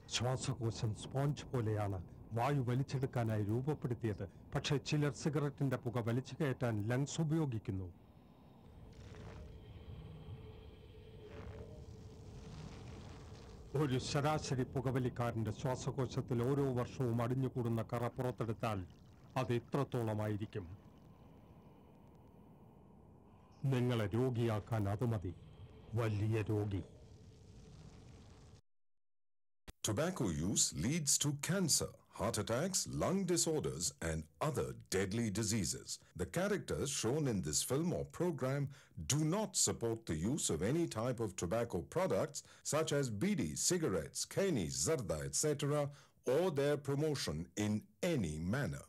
ശ്വാസകോശം സ്പോഞ്ച് പോലെയാണ് വായു വലിച്ചെടുക്കാനായി രൂപപ്പെടുത്തിയത് പക്ഷേ ചിലർ സിഗരറ്റിന്റെ പുക വലിച്ചു കയറ്റാൻ ലങ്സ് ഉപയോഗിക്കുന്നു ഒരു ശരാശരി പുകവലിക്കാരന്റെ ശ്വാസകോശത്തിൽ ഓരോ വർഷവും അടിഞ്ഞുകൂടുന്ന കറ പുറത്തെടുത്താൽ അത് ഇത്രത്തോളമായിരിക്കും നിങ്ങളെ രോഗിയാക്കാൻ അത് മതി വലിയ രോഗി Tobacco use leads to cancer, heart attacks, lung disorders, and other deadly diseases. The characters shown in this film or program do not support the use of any type of tobacco products such as bidi, cigarettes, keni, zarda, etc., or their promotion in any manner.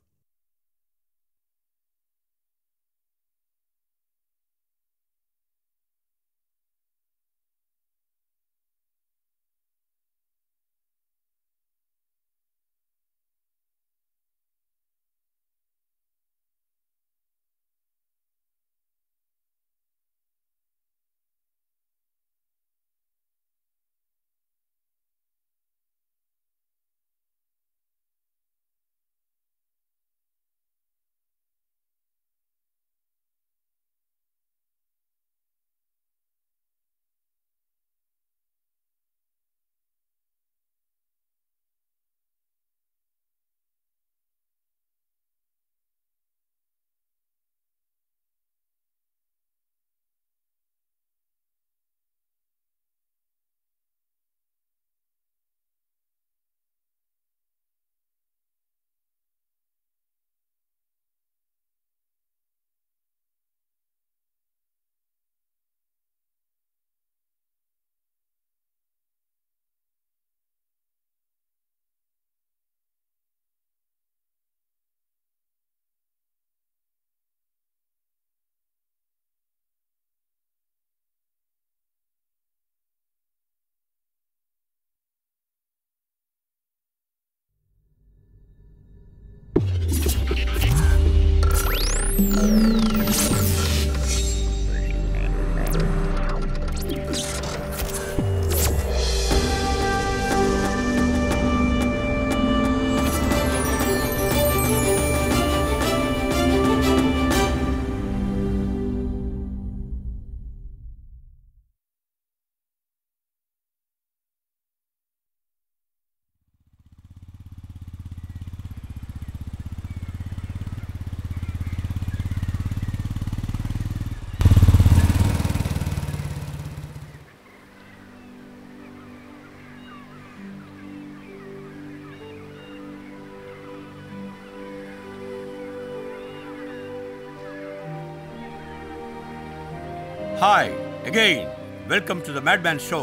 Hi again welcome to the madman show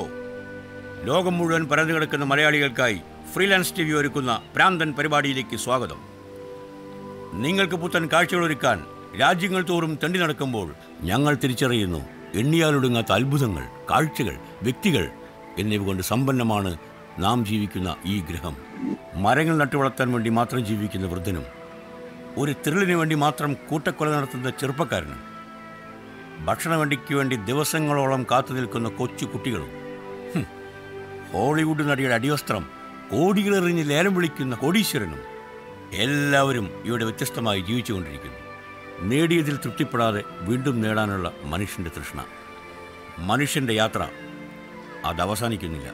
ലോകം മുഴുവൻ പരന്നു കിടക്കുന്ന മലയാളികൾക്കായി freelance T V ഒരുക്കുന്ന പ്രാന്തൻ പരിപാടിയിലേക്ക് സ്വാഗതം നിങ്ങൾക്ക് പുത്തൻ കാഴ്ചകളൊരുക്കാൻ രാജ്യങ്ങൾ തോറും തെണ്ടി നടക്കുമ്പോൾ ഞങ്ങൾ തിരിച്ചറിയുന്നു എണ്ണിയാലൊടുങ്ങാത്ത അത്ഭുതങ്ങൾ കാഴ്ചകൾ വ്യക്തികൾ എന്നിവ കൊണ്ട് സമ്പന്നമാണ് നാം ജീവിക്കുന്ന ഈ ഗ്രഹം മരങ്ങൾ നട്ടുവളർത്താൻ വേണ്ടി മാത്രം ജീവിക്കുന്ന വൃദ്ധനും ഒരു ത്രില്ലിന് വേണ്ടി മാത്രം കൂട്ടക്കൊല നടത്തുന്ന ചെറുപ്പക്കാരനും ഭക്ഷണവണ്ടിക്ക് വേണ്ടി ദിവസങ്ങളോളം കാത്തു നിൽക്കുന്ന കൊച്ചു കുട്ടികളും ഹും, ഹോളിവുഡ് നടിയുടെ അടിവസ്ത്രം കോടികളെറിഞ്ഞ് ലേലം വിളിക്കുന്ന കോടീശ്വരനും എല്ലാവരും ഇവിടെ വ്യത്യസ്തമായി ജീവിച്ചുകൊണ്ടിരിക്കുന്നു നേടിയതിൽ തൃപ്തിപ്പെടാതെ വീണ്ടും നേടാനുള്ള മനുഷ്യൻ്റെ തൃഷ്ണ മനുഷ്യൻ്റെ യാത്ര അത് അവസാനിക്കുന്നില്ല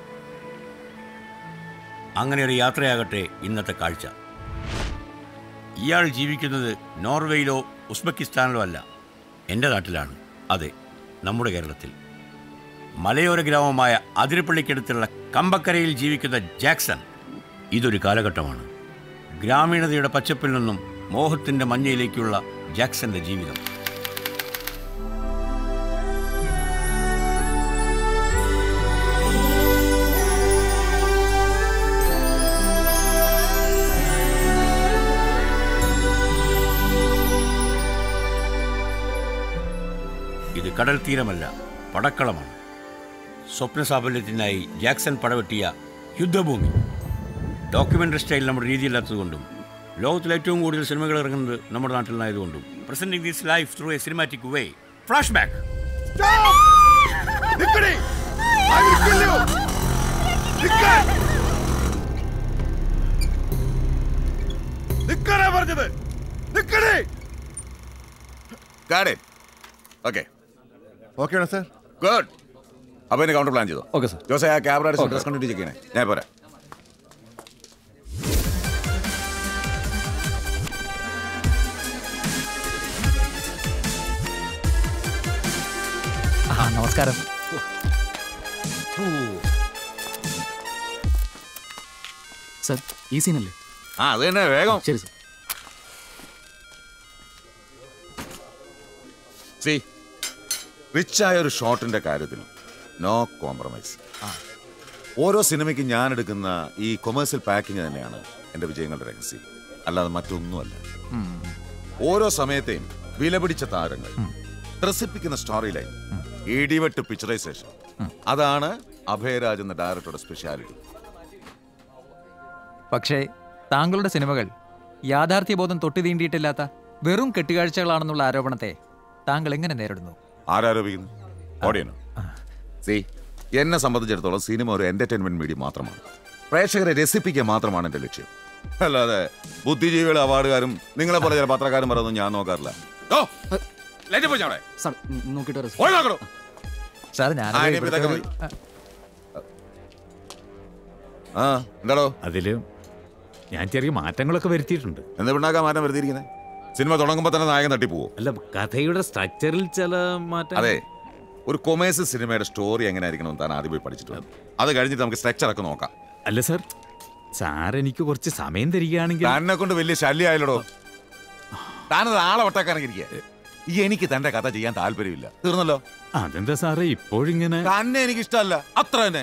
അങ്ങനെ ഒരു യാത്രയാകട്ടെ ഇന്നത്തെ കാഴ്ച ഇയാൾ ജീവിക്കുന്നത് നോർവേയിലോ ഉസ്ബെക്കിസ്ഥാനിലോ അല്ല എൻ്റെ നാട്ടിലാണ് അതെ നമ്മുടെ കേരളത്തിൽ മലയോര ഗ്രാമമായ അതിരപ്പള്ളിക്കടുത്തുള്ള കമ്പക്കരയിൽ ജീവിക്കുന്ന ജാക്സൺ ഇതൊരു കാലഘട്ടമാണ് ഗ്രാമീണതയുടെ പച്ചപ്പിൽ നിന്നും മോഹത്തിൻ്റെ മഞ്ഞയിലേക്കുള്ള ജാക്സന്റെ ജീവിതം ഇത് കടൽ തീരമല്ല പടക്കളമാണ് സ്വപ്ന സാഫല്യത്തിനായി ജാക്സൺ പടവെട്ടിയ യുദ്ധഭൂമി ഡോക്യുമെൻ്ററി സ്റ്റൈൽ നമ്മുടെ രീതിയില്ലാത്തതുകൊണ്ടും ലോകത്തിൽ ഏറ്റവും കൂടുതൽ സിനിമകൾ ഇറങ്ങുന്നത് നമ്മുടെ നാട്ടിൽ നിന്നായതുകൊണ്ടും presenting this life through a cinematic way flashback നിക്കടി! I will kill you! നിക്ക്! നിക്കണേ പറഞ്ഞത് നിക്കണേ ഗാഡേ ഓക്കെ ഓക്കെ ആണോ സാർ ഗുഡ് അപ്പൊ എന്നെ കൗണ്ടർ പ്ലാൻ ചെയ്തോ ഓക്കെ സാർ ജോസെ ആ ക്യാമറ ഡ്രസ് കണ്ടിട്ട് ചെക്ക് ചെയ്യണേ ഞാൻ പോരാ ആ നമസ്കാരം സർ ഈ സീനല്ലേ ആ അത് തന്നെ വേഗം ശരി സർ സി റിച്ചായ ഒരു ഷോട്ടിന്റെ കാര്യത്തിൽ നോ കോംപ്രമൈസ് ഓരോ സിനിമയ്ക്ക് ഞാൻ എടുക്കുന്ന ഈ കൊമേഴ്സ്യൽ പാക്കിംഗ് തന്നെയാണ് എൻ്റെ വിജയങ്ങളുടെ രഹസ്യം അല്ലാതെ മറ്റൊന്നുമല്ല ഓരോ സമയത്തെയും വിലപിടിച്ച താരങ്ങൾ ത്രസിപ്പിക്കുന്ന സ്റ്റോറി ലൈൻ ഇടിവെട്ട് പിക്ചറൈസേഷൻ അതാണ് അഭയരാജ് എന്ന ഡയറക്ടറുടെ സ്പെഷ്യാലിറ്റി പക്ഷേ താങ്കളുടെ സിനിമകൾ യാഥാർത്ഥ്യബോധം തൊട്ടു തീണ്ടിയിട്ടില്ലാത്ത വെറും കെട്ടുകാഴ്ചകളാണെന്നുള്ള ആരോപണത്തെ താങ്കൾ എങ്ങനെ നേരിടുന്നു ആരാരോപിക്കുന്നു ഓടിയനോ സി എന്നെ സംബന്ധിച്ചിടത്തോളം സിനിമ ഒരു എന്റർടൈൻമെന്റ് മീഡിയം മാത്രമാണ് പ്രേക്ഷകരെ രസിപ്പിക്കുക മാത്രമാണ് എൻ്റെ ലക്ഷ്യം അല്ലാതെ ബുദ്ധിജീവികൾ അവാർഡുകാരും നിങ്ങളെ പോലെ ചില പത്രക്കാരും പറയുന്നത് ഞാൻ നോക്കാറില്ല ഓ, ലൈറ്റ് പോയി അവിടെ. സാർ നോക്കിയിട്ട് പോയി നോക്കണോ? സാർ ഞാൻ ആ, ഇനി ഇപ്പൊ ഇതൊക്കെ മതി. ആ എന്താടോ അതില് ഞാൻ ചെറിയ മാറ്റങ്ങളൊക്കെ വരുത്തിയിട്ടുണ്ട് എന്താ പിണ്ണാക്കാൻ മാറ്റം വരുത്തിയിരിക്കുന്നത് സിനിമ തുടങ്ങുമ്പോൾ തന്നെ നായകൻ തട്ടിപ്പോവോ അല്ല കഥയുടെ സ്ട്രക്ചറിൽ ചില മാറ്റം അതെ ഒരു കൊമേഴ്സ് സിനിമയുടെ സ്റ്റോറി എങ്ങനെ ആയിരിക്കണം താൻ ആദ്യം പോയി പഠിച്ചിട്ടുണ്ട് അത് കഴിഞ്ഞിട്ട് നമുക്ക് സ്ട്രക്ചർ ഒക്കെ നോക്കാം അല്ല സാർ സാർ എനിക്ക് കുറച്ച് സമയം തരികയാണെങ്കിൽ തന്നെ കൊണ്ട് വലിയ ശല്യമായല്ലോ താനത് ആളെ ഒട്ടക്കാരങ്ങിരിക്കുക ഈ എനിക്ക് തന്റെ കഥ ചെയ്യാൻ താല്പര്യമില്ല തീർന്നല്ലോ അതെന്താ സാറേ ഇപ്പോഴിങ്ങനെ തന്നെ എനിക്ക് ഇഷ്ടമല്ല അത്ര തന്നെ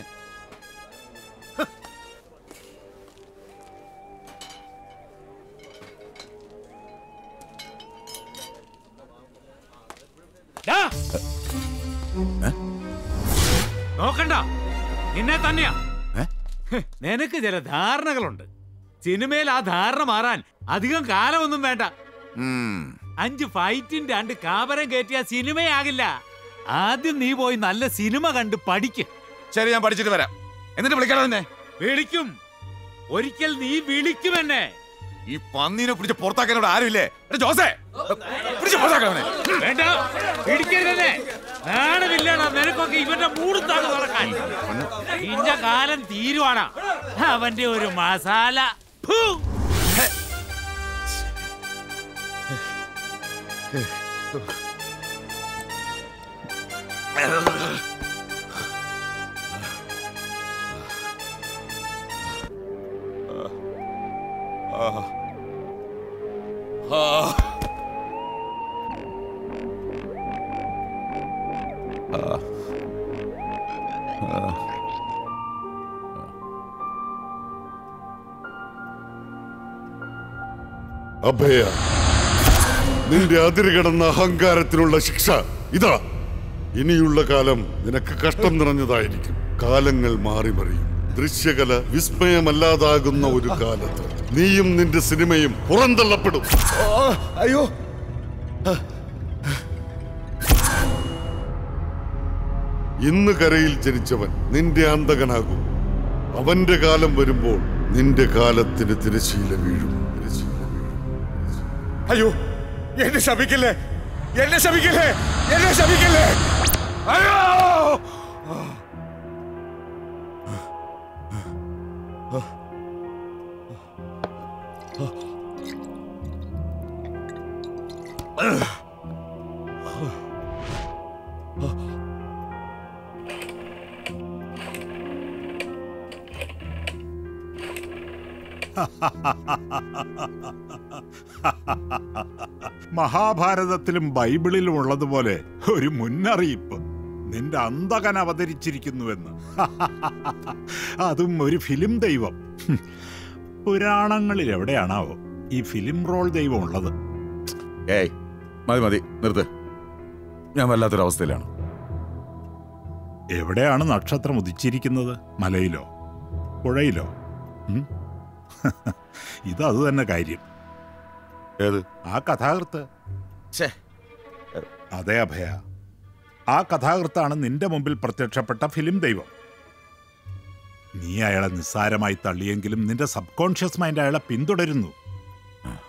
നോക്കണ്ട നിന്നെ തന്നെയാ ഏ? ഹ്, നിനക്ക് ചില ധാരണകളുണ്ട് സിനിമയിൽ ആ ധാരണ മാറാൻ അധികം കാലമൊന്നും വേണ്ട ഉം. അഞ്ച് ഫൈറ്റിന്റെ രണ്ട് കാപരം കയറ്റിയ സിനിമയാകില്ല ആദ്യം നീ പോയി നല്ല സിനിമ കണ്ട് പഠിക്ക് ശരി ഞാൻ പഠിച്ചിട്ട് വരാം എന്നിട്ട് വിളിക്കണം തന്നെ വിളിക്കും ഒരിക്കൽ നീ വിളിക്കും എന്നെ ഈ പന്നീനെ പിടിച്ച് പുറത്താക്കാനോട് ആരുമില്ലേ എടാ ജോസേ പിടിച്ച് പുറത്താക്കണവനെ വേണ്ട പിടിക്കരുതേ നാണമില്ലടാ നിനക്കൊക്കെ ഇവന്റെ മൂടുത്താണ് നടക്കാൻ ഇന്റെ കാലം തീരുവാണ് അവന്റെ ഒരു മസാല ഫു! അഭയ നിന്റെ അതിരുകടന്ന അഹങ്കാരത്തിനുള്ള ശിക്ഷ ഇതാ ഇനിയുള്ള കാലം നിനക്ക് കഷ്ടം നിറഞ്ഞതായിരിക്കും കാലങ്ങൾ മാറി മറിയും ദൃശ്യകല വിസ്മയമല്ലാതാകുന്ന ഒരു കാലത്ത് നീയും നിന്റെ സിനിമയും പുറന്തള്ളപ്പെടും അയ്യോ ഇന്ന് കരയിൽ ജനിച്ചവൻ നിന്റെ അന്തകനാകും അവന്റെ കാലം വരുമ്പോൾ നിന്റെ കാലത്തിന് തിരശീല വീഴും തിരശീല വീഴും അയ്യോ എന്നെ ശപിക്കില്ലേ എന്നെ ശപിക്കില്ലേ എന്നെ ശപിക്കില്ലേ അയ്യോ മഹാഭാരതത്തിലും ബൈബിളിലും ഉള്ളതുപോലെ ഒരു മുന്നറിയിപ്പ് നിന്റെ അന്തകൻ അവതരിച്ചിരിക്കുന്നുവെന്ന് അതും ഒരു ഫിലിം ദൈവം ഹും. പുരാണങ്ങളിൽ എവിടെയാണാവോ ഈ ഫിലിം റോൾ ദൈവം ഉള്ളത് ഏയ് മതി മതി നിർത്ത് ഞാൻ വല്ലാത്തൊരവസ്ഥയിലാണ് എവിടെയാണ് നക്ഷത്രം ഉദിച്ചിരിക്കുന്നത് മലയിലോ പുഴയിലോ ഉം? ഇതത് തന്നെ കാര്യം ഏത് ആ കഥാകൃത്ത് ഛേ അതെ അഭയ ആ കഥാകൃത്താണ് നിന്റെ മുമ്പിൽ പ്രത്യക്ഷപ്പെട്ട ഫിലിം ദൈവം നീ അയാളെ നിസ്സാരമായി തള്ളിയെങ്കിലും നിന്റെ സബ് കോൺഷ്യസ് മൈൻഡ് അയാളെ പിന്തുടരുന്നു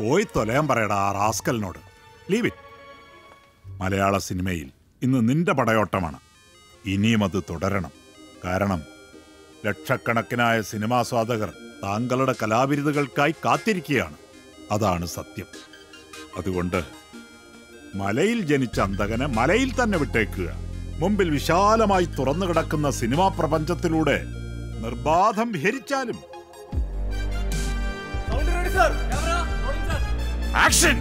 പോയി തൊലയാൻ പറയടാ ആ റാസ്കലിനോട് ലീവ് ഇറ്റ് മലയാള സിനിമയിൽ ഇന്ന് നിന്റെ പടയോട്ടമാണ് ഇനിയും അത് തുടരണം കാരണം ലക്ഷക്കണക്കിനായ സിനിമാസ്വാദകർ താങ്കളുടെ കലാവിരുതുകൾക്കായി കാത്തിരിക്കുകയാണ് അതാണ് സത്യം അതുകൊണ്ട് മലയിൽ ജനിച്ച അന്തകനെ മലയിൽ തന്നെ വിട്ടേക്കുക മുമ്പിൽ വിശാലമായി തുറന്നു കിടക്കുന്ന സിനിമാ പ്രപഞ്ചത്തിലൂടെ നിർബാധം വിഹരിച്ചാലും ആക്ഷൻ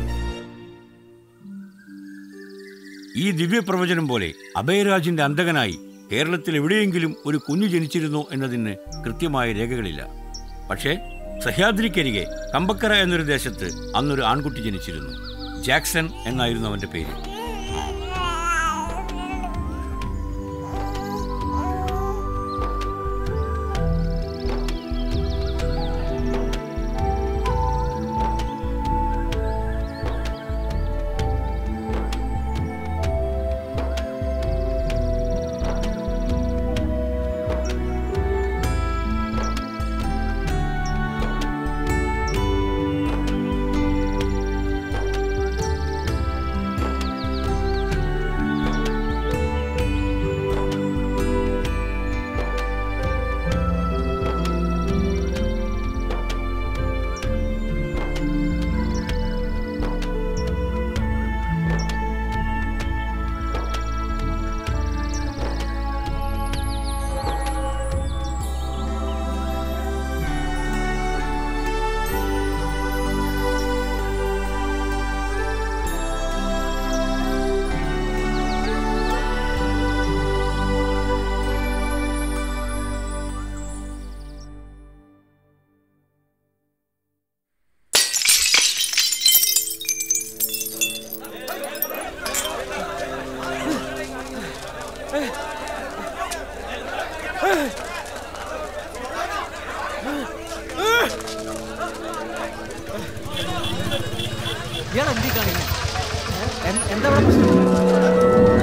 ഈ ദിവ്യപ്രവചനം പോലെ അഭയരാജിന്റെ അന്തകനായി കേരളത്തിൽ എവിടെയെങ്കിലും ഒരു കുഞ്ഞു ജനിച്ചിരുന്നോ എന്നതിന് കൃത്യമായ രേഖകളില്ല പക്ഷേ സഹ്യാദ്രിക്കരികെ കമ്പക്കര എന്നൊരു ദേശത്ത് അന്നൊരു ആൺകുട്ടി ജനിച്ചിരുന്നു ജാക്സൺ എന്നായിരുന്നു അവന്റെ പേര് ഇയാൾ എന്തി കാണിക്കുന്നത് എന്താ ഇവിടെ പ്രശ്നം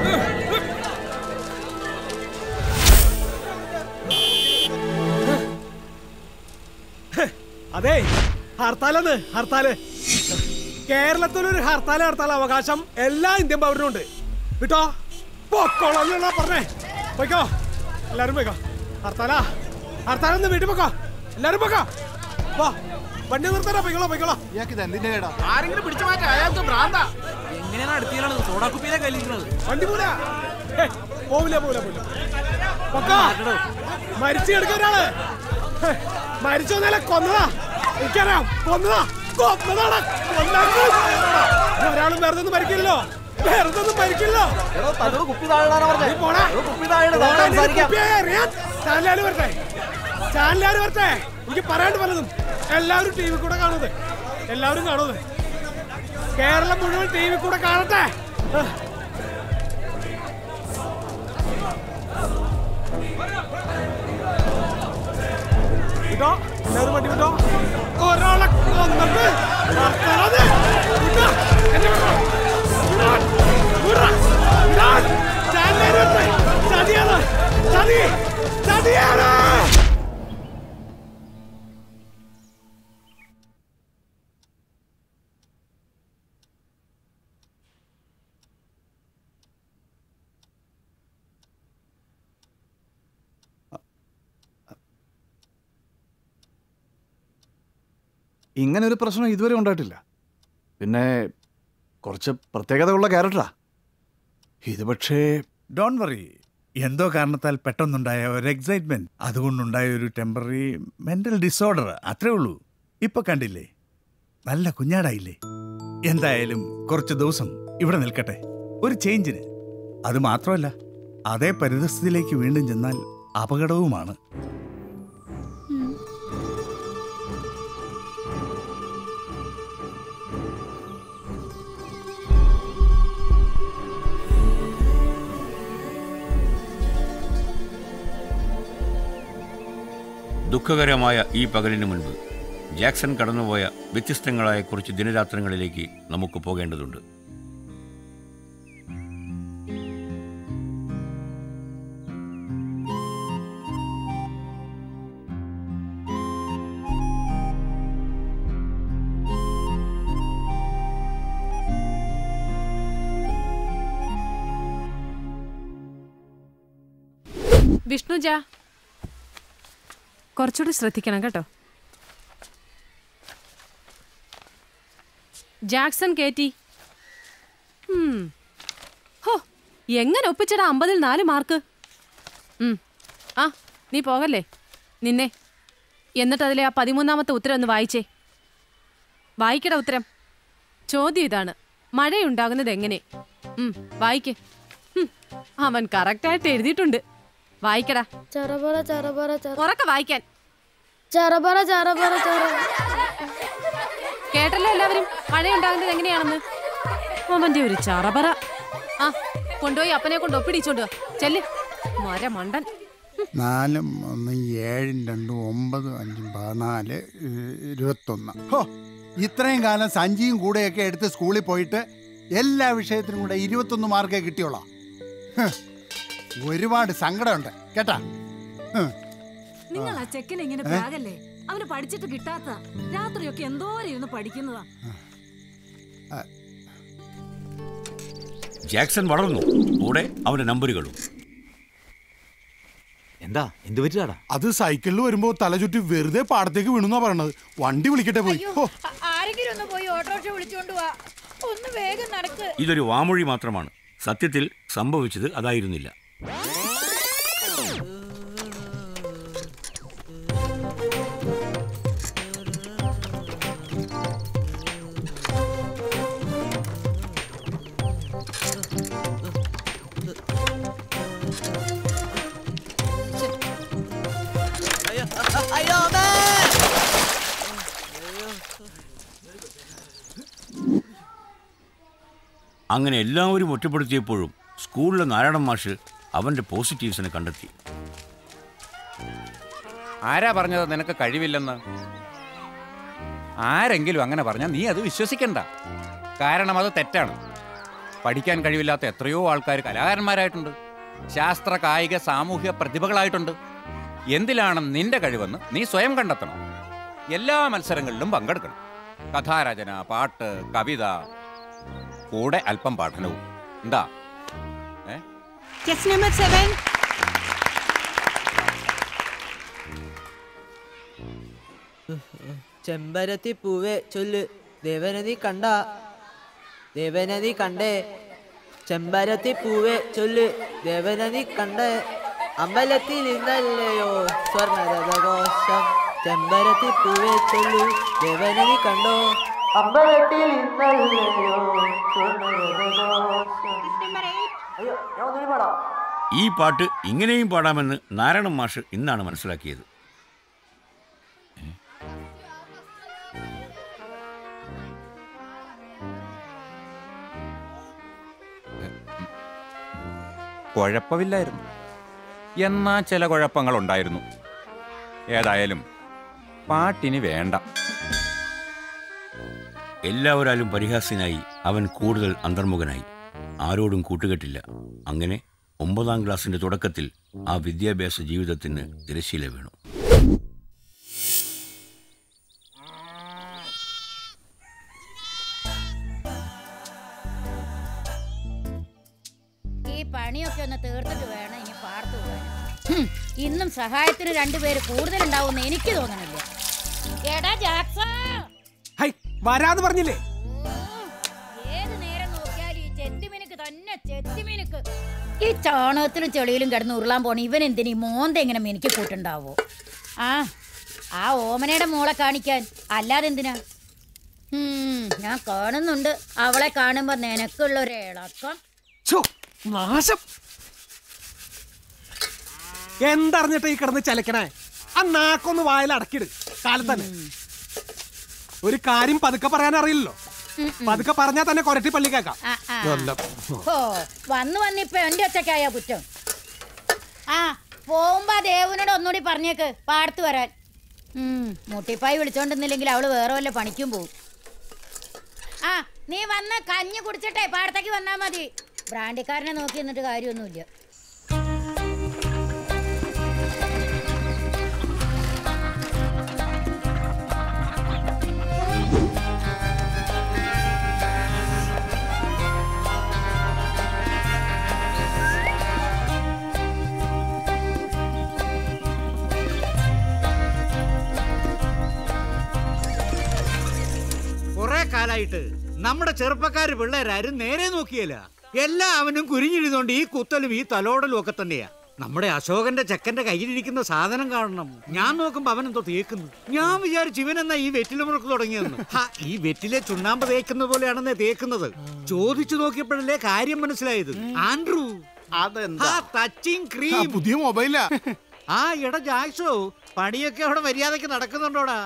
അതെ ഹർത്താലെന്ന് ഹർത്താല് കേരളത്തിലൊരു ഹർത്താൽ ഹർത്താൽ അവകാശം എല്ലാ ഇന്ത്യൻ പൗരനും ഉണ്ട് വിട്ടോ പൊക്കോളന്നുള്ള പറഞ്ഞേ പോയിക്കോ എല്ലാരും പോയിക്കോ ഹർത്താലാ ഹർത്താലെന്ന് വീട്ടിൽ പോക്കോ എല്ലാരും പോക്കോ പോ വണ്ടി നിർത്തരാ പോയിക്കോളോ പോയിക്കോളോ ആരെങ്കിലും പിടിച്ചു മാറ്റാ അയാൾക്ക് ഭ്രാന്ത എങ്ങനെയാണ് അടുത്തിയാണ് സോഡാ കുപ്പിയിലെ കല്ലിരിക്കുന്നത് വണ്ടി പോല പോവില്ല പോവില്ല പോവില്ല പൊക്കോ മരിച്ചു കിടക്കുന്ന ഒരാള് ഹേ, മരിച്ചൊന്നല്ല കൊന്നതാ എനിക്കറിയാം കൊന്നതാ കൊന്നതാണ് കൊന്നാക്ക്. ഒരാളും വെറുതെ ഒന്നും മരിക്കില്ലല്ലോ വെറുതെ ഒന്നും മരിക്കില്ലല്ലോ നീ പോടാ. പോടാ, നീ കുപ്പിയായി എറിയാൻ. ചാനലുകാര് വരട്ടെ ചാനലുകാര് വരട്ടെ എനിക്ക് പറയാണ്ട് പലതും എല്ലാവരും ടി വി കൂടെ കാണുന്നത് എല്ലാവരും കാണുന്നത് കേരളം മുഴുവൻ ടി വി കൂടെ കാണട്ടെ ആ. വിട്ടോ എല്ലാവരും വണ്ടി വിട്ടോ ഒരാളെ കൊന്നിട്ട് നടത്തണത്. വിട്ടോ. എന്നെ വിട്ടോ. വിടാൻ. വിടാൻ. വിടാൻ. ചാനലുകാര് വരട്ടെ. ചതിയാണ് ചതി ചതിയാണ് ഇങ്ങനെ ഒരു പ്രശ്നം ഇതുവരെ ഉണ്ടായിട്ടില്ല പിന്നെ കുറച്ച് പ്രത്യേകതയുള്ള ക്യാരക്ടറാ ഇത് പക്ഷേ ഡോൺ വറി എന്തോ കാരണത്താൽ പെട്ടെന്നുണ്ടായ ഒരു എക്സൈറ്റ്മെന്റ് അതുകൊണ്ടുണ്ടായ ഒരു ടെമ്പററി മെന്റൽ ഡിസോർഡർ അത്രേ ഉള്ളൂ ഇപ്പൊ കണ്ടില്ലേ നല്ല കുഞ്ഞാടായില്ലേ എന്തായാലും കുറച്ച് ദിവസം ഇവിടെ നിൽക്കട്ടെ ഒരു ചേഞ്ചിന് അത് മാത്രമല്ല അതേ പരിതസ്ഥിതിയിലേക്ക് വീണ്ടും ചെന്നാൽ അപകടവുമാണ് ദുഃഖകരമായ ഈ പകലിന് മുൻപ് ജാക്സൺ കടന്നുപോയ വ്യത്യസ്തങ്ങളായ കുറച്ച് ദിനരാത്രങ്ങളിലേക്ക് നമുക്ക് പോകേണ്ടതുണ്ട് വിഷ്ണുജ കുറച്ചുകൂടി ശ്രദ്ധിക്കണം കേട്ടോ ജാക്സൺ കേറ്റി ഉം. ഹോ എങ്ങനെ ഒപ്പിച്ചടാ അമ്പതിൽ നാല് മാർക്ക് ഉം. ആ നീ പോകല്ലേ നിന്നെ എന്നിട്ട് അതിലെ ആ പതിമൂന്നാമത്തെ ഉത്തരം ഒന്ന് വായിച്ചേ വായിക്കട ഉത്തരം ചോദ്യം ഇതാണ് മഴയുണ്ടാകുന്നത് എങ്ങനെ ഉം, വായിക്ക് ഉം, അവൻ കറക്റ്റായിട്ട് എഴുതിയിട്ടുണ്ട് വായിക്കടാ ചറപറ ചറപറ ചറ ഉറക്കെ വായിക്കാൻ ചറപറ ചറപറ ചറ കേട്ടല്ലോ എല്ലാവരും മഴയുണ്ടാകുന്നത് എങ്ങനെയാണെന്ന് അവന്റെ ഒരു ചറപറ ആ കൊണ്ടുപോയി അപ്പനെ കൊണ്ട് ഒപ്പിടിച്ചോണ്ട് വാ. ചെല്ല് മര മണ്ടൻ നാലും ഒന്നും ഏഴും രണ്ടും ഒമ്പതും അഞ്ചും പതിനാല് ഏഹ്, ഇരുപത്തൊന്ന് ഹോ ഇത്രയും കാലം സഞ്ചിയും കൂടെയൊക്കെ എടുത്ത് സ്കൂളിൽ പോയിട്ട് എല്ലാ വിഷയത്തിനും കൂടെ ഇരുപത്തൊന്ന് മാർക്കേ കിട്ടിയോളാം ഹ്, ഒരുപാട് സങ്കടമുണ്ട് കേട്ടാ ഹ്. നിങ്ങൾ ആ ചെക്കനെ ഇങ്ങനെ ഏ? പ്രാഗല്ലേ അവന് പഠിച്ചിട്ട് കിട്ടാത്ത രാത്രിയൊക്കെ എന്തോരം ഇരുന്ന് പഠിക്കുന്നതാ ജാക്സൺ വളർന്നു കൂടെ അവന്റെ നമ്പറുകളും എന്താ എന്ത് പറ്റിയാടാ അത് സൈക്കിളിൽ വരുമ്പോ തല ചുറ്റി വെറുതെ പാടത്തേക്ക് വീണെന്നാ പറയണത് വണ്ടി വിളിക്കട്ടെ പോയി ഹോ, ആരെങ്കിലും ഒന്ന് പോയി ഓട്ടോറിക്ഷ വിളിച്ചോണ്ട് വാ ഒന്ന് വേഗം നടക്ക് ഇതൊരു വാമൊഴി മാത്രമാണ് സത്യത്തിൽ സംഭവിച്ചത് അതായിരുന്നില്ല അയ്യോ അമ്മേ! അങ്ങനെ എല്ലാവരും ഒറ്റപ്പെടുത്തിയപ്പോഴും സ്കൂളിലെ നാരായണൻ മാഷ് അവന്റെ പോസിറ്റീവ്സിനെ കണ്ടെത്തി ആരാ പറഞ്ഞത് നിനക്ക് കഴിവില്ലെന്ന് ആരെങ്കിലും അങ്ങനെ പറഞ്ഞാൽ നീ അത് വിശ്വസിക്കണ്ട കാരണം അത് തെറ്റാണ് പഠിക്കാൻ കഴിവില്ലാത്ത എത്രയോ ആൾക്കാർ കലാകാരന്മാരായിട്ടുണ്ട് ശാസ്ത്ര കായിക സാമൂഹ്യ പ്രതിഭകളായിട്ടുണ്ട് എന്തിലാണ് നിന്റെ കഴിവെന്ന് നീ സ്വയം കണ്ടെത്തണം എല്ലാ മത്സരങ്ങളിലും പങ്കെടുക്കണം കഥാരചന പാട്ട് കവിത കൂടെ അല്പം പഠനവും എന്താ ഏ ചെസ് നമ്പർ സെവൻ ചെമ്പരത്തി പൂവേ ചൊല്ല് ദേവനദി കണ്ട ദേവനദി കണ്ടേ ചെമ്പരത്തി പൂവേ ചൊല്ല് ദേവനദി കണ്ടേ അമ്പലത്തിൽ ഇന്നല്ലയോ സ്വർണരഥഘോഷം ചെമ്പരത്തി പൂവേ ചൊല്ലു ദേവനദി കണ്ടോ അമ്പലത്തിൽ ഇന്നല്ലയോ സ്വർണരഥഘോഷം അയ്യോ ഞാൻ ഒന്നിനും പാടാം ഈ പാട്ട് ഇങ്ങനെയും പാടാമെന്ന് നാരായണൻ മാഷ് ഇന്നാണ് മനസ്സിലാക്കിയത് കുഴപ്പമില്ലായിരുന്നു എന്നാ ചില കുഴപ്പങ്ങൾ ഉണ്ടായിരുന്നു ഏതായാലും പാട്ടിനി വേണ്ട എല്ലാവരാലും പരിഹാസ്യനായി അവൻ കൂടുതൽ അന്തർമുഖനായി ആരോടും കൂട്ടുകെട്ടില്ല അങ്ങനെ ഒമ്പതാം ക്ലാസ്സിന്റെ തുടക്കത്തിൽ ആ വിദ്യാഭ്യാസ ജീവിതത്തിന് തിരശീല വീണു ഈ പണിയൊക്കെ ഒന്ന് തീർത്തിട്ട് വേണം ഇനി പാർത്തു പോകാൻ ഹും, ഇന്നും സഹായത്തിന് രണ്ടുപേര് കൂടുതലുണ്ടാവുമെന്ന് എനിക്ക് തോന്നണില്ല എടാ ജാക്സ ഹൈ വരാന്ന് പറഞ്ഞില്ലേ ഏത് നേരം നോക്കിയാലും ഈ ചെത്തിമിനുക്ക് തന്നെ ചെത്തിമിനുക്ക് ഈ ചാണകത്തിലും ചെളിയിലും കിടന്ന് ഉരുളാൻ പോണ ഇവൻ എന്തിനീ മോന്ത എങ്ങനെ മിനുക്കി കൂട്ടുണ്ടാവോ ആ ആ ഓമനയുടെ മോളെ കാണിക്കാൻ അല്ലാതെ എന്തിനാ ഹും, ഞാൻ കാണുന്നുണ്ട് അവളെ കാണുമ്പോ നിനക്കുള്ള ഒരു ഇളക്കം ഛോ, നാശം എന്തറിഞ്ഞിട്ട് ഈ കിടന്ന് ചലക്കണേ ആ നാക്കൊന്ന് വായിൽ അടക്കിട് കാലത്ത് തന്നെ ഒരു കാര്യം പതുക്കെ പറയാൻ അറിയില്ലല്ലോ പതുക്കെ പറഞ്ഞാൽ തന്നെ കൊരട്ടി പള്ളി കേക്കാം ആ, ആ. വല്ല- ഓ വന്ന് വന്നിപ്പോ എന്റെ ഒറ്റയ്ക്കായ കുറ്റം ആ പോകുമ്പോ ആ ദേവനോട് ഒന്നുകൂടി പറഞ്ഞേക്ക് പാടത്ത് വരാൻ ഉം, മുട്ടിപ്പായി വിളിച്ചോണ്ടിരുന്നില്ലെങ്കിൽ അവള് വേറെ വല്ല പണിക്കും പോവും ആ നീ വന്ന് കഞ്ഞി കുടിച്ചിട്ടേ പാടത്തേക്ക് വന്നാ മതി ബ്രാൻഡിക്കാരനെ നോക്കി നിന്നിട്ട് കാര്യമൊന്നുമില്ല കാലായിട്ട് നമ്മുടെ ചെറുപ്പക്കാര് പിള്ളേരാരും നേരെ നോക്കിയല്ല എല്ലാവനും കുരിഞ്ഞിരുന്നോണ്ട് ഈ കുത്തലും ഈ തലോടലും ഒക്കെ തന്നെയാ നമ്മുടെ അശോകന്റെ ചെക്കന്റെ കയ്യിലിരിക്കുന്ന സാധനം കാണണം ഞാൻ നോക്കുമ്പോ അവൻ എന്തോ തേക്കുന്നു ഞാൻ വിചാരിച്ചു ഇവനെന്നാ ഈ വെറ്റില മുറുക്ക് തുടങ്ങിയെന്ന് ഹാ, ഈ വെറ്റിലെ ചുണ്ണാമ്പ് തേക്കുന്ന പോലെയാണെന്നേ തേക്കുന്നത് ചോദിച്ചു നോക്കിയപ്പോഴല്ലേ കാര്യം മനസ്സിലായത് ആൻഡ്രൂ അതെന്താ ടച്ചിങ് ആ, ക്രീം പുതിയ മൊബൈലാ ആ എടാ ജാക്സോ പണിയൊക്കെ അവിടെ മര്യാദക്ക് നടക്കുന്നുണ്ടോടാ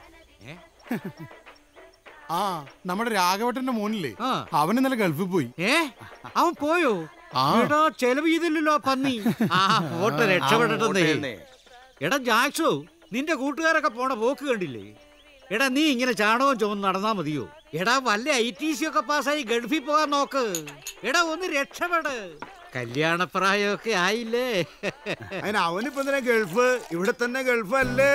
ആ നമ്മുടെ രാഘവട്ടന്റെ മോനില്ലേ ആ. അവൻ ഇന്നലെ ഗൾഫിൽ പോയി ഏ അവൻ പോയോ ആ. എടാ ചെലവ് ചെയ്തില്ലല്ലോ ആ പന്നി ആ പോട്ടെ രക്ഷപ്പെട്ടിട്ടേ എടാ ജാക്സോ നിന്റെ കൂട്ടുകാരൊക്കെ പോണ പോക്ക് കണ്ടില്ലേ എടാ നീ ഇങ്ങനെ ചാണകവും ചുമന്ന് നടന്നാ മതിയോ എടാ വല്ല ഐ ടി സി ഒക്കെ പാസ്സായി ഗൾഫിൽ പോകാൻ നോക്ക് എടാ ഒന്ന് രക്ഷപ്പെട് കല്യാണപ്രായമൊക്കെ ആയില്ലേ അതിന് അവനിപ്പോ എന്തിനാ ഗൾഫ് ഇവിടെ തന്നെ ഗൾഫ് അല്ലേ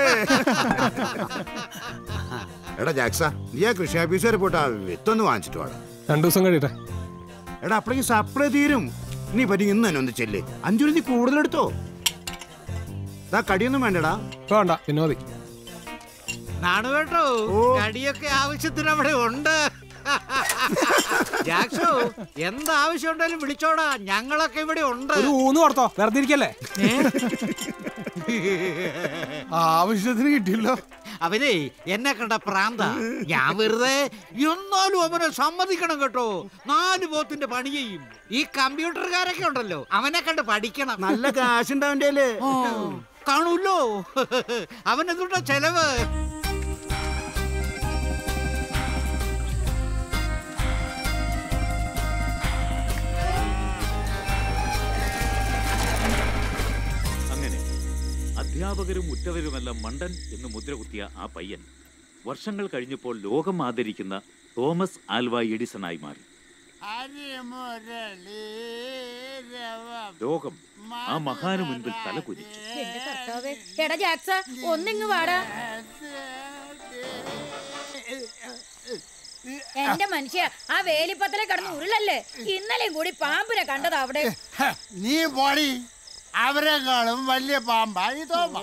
എടാ ജാക്സ നീ ആ കൃഷി ഓഫീസ് വരെ പോയിട്ട് ആ വിത്തൊന്ന് വാങ്ങിച്ചിട്ട് വേണം രണ്ടു ദിവസം കഴിയട്ടെ എടാ അപ്പഴേക്കും സപ്ലൈ തീരും നീ പറ്റി ഇന്ന് തന്നെ ഒന്ന് ചെല്ലേ അഞ്ചു നീ കൂടുതലെടുത്തോ ദാ കടിയൊന്നും വേണ്ടടാ വേണ്ട പിന്നെ മതി നാണു കേട്ടോ കടിയൊക്കെ ആവശ്യത്തിന് അവിടെ ഉണ്ട് ജാക്സോ എന്താവശ്യം ഉണ്ടെങ്കിലും വിളിച്ചോടാ ഞങ്ങളൊക്കെ ഇവിടെ ഉണ്ട് ഒരു ഊന്ന് കൊടുത്തോ വെറുതെ ഇരിക്കല്ലേ ആവശ്യത്തിന് കിട്ടിയല്ലോ അവനെ എന്നെ കണ്ട പ്രാന്ത ഞാൻ വെറുതെ എന്നാലും അവനെ സമ്മതിക്കണം കേട്ടോ നാല് പോത്തിന്റെ പണി ചെയ്യും ഈ കമ്പ്യൂട്ടർകാരൊക്കെ ഉണ്ടല്ലോ അവനെ കണ്ട് പഠിക്കണം നല്ല കാശുണ്ട് അവന്റെ കയ്യില്. ഓ, കാണൂല്ലോ അവനെന്തുട്ടാ ചെലവ് അങ്ങനെ അധ്യാപകരും ഉറ്റവരുമെല്ലാം മണ്ടൻ എന്ന് മുദ്രകുത്തിയ ആ പയ്യൻ വർഷങ്ങൾ കഴിഞ്ഞപ്പോൾ ലോകം ആദരിക്കുന്ന തോമസ് ആൽവ എഡിസണായി മാറി ലോകം ആ മഹാനു മുൻപിൽ തലകുനിച്ചു എന്റെ കർത്താവേ എടാ ജാക്സ ഒന്നിങ്ങ് വാടാ എന്റെ മനുഷ്യ ആ വേലിപ്പത്തലെ കടന്ന് ഉരുളല്ലേ ഇന്നലെയും കൂടി പാമ്പിനെ കണ്ടത് അവിടെ നീ പോടി അവരെക്കാളും വലിയ പാമ്പായി തോമ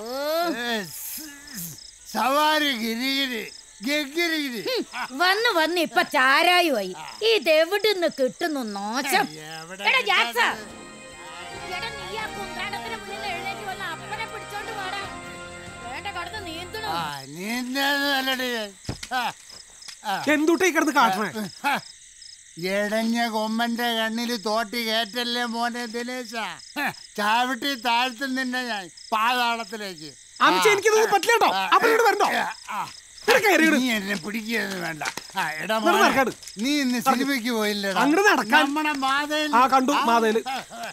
സവാരി ഗിരിഗിരി ഗഗിരിഗിരി വന്ന് വന്ന് ഇപ്പൊ ചാരായുമായി ഇതെവിടുന്ന് കിട്ടുന്നു നാശം എടാ ജാക്സ എടാ നീ ആ കുന്ത്രാണ്ടത്തിന് മുന്നിൽ എഴുന്നേറ്റ് വന്ന് അപ്പനെ പിടിച്ചോണ്ട് വാടാ വേണ്ട കടന്ന് നീന്തണോ നീന്തല്ലടി എന്തുട്ടാ ഈ കിടന്ന് കാട്ടണേ എടഞ്ഞ കൊമ്പന്റെ കണ്ണിൽ തോട്ടി കയറ്റല്ലേ മോനെ ദിനേശ ചാവിട്ടി താഴ്ത്തും നിന്നെ ഞാൻ പാതാളത്തിലേക്ക് അമ്മച്ചി, എനിക്കിതൊന്നും പറ്റില്ല കേട്ടോ. അപ്പൊ ഇങ്ങോട്ട് വരണ്ടോ? ഇവിടെ കയറി ഇട്. നീ എന്നെ പിടിക്കുന്നത് വേണ്ട ആ, എടാ ഇവിടെ മോനെ, നടക്കാട്. നീ ഇന്ന് സിനിമയ്ക്ക് പോയില്ലടാ അങ്ങട് നടക്കാൻ. നമ്മടെ മാതയിൽ ആ, കണ്ടു, മാതയില്.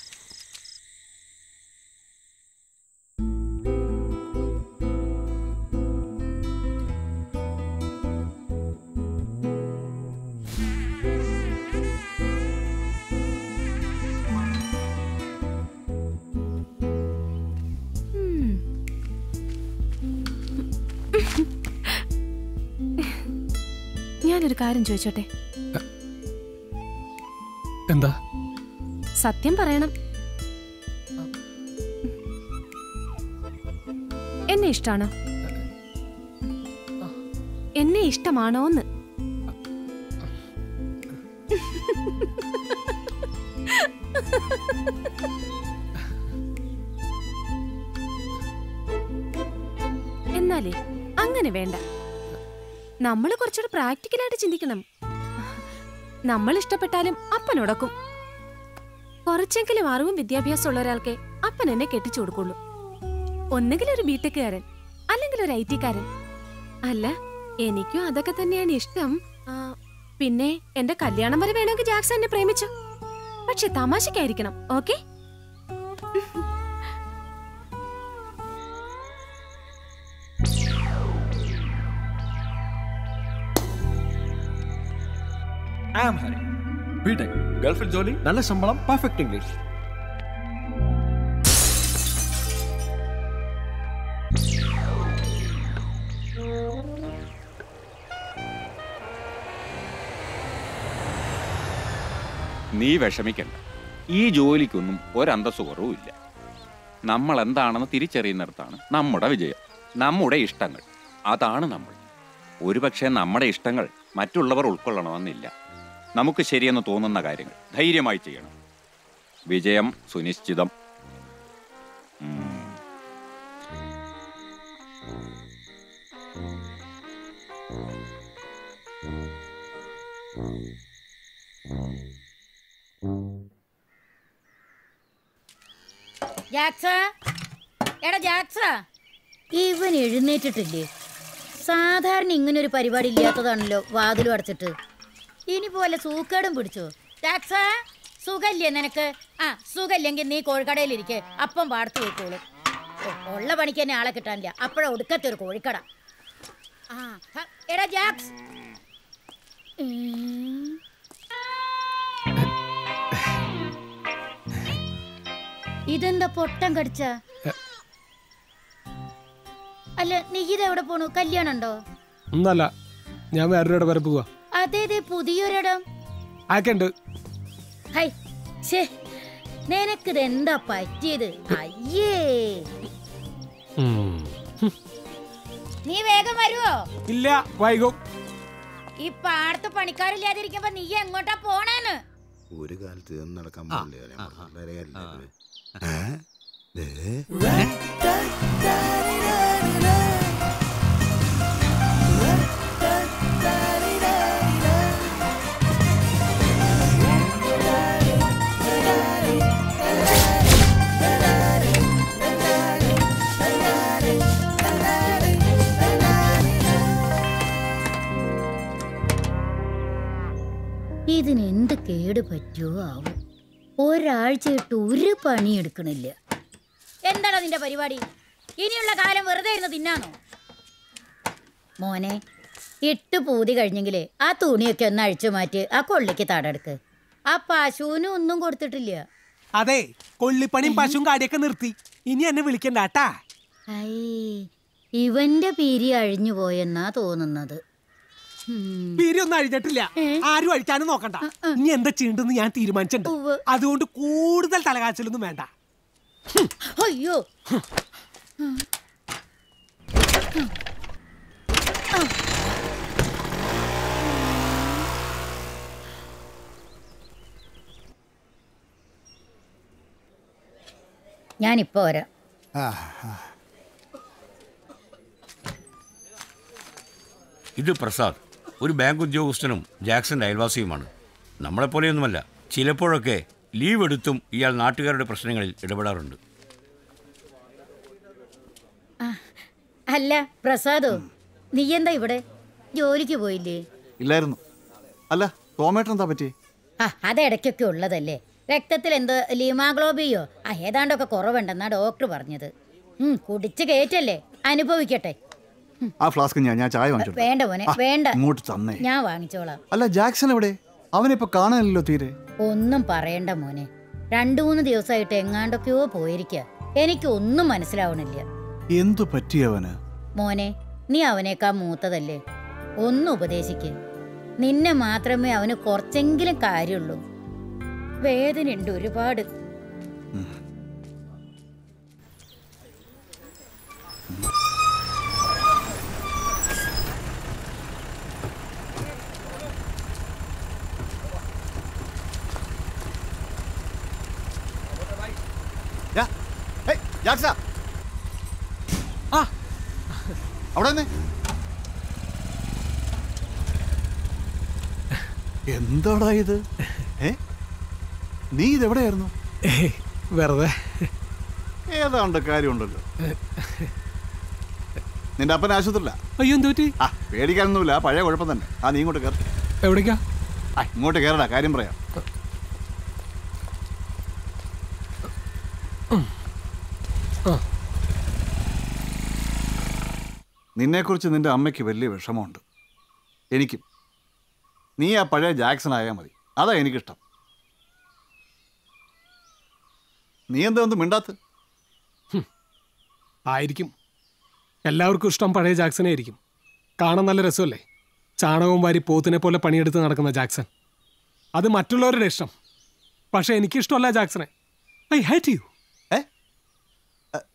ഞാനൊരു കാര്യം ചോദിച്ചോട്ടെ എന്താ സത്യം പറയണം എന്നെ ഇഷ്ടാണോ എന്നെ ഇഷ്ടമാണോന്ന് എന്നാലേ അങ്ങനെ വേണ്ട നമ്മൾ കുറച്ചുകൂടെ പ്രാക്ടിക്കലായിട്ട് ചിന്തിക്കണം നമ്മൾ ഇഷ്ടപ്പെട്ടാലും അപ്പനൊടക്കും കുറച്ചെങ്കിലും അറിവും വിദ്യാഭ്യാസം ഉള്ള ഒരാൾക്ക് അപ്പൻ എന്നെ കെട്ടിച്ചു കൊടുക്കുള്ളൂ ഒന്നുകിൽ ഒരു ബിടെക്കുകാരൻ അല്ലെങ്കിൽ ഒരു ഐ ടിക്കാരൻ അല്ല എനിക്കും അതൊക്കെ തന്നെയാണ് ഇഷ്ടം ആ, പിന്നെ എന്റെ കല്യാണം വരെ വേണമെങ്കിൽ ജാക്സൺ എന്നെ പ്രേമിച്ചു പക്ഷെ തമാശക്കായിരിക്കണം okay I am Hari BTech ഗൾഫിൽ ജോലി നല്ല ശമ്പളം പെർഫെക്റ്റ് ഇംഗ്ലീഷ് നീ വിഷമിക്കണ്ട ഈ ജോലിക്കൊന്നും ഒരന്തസ്സു കുറവുമില്ല നമ്മൾ എന്താണെന്ന് തിരിച്ചറിയുന്നിടത്താണ് നമ്മുടെ വിജയം നമ്മുടെ ഇഷ്ടങ്ങൾ അതാണ് നമ്മൾ ഒരുപക്ഷെ നമ്മുടെ ഇഷ്ടങ്ങൾ മറ്റുള്ളവർ ഉൾക്കൊള്ളണമെന്നില്ല നമുക്ക് ശരിയെന്ന് തോന്നുന്ന കാര്യങ്ങൾ ധൈര്യമായി ചെയ്യണം വിജയം സുനിശ്ചിതം ഉം. ജാക്സ എടാ ജാക്സ ഇവൻ എഴുന്നേറ്റിട്ടില്ലേ സാധാരണ ഇങ്ങനെ ഒരു പരിപാടി ഇല്ലാത്തതാണല്ലോ വാതിലും അടച്ചിട്ട് ഇനി പോലെ സൂക്കേടും പിടിച്ചോ ജാക്സ സുഖല്ലേ നിനക്ക് ആ സുഖല്ലെങ്കിൽ നീ കോഴിക്കടയിലിരിക്കെ അപ്പം പാടത്ത് പോയിക്കോളും ഓ, ഉള്ള പണിക്ക് തന്നെ ആളെ കിട്ടാനില്ല അപ്പോഴാ ഒടുക്കത്തെ ഒരു കോഴിക്കട ആ ഹ, എടാ ജാക്സ് ഉം. ഇതെന്താ പൊട്ടം കടിച്ച അല്ല നീ ഇതെവിടെ പോണു കല്യാണം ഉണ്ടോ ഒന്നല്ല ഞാൻ വേറൊരിടം വരെ പോവാ അതേ ദേ പുതിയൊരിടം ആക്കണ്ട് ഹൈ ഛേ നിനക്കിത് എന്താ പറ്റിയത് അയ്യേ നീ വേഗം വരുവോ ഇല്ല വൈകും ഈ പാടത്ത് പണിക്കാരില്ലാതിരിക്കുമ്പോ നീ എങ്ങോട്ടാ പോണേന്ന് ഒരു കാലത്ത് ഇതൊന്നും നടക്കാൻ പാടില്ല ഞാൻ പറഞ്ഞു. വളരെ കാര്യം ഏ? ദേ. ഇതിന് എന്ത് കേട് പറ്റുമോ ആവും ഒരാഴ്ചയിട്ട് ഒരു പണി എടുക്കണില്ല എന്താണോ നിന്റെ പരിപാടി ഇനിയുള്ള കാലം വെറുതെ ഇരുന്ന് തിന്നാണോ മോനെ ഇട്ട് പൂതി കഴിഞ്ഞെങ്കിലേ ആ തുണിയൊക്കെ ഒന്ന് അഴിച്ചു മാറ്റി ആ കൊള്ളിക്ക് തടെടുക്ക് ആ പശുവിനും ഒന്നും കൊടുത്തിട്ടില്ല അതെ കൊള്ളിപ്പണിയും പശുവും കാടിയൊക്കെ നിർത്തി ഇനി എന്നെ വിളിക്കണ്ട കേട്ടാ ഐ ഇവന്റെ പീരി അഴിഞ്ഞു പോയെന്നാ തോന്നുന്നത് പീരി ഒന്നും അഴിഞ്ഞിട്ടില്ല ആരും അഴിക്കാനും നോക്കണ്ട ഇനി എന്താ ചെയ്യണ്ടെന്ന് ഞാൻ തീരുമാനിച്ചിട്ടുണ്ട് അതുകൊണ്ട് കൂടുതൽ തലകാച്ചലൊന്നും വേണ്ട അയ്യോ ഞാനിപ്പോ വരാം ഇത് പ്രസാദ് ഒരു ബാങ്ക് ഉദ്യോഗസ്ഥനും ജാക്സന്റെ അയൽവാസിയുമാണ് നമ്മളെപ്പോലെയൊന്നുമല്ല ചിലപ്പോഴൊക്കെ ലീവ് എടുത്തും ഇയാൾ നാട്ടുകാരുടെ പ്രശ്നങ്ങളിൽ ഇടപെടാറുണ്ട് അല്ല പ്രസാദോ നീ എന്താ ഇവിടെ ജോലിക്ക് പോയില്ലേ ഇല്ലായിരുന്നു അല്ല ടോമേട്ടൻ എന്താ പറ്റി ആ അത് ഇടയ്ക്കൊക്കെ ഉള്ളതല്ലേ രക്തത്തിൽ എന്തോ ലീമാഗ്ലോബിയോ ആ ഏതാണ്ടൊക്കെ കുറവുണ്ടെന്നാ ഡോക്ടർ പറഞ്ഞത് ഉം, കുടിച്ച് കയറ്റല്ലേ അനുഭവിക്കട്ടെ ആ ഫ്ലാസ്ക് ഞാൻ ഞാൻ ചായ വാങ്ങിച്ചു വേണ്ട മോനെ വേണ്ട ഇങ്ങോട്ട് തന്നേ ഞാൻ വാങ്ങിച്ചോളാം അല്ല ജാക്സൺ എവിടെ അവനിപ്പോ കാണാനില്ലല്ലോ തീരെ ഒന്നും പറയണ്ട മോനെ രണ്ടു മൂന്ന് ദിവസമായിട്ട് എങ്ങാണ്ടൊക്കെയോ പോയിരിക്കുക എനിക്ക് ഒന്നും മനസ്സിലാവണില്ല എന്തു പറ്റി അവന് മോനെ നീ അവനേക്കാ മൂത്തതല്ലേ ഒന്ന് ഉപദേശിക്ക് നിന്നെ മാത്രമേ അവന് കുറച്ചെങ്കിലും കാര്യമുള്ളൂ വേദനയുണ്ട് ഒരുപാട് ആ അവിടെ തന്നെ എന്താടാ ഇത് ഏ നീ ഇതെവിടെയായിരുന്നു വെറുതെ ഏതാണ്ട് കാര്യമുണ്ടല്ലോ നിന്റെ അപ്പൻ ആശുപത്രിയില്ല അയ്യോ എന്തോറ്റി ആ പേടിക്കാനൊന്നുമില്ല പഴയ കുഴപ്പം തന്നെ ആ നീ ഇങ്ങോട്ട് കയറി എവിടേക്കാ ആ ഇങ്ങോട്ട് കയറടാ കാര്യം പറയാം ആ. നിന്നെക്കുറിച്ച് നിന്റെ അമ്മയ്ക്ക് വലിയ വിഷമമുണ്ട് എനിക്കും നീ ആ പഴയ ജാക്സൺ ആയാൽ മതി അതാ എനിക്കിഷ്ടം നീ എന്താ ഒന്നും മിണ്ടാത്ത ആയിരിക്കും എല്ലാവർക്കും ഇഷ്ടം പഴയ ജാക്സനെ ആയിരിക്കും കാണാൻ നല്ല രസമല്ലേ ചാണകവും വാരി പോത്തിനെ പോലെ പണിയെടുത്ത് നടക്കുന്ന ജാക്സൺ അത് മറ്റുള്ളവരുടെ ഇഷ്ടം പക്ഷെ എനിക്കിഷ്ടമല്ല ജാക്സനെ ഐ ഹേറ്റ് യു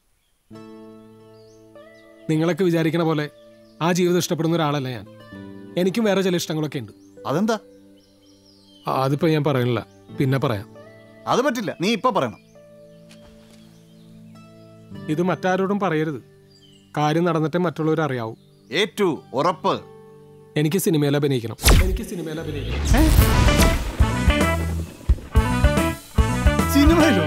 നിങ്ങളൊക്കെ വിചാരിക്കണ പോലെ ആ ജീവിതം ഇഷ്ടപ്പെടുന്ന ഒരാളല്ല ഞാൻ എനിക്കും വേറെ ചില ഇഷ്ടങ്ങളൊക്കെ ഉണ്ട് അതെന്താ അതിപ്പോ ഞാൻ പറയണില്ല പിന്നെ പറയാം അത് പറ്റില്ല നീ ഇപ്പൊ പറയണം ഇത് മറ്റാരോടും പറയരുത് കാര്യം നടന്നിട്ടേ മറ്റുള്ളവർ അറിയാവൂ ഏറ്റു ഉറപ്പ് എനിക്ക് സിനിമയിൽ അഭിനയിക്കണം എനിക്ക് സിനിമയിൽ അഭിനയിക്കണം സിനിമയിലോ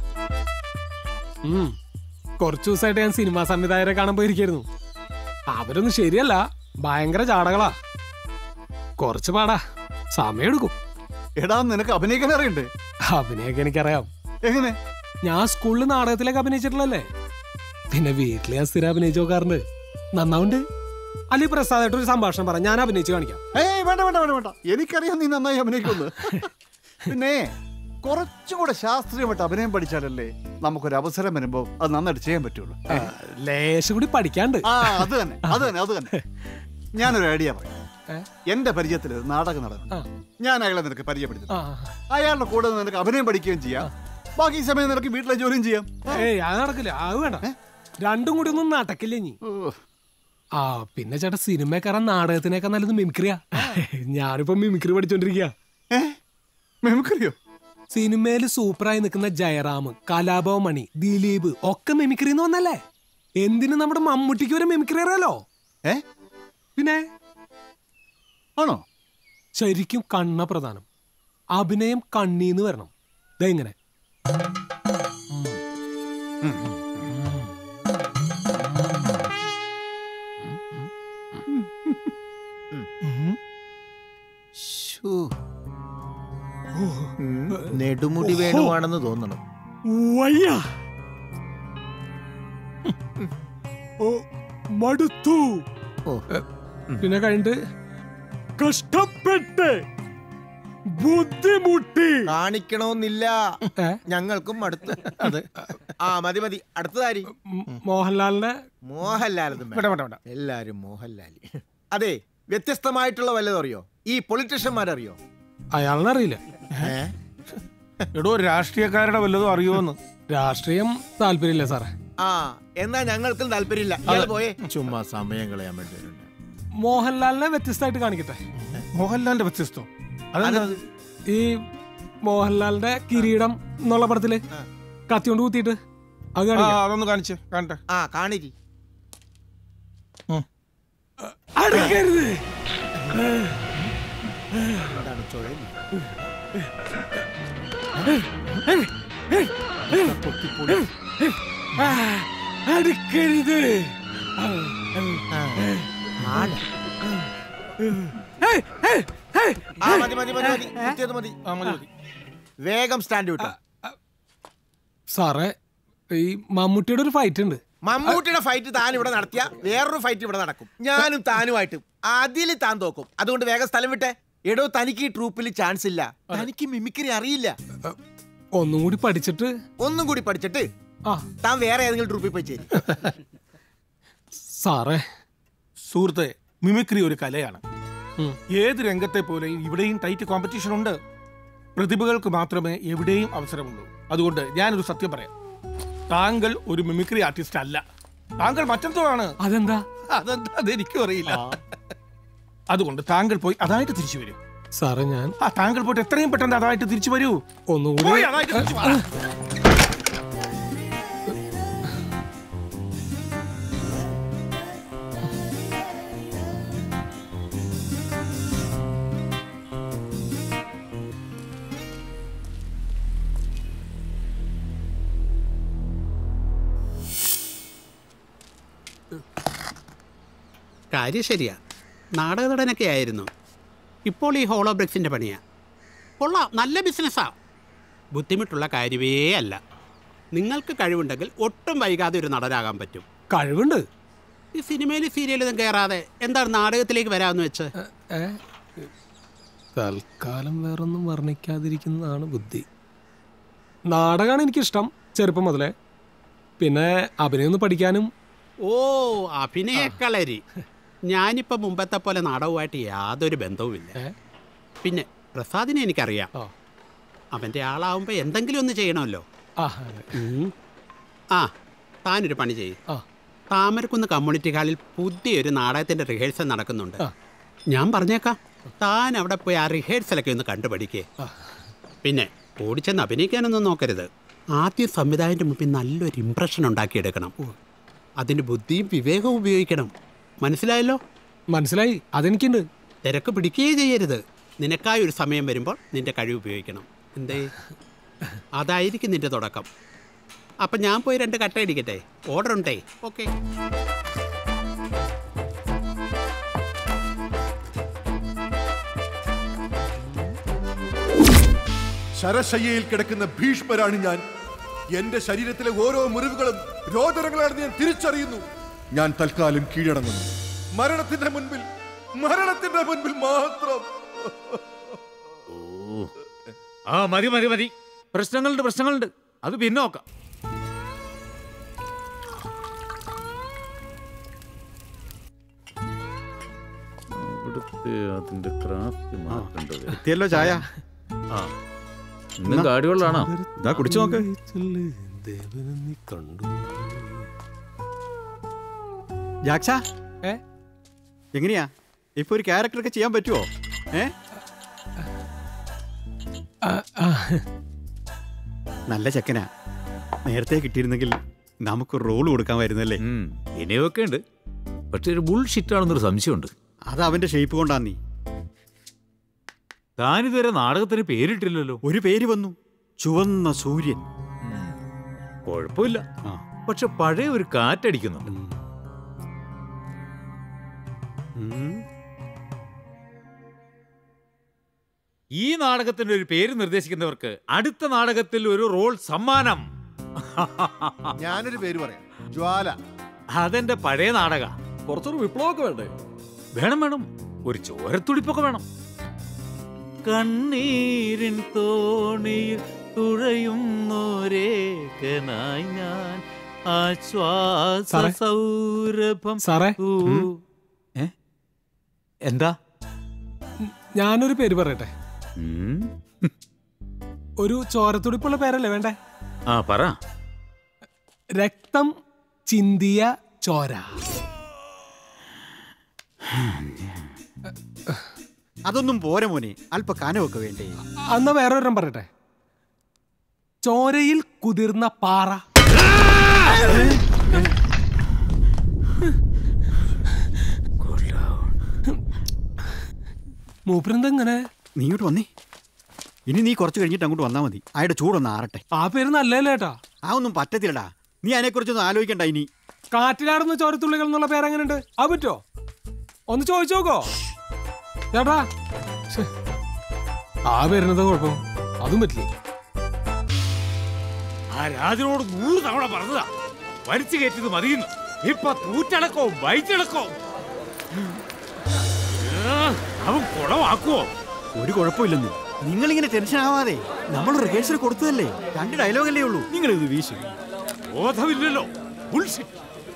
ഉം. കുറച്ചു ദിവസമായിട്ട് ഞാൻ സിനിമാ സംവിധായകരെ കാണാൻ പോയിരിക്കായിരുന്നു അവരൊന്നും ശരിയല്ല ഭയങ്കര ചാടകളാ കുറച്ച് പാടാ സമയം എടുക്കും എടാ നിനക്ക് അഭിനയിക്കാൻ അറിയണ്ടേ അഭിനയൊക്കെ എനിക്കറിയാം എങ്ങനെ ഞാൻ സ്കൂളിൽ നാടകത്തിലൊക്കെ അഭിനയിച്ചിട്ടുള്ളല്ലേ പിന്നെ വീട്ടിൽ ഞാൻ സ്ഥിരം അഭിനയിച്ചു നോക്കാറുണ്ട് നന്നാവുണ്ട് അല്ലെ പ്രസാദായിട്ട് ഒരു സംഭാഷണം പറ ഞാൻ അഭിനയിച്ച് കാണിക്കാം ഏയ് വേണ്ട വേണ്ട വേണ്ട വേണ്ട എനിക്കറിയാം നീ നന്നായി അഭിനയിക്കുന്നു പിന്നെ കുറച്ചും കൂടെ ശാസ്ത്രീയമായിട്ട് അഭിനയം പഠിച്ചാലല്ലേ നമുക്കൊരു അവസരം വരുമ്പോ അത് നന്നായിട്ട് ചെയ്യാൻ പറ്റുള്ളൂ ലേശം കൂടി പഠിക്കാണ്ട് ആ അത് തന്നെ അത് തന്നെ അത് തന്നെ ഞാനൊരു ഐഡിയ പറയാം എന്റെ പരിചയത്തിൽ ഒരു നാടക നടൻ ഞാൻ അയാളെ നിനക്ക് പരിചയപ്പെടുത്തി ആ, അയാളുടെ കൂടെ നിനക്ക് അഭിനയം പഠിക്കുകയും ചെയ്യാം ബാക്കി സമയം നിനക്ക് വീട്ടിലെ ജോലിയും ചെയ്യാം ഏയ് അത് നടക്കില്ല അത് വേണ്ട രണ്ടും കൂടി ഒന്നും നടക്കില്ല ഇനി ആ പിന്നെ ചേട്ടാ സിനിമ കയറാൻ നാടകത്തിനേക്കാൾ നല്ലത് മിമിക്രിയാ ഞാനിപ്പോ മിമിക്രി പഠിച്ചോണ്ടിരിക്കുക മിമിക്രിയോ സിനിമയിൽ സൂപ്പറായി നിൽക്കുന്ന ജയറാം കലാഭവൻ മണി ദിലീപ് ഒക്കെ മിമിക്രി എന്ന് വന്നല്ലേ എന്തിനു നമ്മുടെ മമ്മൂട്ടിക്ക് ഒരു മിമിക്രി അറിയാലോ ഏ പിന്നെ ആണോ ശരിക്കും കണ്ണ പ്രധാനം അഭിനയം കണ്ണീന്ന് വരണം ദേ ഇങ്ങനെ നെടുമുടി വേണുവാണെന്ന് തോന്നണം വയ്യ ഓ മടുത്തു പിന്നെ കഴിഞ്ഞിട്ട് കഷ്ടപ്പെട്ട് ബുദ്ധിമുട്ടി കാണിക്കണമെന്നില്ല ഞങ്ങൾക്കും അടുത്ത് അത് ആ മതി മതി അടുത്തതാരി മോഹൻലാലിന്റെ മോഹൻലാലതും വേണ്ട, വേണ്ട, വേണ്ട. എല്ലാരും മോഹൻലാൽ അതെ വ്യത്യസ്തമായിട്ടുള്ള വല്ലതും അറിയോ ഈ പൊളിറ്റീഷ്യന്മാരറിയോ അയാളിനെ അറിയില്ല എടോ രാഷ്ട്രീയക്കാരുടെ വല്ലതും അറിയോന്ന് രാഷ്ട്രീയം താല്പര്യമില്ല സാറേ ആ എന്നാ ഞങ്ങൾക്കും താല്പര്യമില്ല ഇയാള് പോയേ ചുമ്മാ സമയം കളയാൻ വേണ്ടി മോഹൻലാലിനെ വ്യത്യസ്തമായിട്ട് കാണിക്കട്ടെ മോഹൻലാലിന്റെ വ്യത്യസ്തം ഈ മോഹൻലാലിന്റെ കിരീടം എന്നുള്ള പടത്തില് കത്തിയോണ്ട് കുത്തിയിട്ട് അത് കാണിക്കാം. അതൊന്ന് കാണിച്ച് കാണട്ടെ ആ കാണിക്ക് അടുക്കരുത് എന്താണ് ചുഴലി ആ, അടുക്കരുത് ആണ്. ഏയ്, ഏയ്, ഏയ്. ആ മതി മതി മതി മതി കുത്തിയത് മതി ആ മതി മതി വേഗം സ്റ്റാൻഡ് വിട്ടോ സാറേ ഈ മമ്മൂട്ടിയുടെ ഒരു ഫൈറ്റ് ഉണ്ട് മമ്മൂട്ടിയുടെ ഫൈറ്റ് താൻ ഇവിടെ നടത്തിയ വേറൊരു ഫൈറ്റ് ഇവിടെ നടക്കും ഞാനും താനുമായിട്ടും അതിൽ താൻ തോക്കും അതുകൊണ്ട് വേഗം സ്ഥലം വിട്ടെ എടോ തനിക്ക് ഈ ട്രൂപ്പിൽ ചാൻസ് ഇല്ല തനിക്ക് മിമിക്രി അറിയില്ല ഒന്നും കൂടി പഠിച്ചിട്ട് ഒന്നും കൂടി പഠിച്ചിട്ട് ആ താൻ വേറെ ഏതെങ്കിലും ട്രൂപ്പിൽ പോയി ചേരും സാറേ സുഹൃത്തെ മിമിക്രി ഒരു കലയാണ് ഏത് രംഗത്തെ പോലെയും ഇവിടെയും ടൈറ്റ് കോമ്പറ്റീഷൻ ഉണ്ട് പ്രതിഭകൾക്ക് മാത്രമേ എവിടെയും അവസരമുള്ളൂ അതുകൊണ്ട് ഞാനൊരു സത്യം പറയാം താങ്കൾ ഒരു മിമിക്രി ആർട്ടിസ്റ്റ് അല്ല താങ്കൾ മറ്റെന്തോ ആണ് അതെന്താ അതെന്താ അതെനിക്കും അറിയില്ല അതുകൊണ്ട് താങ്കൾ പോയി അതായിട്ട് തിരിച്ചു വരൂ സാറേ ഞാൻ ആ താങ്കൾ പോയിട്ട് എത്രയും പെട്ടെന്ന് അതായിട്ട് തിരിച്ചു വരൂ ഒന്നുകൂടി പോയി അതായിട്ട് തിരിച്ചു വാ. കാര്യം ശരിയാ നാടക നടനൊക്കെ ആയിരുന്നു ഇപ്പോൾ ഈ ഹോളോ ബ്രിക്സിൻ്റെ പണിയാ കൊള്ളാം നല്ല ബിസിനസ്സാ ബുദ്ധിമുട്ടുള്ള കാര്യമേ അല്ല നിങ്ങൾക്ക് കഴിവുണ്ടെങ്കിൽ ഒട്ടും വൈകാതെ ഒരു നടനാകാൻ പറ്റും കഴിവുണ്ട് ഈ സിനിമയിൽ സീരിയലൊന്നും കയറാതെ എന്താണ് നാടകത്തിലേക്ക് വരാമെന്ന് വെച്ച് തൽക്കാലം വേറൊന്നും വർണ്ണിക്കാതിരിക്കുന്നതാണ് ബുദ്ധി നാടകമാണ് എനിക്കിഷ്ടം ചെറുപ്പം മുതലേ പിന്നെ അഭിനയം ഒന്ന് പഠിക്കാനും ഓ അഭിനയക്കളരി ഞാനിപ്പോൾ മുമ്പത്തെ പോലെ നാടകവുമായിട്ട് യാതൊരു ബന്ധവുമില്ല പിന്നെ പ്രസാദിനെ എനിക്കറിയാം അവൻ്റെ ആളാവുമ്പോൾ എന്തെങ്കിലും ഒന്ന് ചെയ്യണമല്ലോ ഉം. ആ താനൊരു പണി ചെയ്യും താമരക്കുന്ന് കമ്മ്യൂണിറ്റി ഹാളിൽ പുതിയൊരു നാടകത്തിൻ്റെ റിഹേഴ്സൽ നടക്കുന്നുണ്ട് ഞാൻ പറഞ്ഞേക്കാം താൻ അവിടെ പോയി ആ റിഹേഴ്സലൊക്കെ ഒന്ന് കണ്ടുപഠിക്കേ പിന്നെ ഓടിച്ചെന്ന് അഭിനയിക്കാനൊന്നും നോക്കരുത് ആദ്യം സംവിധായകൻ്റെ മുമ്പിൽ നല്ലൊരു ഇമ്പ്രഷൻ ഉണ്ടാക്കിയെടുക്കണം അതിന് ബുദ്ധിയും വിവേകവും ഉപയോഗിക്കണം മനസ്സിലായല്ലോ മനസ്സിലായി അതെനിക്കുണ്ട് തിരക്ക് പിടിക്കുകയേ ചെയ്യരുത് നിനക്കായി ഒരു സമയം വരുമ്പോൾ നിന്റെ കഴിവ് ഉപയോഗിക്കണം എന്തേ അതായിരിക്കും നിന്റെ തുടക്കം അപ്പം ഞാൻ പോയി രണ്ട് കട്ട അടിക്കട്ടെ ഓർഡർ ഉണ്ടേ ഓക്കെ ശരശയ്യയിൽ കിടക്കുന്ന ഭീഷ്മരാണ് ഞാൻ എന്റെ ശരീരത്തിലെ ഓരോ മുറിവുകളും രോദനങ്ങളാണെന്ന് ഞാൻ തിരിച്ചറിയുന്നു ഞാൻ തൽക്കാലം കീഴടങ്ങുന്നു മരണത്തിന്റെ മുൻപിൽ മരണത്തിന്റെ മുൻപിൽ മാത്രം ആ മതി മതി മതി പ്രശ്നങ്ങളുണ്ട് പ്രശ്നങ്ങളുണ്ട് അത് പിന്നെ നോക്കാം അവിടുത്തെ അതിന്റെ ക്രാഫ്റ്റ് മാറ്റേണ്ടത് എത്തിയല്ലോ ചായ ആ ഇന്നും കാടിവെള്ളാണോ ഇതാ കുടിച്ചു നോക്ക് ജാക്ഷ എങ്ങനെയാ ഇപ്പൊ ഒരു ക്യാരക്ടറൊക്കെ ചെയ്യാൻ പറ്റുമോ ഏ നല്ല ചെക്കനാ നേരത്തെ കിട്ടിയിരുന്നെങ്കിൽ നമുക്ക് റോൾ കൊടുക്കാൻ വരുന്നല്ലേ ഇനിയൊക്കെ ഉണ്ട് പക്ഷെ ഒരു ബുൾഷിറ്റ് ആണെന്നൊരു സംശയമുണ്ട് അത് അവന്റെ ഷേപ്പ് കൊണ്ടാ നീ താനിതുവരെ നാടകത്തിന് പേരിട്ടില്ലല്ലോ ഒരു പേര് വന്നു ചുവന്ന സൂര്യൻ കുഴപ്പമില്ല പക്ഷെ പഴയ ഒരു കാറ്റടിക്കുന്നുണ്ട് ഈ നാടകത്തിന്റെ ഒരു പേര് നിർദ്ദേശിക്കുന്നവർക്ക് അടുത്ത നാടകത്തിൽ ഒരു റോൾ സമ്മാനം ഞാനൊരു പേര് പറയാം ജ്വാല അതെന്റെ പഴയ നാടക കുറച്ചൊരു വിപ്ലവമൊക്കെ വേണ്ടേ വേണം വേണം ഒരു ചോരത്തുടിപ്പൊക്കെ വേണം കണ്ണീരിൻ തോണിയിൽ തുഴയുന്നോരേകനായി ഞാൻ ആശ്വാസ സാറേ? സൗരഭം സാറേ? ഊ- ഏ? എന്താ ഞാനൊരു പേര് പറയട്ടെ ഒരു ചോരത്തുടിപ്പുള്ള പേരല്ലേ വേണ്ടേ ആ പറ രക്തം ചിന്തിയ ചോര അതൊന്നും പോരെ മോനെ അല്പ കനമൊക്കെ വേണ്ടേ അന്ന് വേറൊരെണ്ണം പറയട്ടെ ചോരയിൽ കുതിർന്ന പാറ മൂപ്പരെന്തെങ്ങനെ നീ ഇങ്ങോട്ട് വന്നേ ഇനി നീ കുറച്ച് കഴിഞ്ഞിട്ട് അങ്ങോട്ട് വന്നാൽ മതി അയാളുടെ ചൂടൊന്ന് ആറട്ടെ ആ പേര് നല്ലല്ലേ ഏട്ടാ ആ ഒന്നും പറ്റത്തില്ലടാ നീ അതിനെക്കുറിച്ചൊന്നും ആലോചിക്കണ്ട ഇനി കാറ്റിലാടുന്ന ചോരത്തുള്ളികൾ എന്നുള്ള പേരെങ്ങനെയുണ്ട് അത് പറ്റോ ഒന്ന് ചോദിച്ചു നോക്കോ ചേട്ടാ ശ്ശെ. ആ വരുന്നത് കുഴപ്പം അതും പറ്റില്ല ആ രാജനോട് നൂറ് തവണ പറഞ്ഞതാ വലിച്ചു കയറ്റിയത് മതിയുന്നു ഇപ്പൊ തൂറ്റടക്കവും വയറ്റിളക്കവും അവൻ കുളമാക്കുവോ ഒരു കുഴപ്പമില്ലെന്ന് നിങ്ങളിങ്ങനെ ടെൻഷൻ ആവാതെ നമ്മൾ റിഹേഴ്സൽ കൊടുത്തതല്ലേ രണ്ട് ഡയലോഗല്ലേ ഉള്ളൂ നിങ്ങൾ ഇത് വീശു ബോധമില്ലല്ലോ ബുൾഷിറ്റ്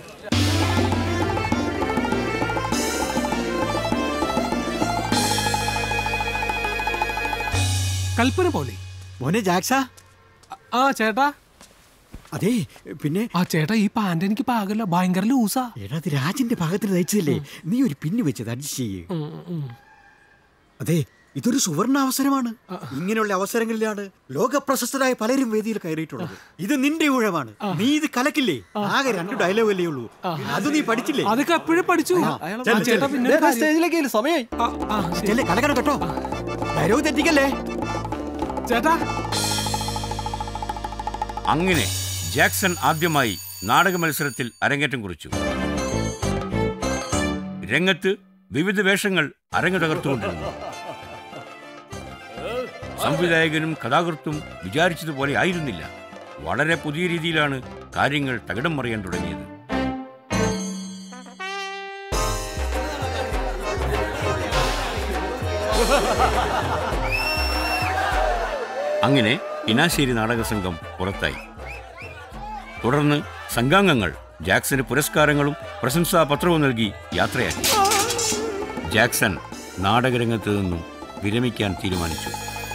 കൽപ്പന പോലെ മോനെ ജാക്സ ആ ചേട്ടാ അതെ പിന്നെ ആ ചേട്ടാ ഈ പാന്റ് എനിക്ക് പാകല്ല ഭയങ്കര ലൂസാ എടാ അത് രാജിന്റെ ഭാഗത്തിന് തയ്ച്ചതല്ലേ നീ ഒരു പിന്ന് വെച്ചത് അഡ്ജസ്റ്റ് ചെയ്യേ അതെ ഇതൊരു സുവർണ അവസരമാണ് ഇങ്ങനെയുള്ള അവസരങ്ങളിലാണ് ലോക പ്രശസ്തരായ പലരും വേദിയിൽ കയറിയിട്ടുള്ളത് ഇത് നിന്റെ ഊഴമാണ് നീ ഇത് കലക്കില്ലേ ആകെ രണ്ട് ഡയലോഗ് അല്ലേ ഉള്ളൂ അത് നീ പഠിച്ചില്ലേ അതൊക്കെ എപ്പോഴും പഠിച്ചു ആ, ആ, ചെല്ല്, ചേട്ടാ ചെല്ല്. പിന്നെ ദേ, ഒരു ദേ, കാര്യം. സ്റ്റേജിലേക്ക് സമയായി ചെല്ല്, കലക്കണം കേട്ടോ ഡയലോഗ് തെറ്റിക്കല്ലേ ചേട്ടാ അങ്ങനെ ജാക്സൺ ആദ്യമായി നാടക മത്സരത്തിൽ അരങ്ങേറ്റം കുറിച്ചു രംഗത്ത് വിവിധ വേഷങ്ങൾ അരങ്ങ് തകർത്തുകൊണ്ടിരുന്നു സംവിധായകനും കഥാകൃത്തും വിചാരിച്ചതുപോലെ ആയിരുന്നില്ല വളരെ പുതിയ രീതിയിലാണ് കാര്യങ്ങൾ തകിടം മറിയാൻ തുടങ്ങിയത് അങ്ങനെ ഇനാശ്ശേരി നാടക സംഘം പുറത്തായി തുടർന്ന് സംഘാംഗങ്ങൾ ജാക്സന് പുരസ്കാരങ്ങളും പ്രശംസാപത്രവും നൽകി യാത്രയാക്കി ജാക്സൺ നാടകരംഗത്ത് നിന്നും വിരമിക്കാൻ തീരുമാനിച്ചു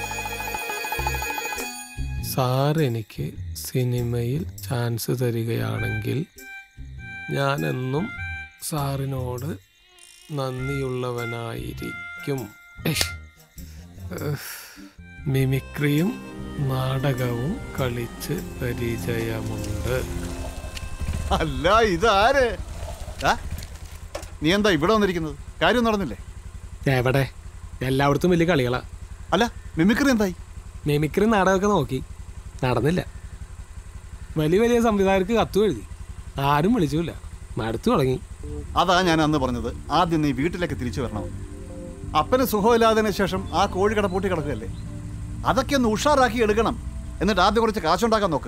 സാർ എനിക്ക് സിനിമയിൽ ചാൻസ് തരികയാണെങ്കിൽ ഞാൻ എന്നും സാറിനോട് നന്ദിയുള്ളവനായിരിക്കും ഏഷ്. ഏഹ്. മിമിക്രിയും നാടകവും കളിച്ച് പരിചയമുണ്ട് അല്ല ഇതാര് ആ? നീ എന്താ ഇവിടെ വന്നിരിക്കുന്നത് കാര്യം നടന്നില്ലേ എവിടെ എല്ലായിടത്തും വലിയ കളികളാ അല്ല മിമിക്രി എന്തായി മിമിക്രി നാടകമൊക്കെ നോക്കി നടന്നില്ല വലിയ വലിയ സംവിധായകർക്ക് കത്തും എഴുതി ആരും വിളിച്ചില്ല മടുത്തു തുടങ്ങി അതാ ഞാൻ അന്ന് പറഞ്ഞത് ആദ്യം നീ വീട്ടിലേക്ക് തിരിച്ചു വരണം അപ്പന് സുഖമില്ലാത്തതിന് ശേഷം ആ കോഴി കട പൂട്ടി കിടക്കുകയല്ലേ അതൊക്കെ ഒന്ന് ഉഷാറാക്കി എടുക്കണം എന്നിട്ട് ആദ്യം കുറച്ച് കാശുണ്ടാക്കാൻ നോക്ക്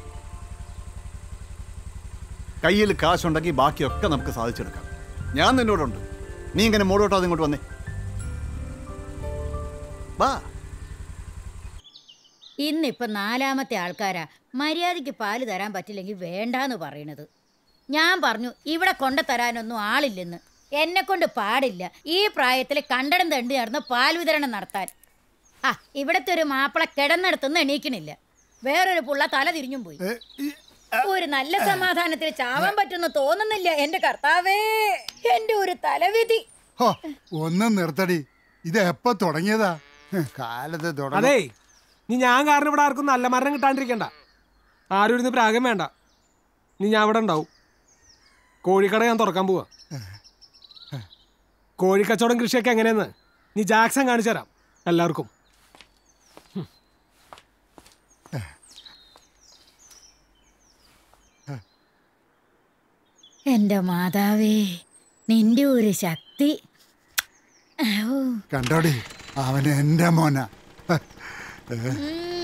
കയ്യിൽ കാശുണ്ടെങ്കിൽ ബാക്കിയൊക്കെ നമുക്ക് സാധിച്ചെടുക്കാം ഞാൻ നിന്നോടുണ്ട് നീ ഇങ്ങനെ മോടോട്ടോ ഇങ്ങോട്ട് വന്നേ വാ ഇന്നിപ്പം നാലാമത്തെ ആൾക്കാരാ മര്യാദയ്ക്ക് പാല് തരാൻ പറ്റില്ലെങ്കിൽ വേണ്ടാന്ന് പറയണത് ഞാൻ പറഞ്ഞു ഇവിടെ കൊണ്ടു തരാനൊന്നും ആളില്ലെന്ന് എന്നെ കൊണ്ട് പാടില്ല ഈ പ്രായത്തിൽ കണ്ടടം തണ്ടി നടന്ന് പാൽ വിതരണം നടത്താൻ ആ ഇവിടത്തെ ഒരു മാപ്പിള കിടന്നിടത്തുനിന്ന് എണീക്കണില്ല വേറൊരു പുള്ള തല തിരിഞ്ഞും പോയി ഒരു നല്ല സമാധാനത്തിൽ ചാവാൻ പറ്റുമെന്ന് തോന്നുന്നില്ല എന്റെ കർത്താവേ എന്റെ ഒരു തലവിധി ഹോ, ഒന്ന് നിർത്തടി ഇത് എപ്പോ തുടങ്ങിയതാ ഹ്, കാലത്ത് അതേ തുടങ്ങി നീ ഞാൻ കാരണം ഇവിടെ ആർക്കും നല്ല മരണം കിട്ടാണ്ടിരിക്കണ്ട ആരും ഇരുന്ന് പ്രാഗം വേണ്ട നീ ഞാൻ ഇവിടെ ഉണ്ടാവും കോഴിക്കട ഞാൻ തുറക്കാൻ പോവാ കോഴിക്കച്ചവടം കൃഷിയൊക്കെ എങ്ങനെയെന്ന് നീ ജാക്സൺ കാണിച്ചു തരാം എല്ലാവർക്കും എന്റെ മാതാവേ നിന്റെ ഒരു ശക്തി ഔ. കണ്ടോടി അവൻ എന്റെ മോന ഉം.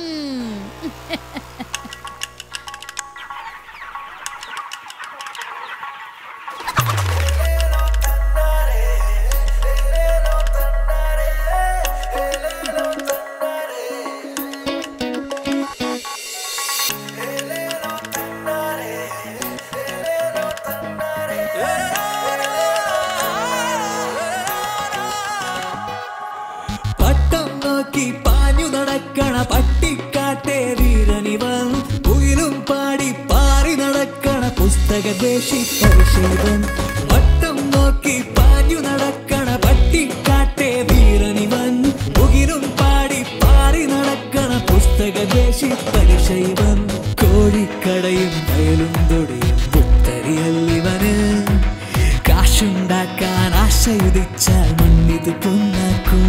പട്ടം നോക്കി പാഞ്ഞു നടക്കണ പട്ടിക്കാട്ടെ വീരനിവൻ ഉയിലും പാടി പാറി നടക്കണ പുസ്തകദേശി പരിശീലൻ പട്ടം നോക്കി പാഞ്ഞു നടക്കണ പട്ടിക്കാട്ടെ വീരനിവൻ ഉകിലും പാടി പാറി നടക്കണ പുസ്തകദേശി പരിശൈവൻ കോഴിക്കടയും വയലും തൊടിയും പുത്തരിയല്ലിവന് കാശുണ്ടാക്കാൻ ആശയുദിച്ചാൽ മണ്ണിത് പൊന്നാക്കും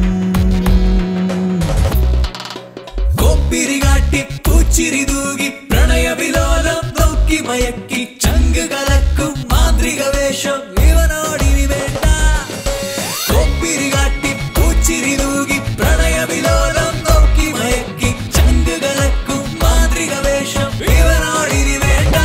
കൊപ്പിരി കാട്ടി പൂച്ചിരി തൂകി പ്രണയവിലോലം നോക്കി മയക്കി ചങ്ക് കലക്കും മാന്ത്രിക വേഷം ഇവനോടിനി വേണ്ട കൊപ്പിരി കാട്ടി പൂച്ചിരി തൂകി പ്രണയവിലോലം നോക്കി മയക്കി ചങ്ക് കലക്കും മാന്ത്രിക വേഷം ഇവനോടിനി വേണ്ട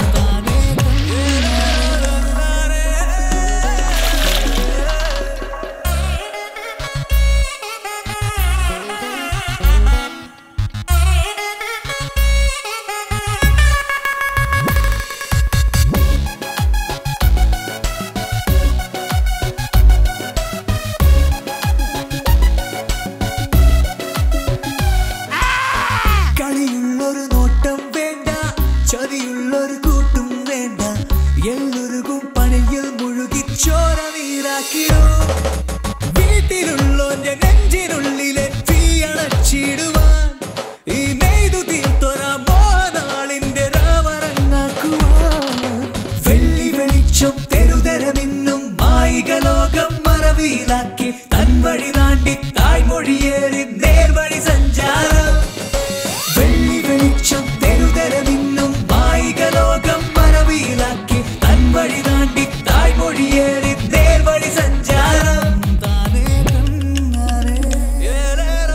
കളിയുള്ളൊരു നോട്ടം വേണ്ട ചതിയുള്ളൊരു കൂട്ടും വേണ്ട എല്ലൊരുകും പണിയിൽ മുഴുകി ചോര നീരാക്കിയോ വീട്ടിലുള്ളോന്റെ നെഞ്ചിനുള്ളിലെ തീയണച്ചിടുവാൻ ഈ നെയ്തു തീർത്തൊര മോനാളിന്റെ രാവറങ്ങാക്കുവാൻ വെള്ളി വെളിച്ചം തെരുതെരമിന്നും മായിക ലോകം മറവിയിലാക്കി തൻ വഴി താണ്ടി തായ്മൊഴിയേറി നേർവഴി സഞ്ചാരം വെള്ളി വെളിച്ചം തെരുതെരമിന്നും മായിക ലോകം മറവിയിലാക്കി തൻ വഴി താണ്ടി തായ്മൊഴിയേറി നേർവഴി സഞ്ചാരം താനേ കണ്ണാനേ ഏലേറോ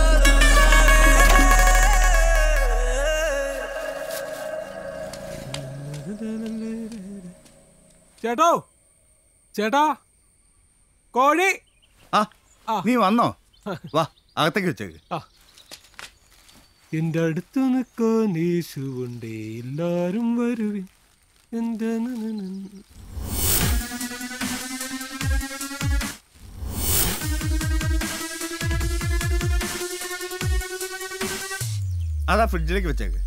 ചേട്ടോ ചേട്ടാ കോഴി ആ നീ വന്നോ വാ അകത്തേക്ക് വെച്ചേക്ക് എന്റെ അടുത്ത് നിൽക്കാൻ യേശുവുണ്ടേ എല്ലാരും വരുവിൻ എന്റെ നനനന. അതാ ഫ്രിഡ്ജിലേക്ക് വെച്ചേക്ക്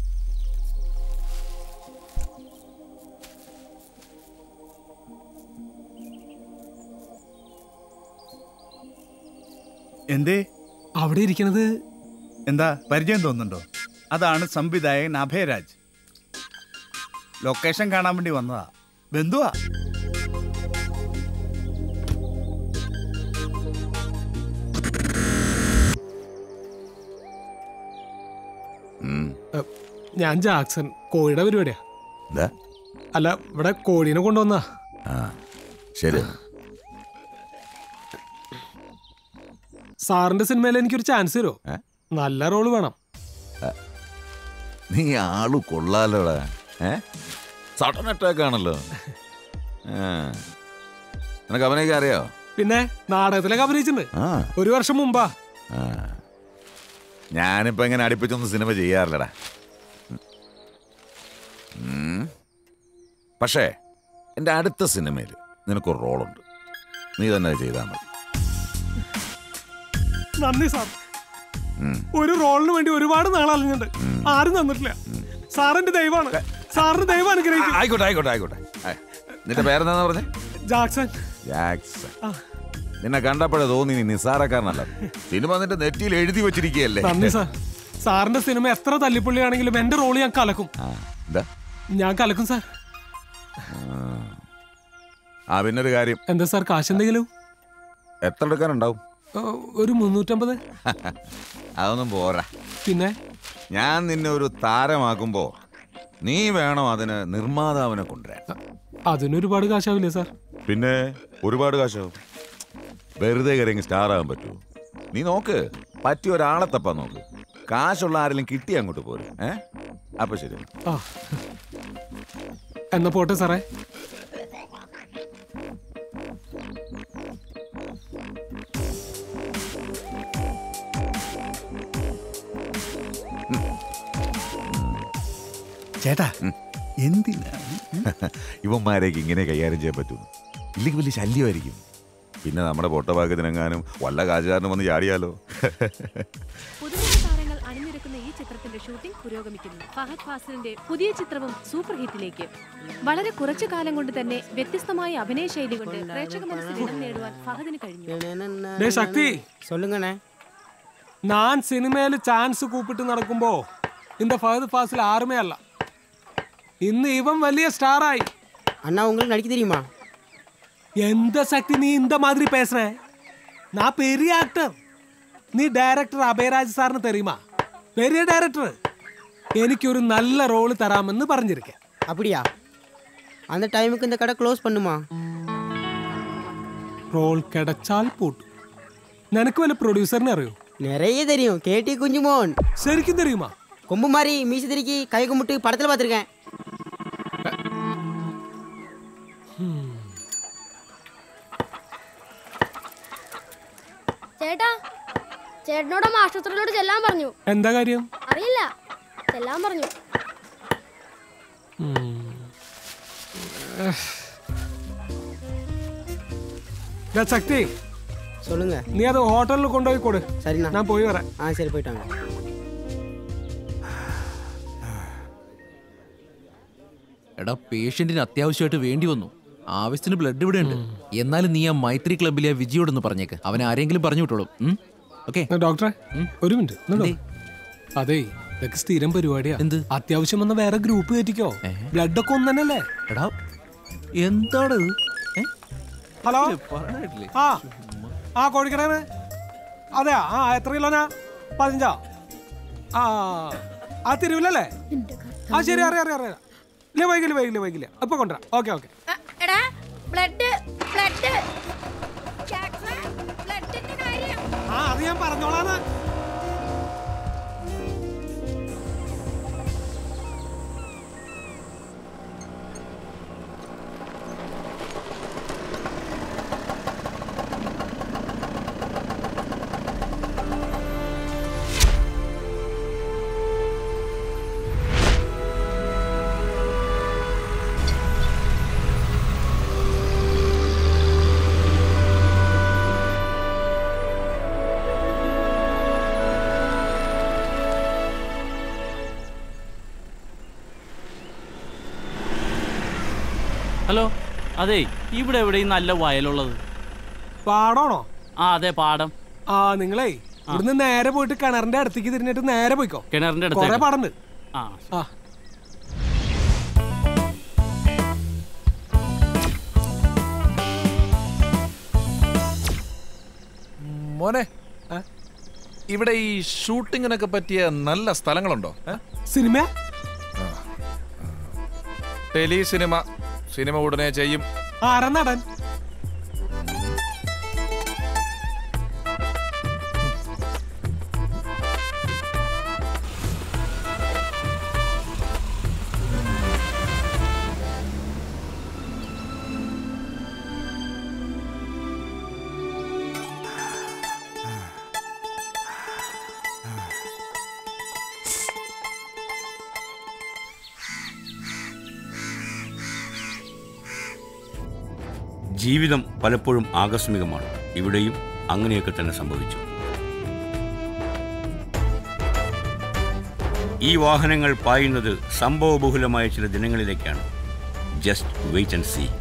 എന്തേ അവിടെ ഇരിക്കണത് എന്താ പരിചയം തോന്നുന്നുണ്ടോ അതാണ് സംവിധായകൻ അഭയരാജ് ലൊക്കേഷൻ കാണാൻ വേണ്ടി വന്നതാ ബന്ധുവാ ഏ, ഞാൻ ജാക്സൺ കോഴിയുടെ പരിപാടിയാ എന്താ അല്ല ഇവിടെ കോഴീനെ കൊണ്ടുവന്നാ ആ ശരി സാറിന്റെ സിനിമയിൽ എനിക്കൊരു ചാൻസ് തരുമോ നല്ല റോള് വേണം നീ ആള് കൊള്ളാലോടാ ഏ സഡൻ അറ്റാക്ക് ആണല്ലോ ആ. നിനക്ക് അവനെയൊക്കെ അറിയോ പിന്നെ നാടകത്തിലൊക്കെ അഭിനയിച്ചിട്ടുണ്ട് ആ ഒരു വർഷം മുമ്പാ ആ ഞാനിപ്പോ ഇങ്ങനെ അടുപ്പിച്ചൊന്നും സിനിമ ചെയ്യാറില്ലടാ ഉം. പക്ഷേ എൻ്റെ അടുത്ത സിനിമയിൽ നിനക്കൊരു റോളുണ്ട് നീ തന്നെ ചെയ്താൽ മതി നന്ദി സാർ ഉം. ഒരു റോളിന് വേണ്ടി ഒരുപാട് നാൾ അലഞ്ഞിട്ടുണ്ട് ആരും തന്നിട്ടില്ല സാറിന്റെ ദൈവമാണ് സാറിന്റെ ദൈവം അനുഗ്രഹിക്കും ആയിക്കോട്ടെ ആയിക്കോട്ടെ ആയിക്കോട്ടെ ആ, നിന്റെ പേരെന്താന്ന് പറഞ്ഞേ ജാക്സൺ ജാക്സൺ ആ. നിന്നെ കണ്ടപ്പോഴേ തോന്നി നീ നിസ്സാരക്കാരനല്ല സിനിമ നിന്റെ നെറ്റിയിൽ എഴുതി വെച്ചിരിക്കുകയല്ലേ നന്ദി സാർ സാറിന്റെ സിനിമ എത്ര തല്ലിപ്പുള്ളിയാണെങ്കിലും എന്റെ റോള് ഞാൻ കലക്കും എന്താ ഞാൻ കലക്കും സാർ ആ പിന്നൊരു കാര്യം എന്താ സാർ കാശ് എന്തെങ്കിലും എത്ര എടുക്കാനുണ്ടാവും ഏ, ഒരു മുന്നൂറ്റമ്പത് അതൊന്നും പോരാ പിന്നെ ഞാൻ നിന്നെ ഒരു താരമാക്കുമ്പോ നീ വേണം അതിന് നിർമ്മാതാവിനെ കൊണ്ടുവരാൻ അതിനൊരുപാട് കാശാവില്ലേ സാർ പിന്നെ ഒരുപാട് കാശാവും വെറുതെ കയറി സ്റ്റാർ ആകാൻ പറ്റുമോ നീ നോക്ക് പറ്റിയ ഒരാളെ തപ്പാൻ നോക്ക് കാശുള്ള ആരെങ്കിലും കിട്ടി അങ്ങോട്ട് പോരും ഏ അപ്പൊ ശരി ആ എന്നാ പോട്ടെ സാറേ ചേട്ടാ എന്തിനാ ഇവന്മാരേക്ക് ഇങ്ങനെ കൈകാര്യം ചെയ്യാൻ പറ്റുന്നു ഇല്ലെങ്കിൽ വലിയ ശല്യമായിരിക്കും പിന്നെ നമ്മുടെ പൊട്ടഭാഗ്യത്തിനെങ്ങാനും വല്ല കാശുകാരനും വന്ന് ചാടിയാലോ പുതുമുഖ താരങ്ങൾ അണിനിരക്കുന്ന ഈ ചിത്രത്തിന്റെ ഷൂട്ടിംഗ് പുരോഗമിക്കുന്നു ഫഹദ് ഫാസിലിന്റെ പുതിയ ചിത്രവും സൂപ്പർ ഹിറ്റിലേക്ക് വളരെ കുറച്ചു കാലം കൊണ്ട് തന്നെ വ്യത്യസ്തമായ അഭിനയ ശൈലി കൊണ്ട് പ്രേക്ഷക മനസ്സിൽ ഇടം നേടുവാൻ ഫഹദിന് കഴിഞ്ഞു டேய் சக்தி சொல்லுங்கண்ணே நான் சினிமேல சான்ஸ் கூப்பிட்டு நடக்கும்போ இந்த ஃபஹத் ஃபாசில் யாருமே அல்ல இന്ന് ഇവൻ വലിയ ஸ்டார் ஆயி அண்ணா உங்களுக்கு நடிக்க தெரியுமா எந்த சக்தி நீ இந்த மாதிரி பேசுற நான் பெரிய ஆக்டர் നീ ഡയറക്ടർ അഭയരാജ് സാറിന് തെറിയുമാ പെരിയ ഡയറക്ടർ എനിക്കൊരു നല്ല റോള് തരാമെന്ന് പറഞ്ഞിരിക്കാം அப்படியா அந்த டைமுக்கு இந்த கடை க்ளோஸ் பண்ணுமா റോൾ കിടച്ചാൽ പൂട്ടും നിനക്ക് വല്ല പ്രൊഡ്യൂസറിനെ അറിയോ நிறைய தெரியும் கேடி குஞ்சுமோன் ശരിക്കും தெரியுமா கொம்பு மாதிரி மீச திருக்கி கை கும்பிட்டு படத்துல பார்த்துருக்கேன் ചേട്ടാ ചേട്ടനോട് അമ്മ ആശുപത്രിയിലോട്ട് ചെല്ലാൻ പറഞ്ഞു എന്താ കാര്യം അറിയില്ല ചെല്ലാൻ പറഞ്ഞു ദാ ശക്തി சொல்லுங்க നീ അത് ഹോട്ടലിൽ കൊണ്ടുപോയി കൊടു சரிண்ணா ഞാൻ പോയി വരാം ஆ சரி போயிட்டாங்க എടാ പേഷ്യന്റിന് അത്യാവശ്യമായിട്ട് വേണ്ടി വന്നു ആവശ്യത്തിന് ബ്ലഡ് ഇവിടെ ഉണ്ട് എന്നാലും നീ ആ മൈത്രി ക്ലബിലെ വിജിയോടൊന്ന് പറഞ്ഞേക്ക് അവൻ ആരെങ്കിലും പറഞ്ഞു വിട്ടോളും ഓക്കെ ഡോക്ടറെ ഒരു മിനിറ്റ് ഇങ്ങോട്ട് വാ. അതെ ഇതൊക്കെ സ്ഥിരം പരിപാടിയാ എന്ത് അത്യാവശ്യം വന്ന വേറെ ഗ്രൂപ്പ് കയറ്റിക്കോ ബ്ലഡ് ഒക്കെ ഒന്നല്ലേ എടാ എന്താണ് ഹലോ ആ ആ കോഴിക്കടയാണ് അതെയാ ആ എത്ര കിലോനാ പതിനഞ്ചാ ആ ആ തിരുവില്ലല്ലേ ആ ശരി അറിയാം അറിയാം അറിയാം ഇല്ല വൈകില്ല വൈകില്ല വൈകില്ല ഇപ്പൊ കൊണ്ടുവരാം ഓക്കെ ഓക്കെ എടാ ബ്ലഡ് ബ്ലഡ് ബ്ലഡിന്റെ കാര്യം ആ അത് ഞാൻ പറഞ്ഞോളാന്ന് ഹലോ അതെ ഇവിടെ എവിടെയും നല്ല വയലുള്ളത് പാടമാണോ ആ അതെ പാടം ആ നിങ്ങളേ ഇവിടുന്ന് നേരെ പോയിട്ട് കിണറിന്റെ അടുത്തേക്ക് തിരിഞ്ഞിട്ട് നേരെ പോയിക്കോ കിണറിന്റെ കൊറേ അടുത്തേക്ക്? പാടുണ്ട് ആ ആ മോനെ ഇവിടെ ഈ ഷൂട്ടിങ്ങിനൊക്കെ പറ്റിയ നല്ല സ്ഥലങ്ങളുണ്ടോ സിനിമ ടെലി സിനിമ സിനിമ ഉടനെ ചെയ്യും ആരാ നടൻ ജീവിതം പലപ്പോഴും ആകസ്മികമാണ് ഇവിടെയും അങ്ങനെയൊക്കെ തന്നെ സംഭവിച്ചു ഈ വാഹനങ്ങൾ പായുന്നത് സംഭവബഹുലമായ ചില ദിനങ്ങളിലേക്കാണ് just wait and see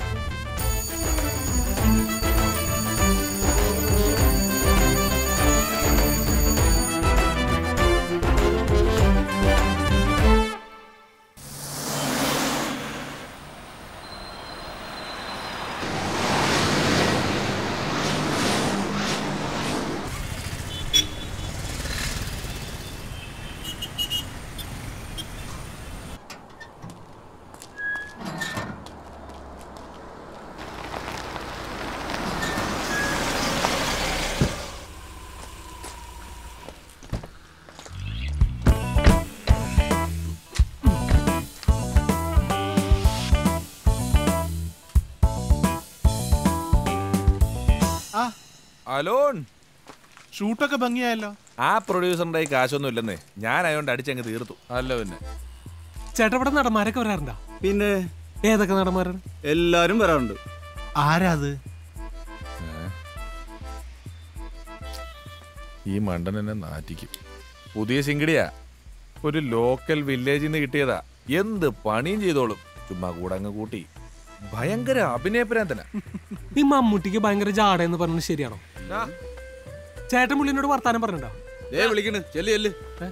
alone ഷൂട്ടൊക്കെ ഭംഗിയായല്ലോ ആ പ്രൊഡ്യൂസറിന്റെ ഈ കാശൊന്നും ഇല്ലെന്നേ ഞാൻ അതുകൊണ്ട് അടിച്ചങ്ങ് തീർത്തു അല്ല പിന്നെ ചേട്ടാ ഇവിടെ നടന്മാരൊക്കെ വരാറുണ്ടോ പിന്നെ ഏതൊക്കെ നടന്മാരാണ് എല്ലാരും വരാറുണ്ട് ആരാ അത് ഈ മണ്ടൻ എന്നെ നാറ്റിക്കും പുതിയ സിംഗടിയാ ഒരു ലോക്കൽ വില്ലേജിൽ നിന്ന് കിട്ടിയതാ എന്ത് പണിയും ചെയ്തോളും ചുമ്മാ കൂടെ അങ്ങ് കൂട്ടി ഭയങ്കര അഭിനയപ്രാന്തന ഈ മമ്മൂട്ടിക്ക് ഭയങ്കര ജാടയെന്ന് പറഞ്ഞത് ശരിയാണോ ചേട്ടൻ പുള്ളിനോട് വർത്താനം പറഞ്ഞിട്ടുണ്ടോ ദേ വിളിക്കണ് ചെല്ല് ചെല്ല്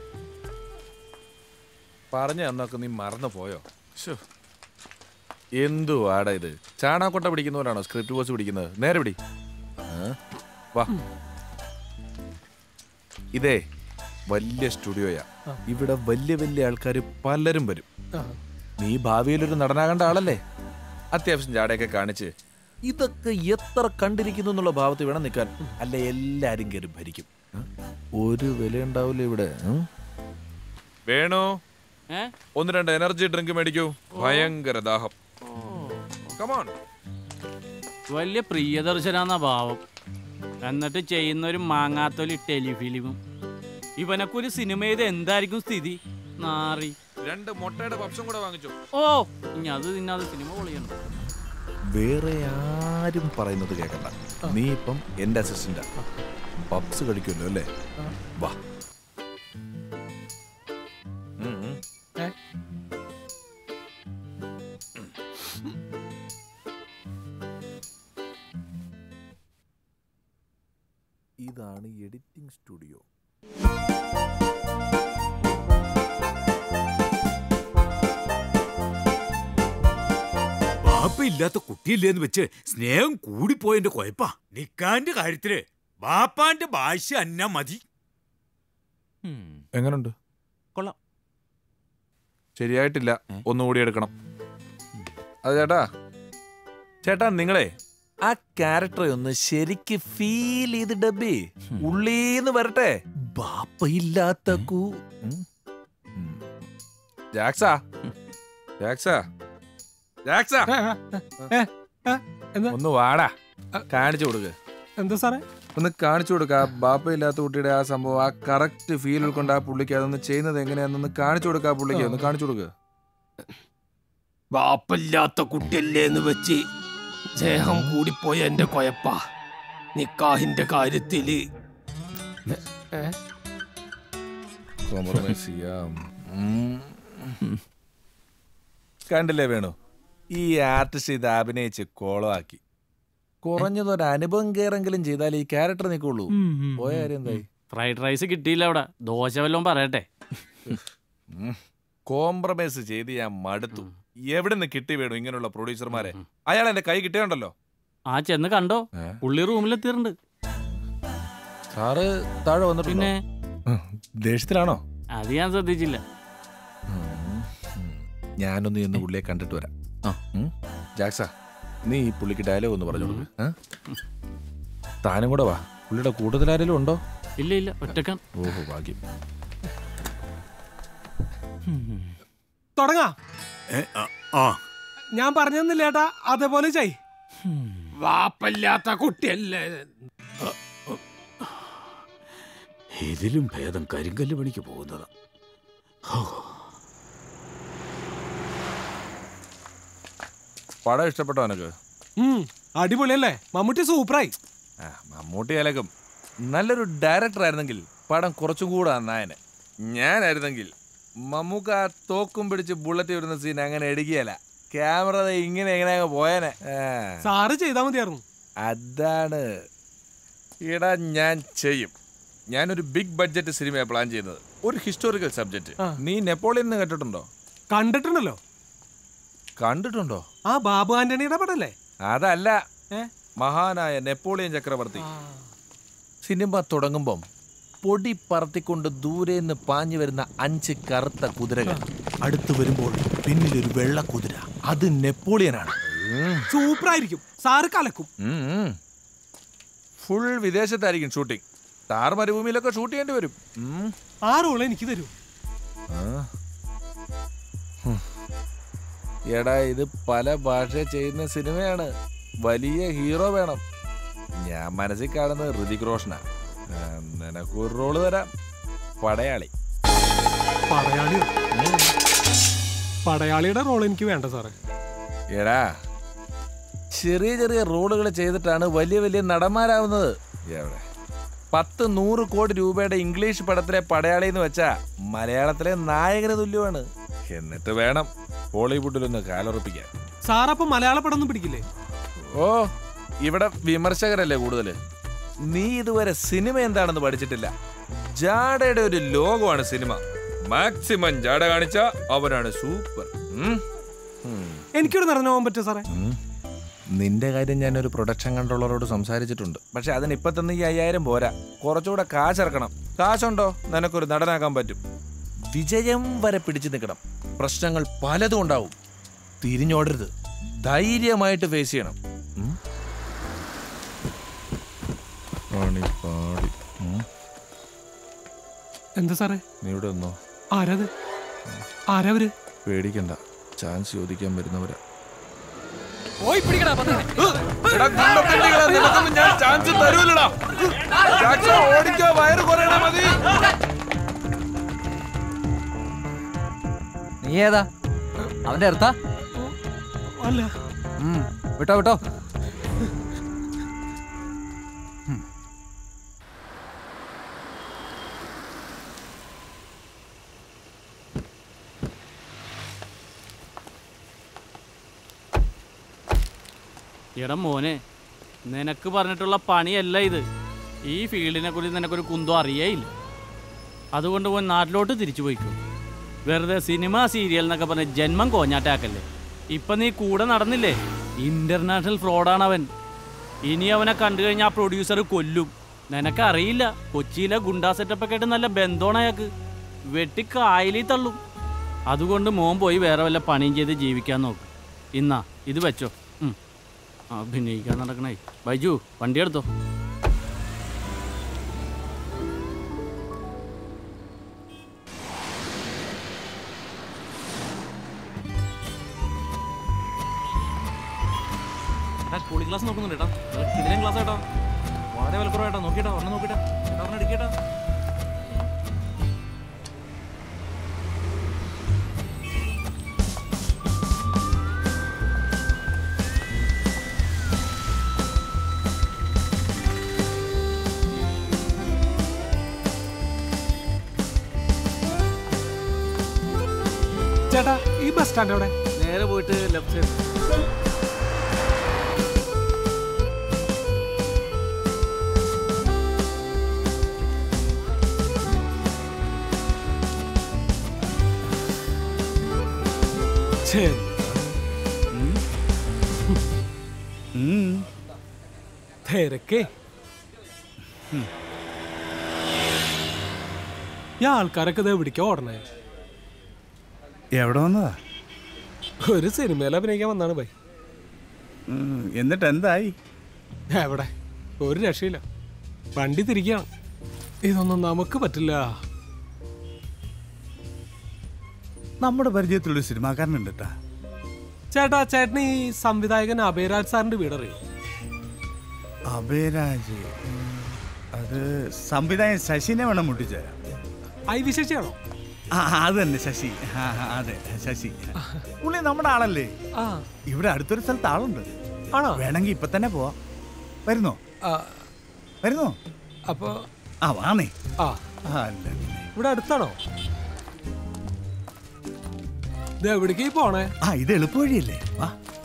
പറഞ്ഞ അന്നൊക്കെ നീ മറന്നു പോയോ ശ്ശോ. എന്തു ആടാ ഇത് ചാണാക്കൊട്ട പിടിക്കുന്നവരാണോ സ്ക്രിപ്റ്റ് ബോസ് പിടിക്കുന്നത് നേരെ പിടി ആ, വാ ഇതേ വലിയ സ്റ്റുഡിയോയാ ഇവിടെ വലിയ വലിയ ആൾക്കാർ പലരും വരും നീ ഭാവിയിൽ ഒരു നടനാകേണ്ട ആളല്ലേ അത്യാവശ്യം ജാടയൊക്കെ കാണിച്ച് ഇതൊക്കെ എത്ര കണ്ടിരിക്കുന്നു എന്നുള്ള ഭാവത്തിൽ വേണം നിൽക്കാൻ അല്ല എല്ലാരും കയറി ഭരിക്കും ഉം? ഒരു വില ഉണ്ടാവില്ല ഇവിടെ ഉം? വേണു ഏ? ഒന്ന് രണ്ട് എനർജി ഡ്രിങ്ക് മേടിക്കൂ ഭയങ്കര ദാഹം കമോൺ വലിയ പ്രിയദർശനാന്ന ഭാവം എന്നിട്ട് ചെയ്യുന്ന ഒരു മാങ്ങാത്തൊലി ടെലിഫിലിമും ഇവനൊക്കെ ഒരു സിനിമ ചെയ്ത് എന്തായിരിക്കും സ്ഥിതി നാറി രണ്ട് മുട്ടയുടെ പപ്സും കൂടെ വാങ്ങിച്ചു ഓ ഇനി അത് തിന്നാതെ സിനിമ പൊളിയണം വേറെ ആരും പറയുന്നത് കേൾക്കണ്ട നീ ഇപ്പം എന്റെ അസിസ്റ്റന്റാ പപ്സ് കഴിക്കുമല്ലോ അല്ലേ വാ ഉം, ഉം. ഇതാണ് എഡിറ്റിംഗ് സ്റ്റുഡിയോ ബാപ്പയില്ലാത്ത കുട്ടിയില്ലേന്ന് വെച്ച് സ്നേഹം കൂടിപ്പോയതിന്റെ കുഴപ്പാ നിക്കാന്റെ കാര്യത്തില് ബാപ്പാന്റെ ഭാഷ അന്ന മതി എങ്ങനുണ്ട് കൊള്ളാം ശരിയായിട്ടില്ല ഒന്നുകൂടി എടുക്കണം അത് ചേട്ടാ ചേട്ടാ നിങ്ങളെ ആ ക്യാരക്ടറെ ഒന്ന് ശരിക്ക് ഫീൽ ചെയ്ത് ഡബി ഉള്ളീന്ന് വരട്ടെ ബാപ്പയില്ലാത്ത കൂ ഉം. ഉം. ജാക്സാ ജാക്സാ ജാക്സാ ഒന്ന് വാടാ കാണിച്ചു കൊടുക്ക് എന്താ സാറേ ഒന്ന് കാണിച്ചു കൊടുക്ക ആ ബാപ്പയില്ലാത്ത കുട്ടിയുടെ ആ സംഭവം ആ കറക്റ്റ് ഫീൽ ഉൾക്കൊണ്ട് ആ പുള്ളിക്ക് അതൊന്ന് ചെയ്യുന്നത് എങ്ങനെയാണെന്ന് കാണിച്ചു കൊടുക്ക ആ പുള്ളിക്ക് ഒന്ന് കാണിച്ചു കൊടുക്ക് ബാപ്പല്ലാത്ത കുട്ടിയല്ലേ എന്ന് വെച്ച് സ്നേഹം കൂടിപ്പോയ എന്റെ കൊയപ്പ നിക്കാഹിന്റെ കാര്യത്തില് കോംപ്രമൈസ് ചെയ്യാം ഉം. കണ്ടില്ലേ വേണു ഈ ആർട്ടിസ്റ്റ് ഇത് അഭിനയിച്ച് കോളമാക്കി കുറഞ്ഞതൊരു അനുഭവം കയറെങ്കിലും ചെയ്താൽ ഈ ക്യാരക്ടർ നിൽക്കുള്ളൂ പോയ കാര്യം എന്തായി ഫ്രൈഡ് റൈസ് കിട്ടിയില്ല അവിടെ ദോശ വല്ലതും പറയട്ടെ കോംപ്രമൈസ് ചെയ്ത് ഞാൻ മടുത്തു എവിടെ നിന്ന് കിട്ടി വേണം ഇങ്ങനെയുള്ള പ്രൊഡ്യൂസർമാരെ അയാൾ എന്റെ കൈ കിട്ടിയുണ്ടല്ലോ ആ ചെന്ന് കണ്ടോ പുള്ളി റൂമിലെത്തിയിട്ടുണ്ട് സാറ് താഴെ വന്നു പിന്നെ ദേഷ്യത്തിലാണോ അത് ഞാൻ ശ്രദ്ധിച്ചില്ല ഞാനൊന്ന് ഇന്ന് പുള്ളിയെ കണ്ടിട്ട് വരാം ഉം. ജാക്സാ നീ ഈ പുള്ളിക്ക് ഡയലോഗ് ഒന്ന് പറഞ്ഞു കൊടുക്ക്, ഏ? താനും കൂടെ വാ പുള്ളിയുടെ കൂടുതൽ ആരെങ്കിലും ഉണ്ടോ ഇല്ല ഇല്ല ഒറ്റക്കാൻ ഓഹോ ഭാഗ്യം തുടങ്ങാ ആ ഞാൻ പറഞ്ഞെന്നില്ല ഏട്ടാ അതേപോലെ ചെയ് വാപ്പല്ലാത്ത കുട്ടിയല്ലേ ഇതിലും ഭേദം കരിങ്കല്ല് പണിക്ക് പോകുന്നതാ പടം ഇഷ്ടപ്പെട്ടോ എനക്ക് ഉം, അടിപൊളിയല്ലേ മമ്മൂട്ടി സൂപ്പറായി ആ, മമ്മൂട്ടി അലക്കും നല്ലൊരു ഡയറക്ടർ ആയിരുന്നെങ്കിൽ പടം കുറച്ചും കൂടെ നന്നായനെ ഞാനായിരുന്നെങ്കിൽ മമ്മൂക്ക ആ തോക്കും പിടിച്ച് ബുള്ളറ്റ് വരുന്ന സീൻ അങ്ങനെ എടുക്കുകയല്ല ക്യാമറ ദേ ഇങ്ങനെ എങ്ങനെ അങ്ങ് പോയനെ ആ. സാറ് ചെയ്താൽ മതിയായിരുന്നു അതാണ് ഇടാ ഞാൻ ചെയ്യും ഞാനൊരു ബിഗ് ബഡ്ജറ്റ് സിനിമയാണ് പ്ലാൻ ചെയ്യുന്നത് ഒരു ഹിസ്റ്റോറിക്കൽ സബ്ജക്റ്റ് നീ നെപ്പോളിയൻ എന്ന് കേട്ടിട്ടുണ്ടോ കണ്ടിട്ടുണ്ടല്ലോ കണ്ടിട്ടുണ്ടോ ആ ബാബു ആന്റണിയുടെ പടല്ലേ അതല്ല ഏ? മഹാനായ നെപ്പോളിയൻ ചക്രവർത്തി സിനിമ തുടങ്ങുമ്പം പൊടി പറത്തിക്കൊണ്ട് ദൂരെ നിന്ന് പാഞ്ഞു വരുന്ന അഞ്ച് കറുത്ത കുതിരകൾ അടുത്ത് വരുമ്പോൾ പിന്നിലൊരു വെള്ള കുതിര അത് നെപ്പോളിയനാണ് സൂപ്പറായിരിക്കും സാറ് കലക്കും ഫുൾ വിദേശത്തായിരിക്കും ഷൂട്ടിംഗ് താർ മരുഭൂമിയിലൊക്കെ ഷൂട്ട് ചെയ്യേണ്ടി വരും ഉം. ആ റോള് എനിക്ക് തരൂ ആ. ഹും. എടാ ഇത് പല ഭാഷ ചെയ്യുന്ന സിനിമയാണ് വലിയ ഹീറോ വേണം ഞാൻ മനസ്സിൽ കാണുന്നത് ഋതിക് റോഷനാ ആ, നിനക്കൊരു റോള് തരാം പടയാളി പടയാളിയോ പടയാളിയുടെ റോൾ എനിക്ക് വേണ്ട സാറേ എടാ ചെറിയ ചെറിയ റോളുകൾ ചെയ്തിട്ടാണ് വലിയ വലിയ നടന്മാരാവുന്നത് എവിടെ പത്ത് നൂറ് കോടി രൂപയുടെ ഇംഗ്ലീഷ് പടത്തിലെ പടയാളി എന്ന് വെച്ചാ മലയാളത്തിലെ നായകന് തുല്യമാണ് എന്നിട്ട് വേണം ഹോളിവുഡിലൊന്ന് കാലുറപ്പിക്കാൻ സാറപ്പം മലയാള പടം ഒന്നും പിടിക്കില്ലേ ഓ ഇവിടെ വിമർശകരല്ലേ കൂടുതല് നീ ഇതുവരെ സിനിമ എന്താണെന്ന് പഠിച്ചിട്ടില്ല ജാടയുടെ ഒരു ലോകമാണ് സിനിമ മാക്സിമം ജാട കാണിച്ച അവനാണ് സൂപ്പർ ഉം. ഉം. എനിക്കൊരു നടന്നു പോകാൻ പറ്റുമോ സാറേ ഉം. നിന്റെ കാര്യം ഞാനൊരു പ്രൊഡക്ഷൻ കൺട്രോളറോട് സംസാരിച്ചിട്ടുണ്ട് പക്ഷെ അതിന് ഇപ്പൊ തന്നെ ഈ അയ്യായിരം പോരാ കുറച്ചുകൂടെ കാശിറക്കണം കാശുണ്ടോ നിനക്കൊരു നടനാക്കാൻ പറ്റും വിജയം വരെ പിടിച്ചു നിൽക്കണം പ്രശ്നങ്ങൾ പലതും ഉണ്ടാവും തിരിഞ്ഞോടരുത് ധൈര്യമായിട്ട് ഫേസ് ചെയ്യണം ഉം? പാടി, പാടി. ഉം. എന്താ സാറേ നീ ഇവിടെ ഒന്നോ ആരാത് ആരാവര് പേടിക്കണ്ട ചാൻസ് ചോദിക്കാൻ വരുന്നവരാ പോയി പിടിക്കടാ ഞാൻ ചാൻസ് തരൂലടാ ജാക്സൺ ഓടിക്കോ വയറ് കുറയണ മതി നീ ഏതാ അവന്റെ അടുത്താ അല്ല വിട്ടോ വിട്ടോ എടാ മോനെ നിനക്ക് പറഞ്ഞിട്ടുള്ള പണിയല്ല ഇത് ഈ ഫീൽഡിനെ കുറിച്ച് നിനക്കൊരു കുന്തം അറിയേയില്ല അതുകൊണ്ട് പോയി നാട്ടിലോട്ട് തിരിച്ചു പോയിക്കോ വെറുതെ സിനിമ സീരിയൽ എന്നൊക്കെ പറഞ്ഞ് ജന്മം കോഞ്ഞാട്ടാക്കല്ലേ ഇപ്പൊ നീ കൂടെ നടന്നില്ലേ ഇന്റർനാഷണൽ ഫ്രോഡാണ് അവൻ ഇനി അവനെ കണ്ടു കഴിഞ്ഞാൽ ആ പ്രൊഡ്യൂസർ കൊല്ലും നിനക്കറിയില്ല കൊച്ചിയിലെ ഗുണ്ടാ സെറ്റപ്പൊക്കെ ആയിട്ട് നല്ല ബന്ധമാണ് അയാൾക്ക് വെട്ടി കായലിൽ തള്ളും അതുകൊണ്ട് മോൻ പോയി വേറെ വല്ല പണിയും ചെയ്ത് ജീവിക്കാൻ നോക്ക് ഇന്നാ ഇത് വെച്ചോ ഉം. അഭിനയിക്കാൻ നടക്കണേ ബൈജു വണ്ടി എടുത്തോ കൂളിംഗ് ഗ്ലാസ് നോക്കുന്നുണ്ട് കേട്ടോ കിടിലൻ ഗ്ലാസ് കേട്ടോ വളരെ വിലക്കുറവായിട്ടോ നോക്കിട്ടോ ഒരെണ്ണം നോക്കിട്ടോ ചേട്ടാ ഒരെണ്ണം എടുക്കട്ടോ ചേട്ടാ ഈ ബസ് സ്റ്റാൻഡ് എവിടെ നേരെ പോയിട്ട് ലെഫ്റ്റ് സൈഡ് തിരക്കേ ഈ ആൾക്കാരൊക്കെ ഇത് എവിടേക്കാ ഓടണേ എവിടെ വന്നതാ ഒരു സിനിമയിൽ അഭിനയിക്കാൻ വന്നാണ് ബൈ ഉം, എന്നിട്ട് എന്തായി എവിടെ ഒരു രക്ഷയില്ല വണ്ടി തിരിക്കുകയാണ് ഇതൊന്നും നമുക്ക് പറ്റില്ല നമ്മുടെ പരിചയത്തിലൊരു സിനിമാക്കാരനുണ്ട് കേട്ടാ ചേട്ടാ ചേട്ടന് ഈ സംവിധായകൻ അഭയരാജ് സാറിന്റെ വീടറിയോ അഭയരാജ് ഉം, അത് സംവിധായകൻ ശശിനെ വേണം മുട്ടിച്ചേരാം ഐ വിശേഷിയാണോ ആ അത് തന്നെ ശശി ആ, ആ, അതെ ശശി പുള്ളി നമ്മുടെ ആളല്ലേ ആ ഇവിടെ അടുത്തൊരു സ്ഥലത്ത് ആളുണ്ട് ആണോ വേണമെങ്കിൽ ഇപ്പൊ തന്നെ പോവാം വരുന്നോ വരുന്നോ അപ്പൊ ആ വാണേ ആ അല്ല പിന്നെ. ഇവിടെ അടുത്താണോ ഇത് എവിടേക്ക് പോണേ ആ ഇത് എളുപ്പവഴിയല്ലേ വാ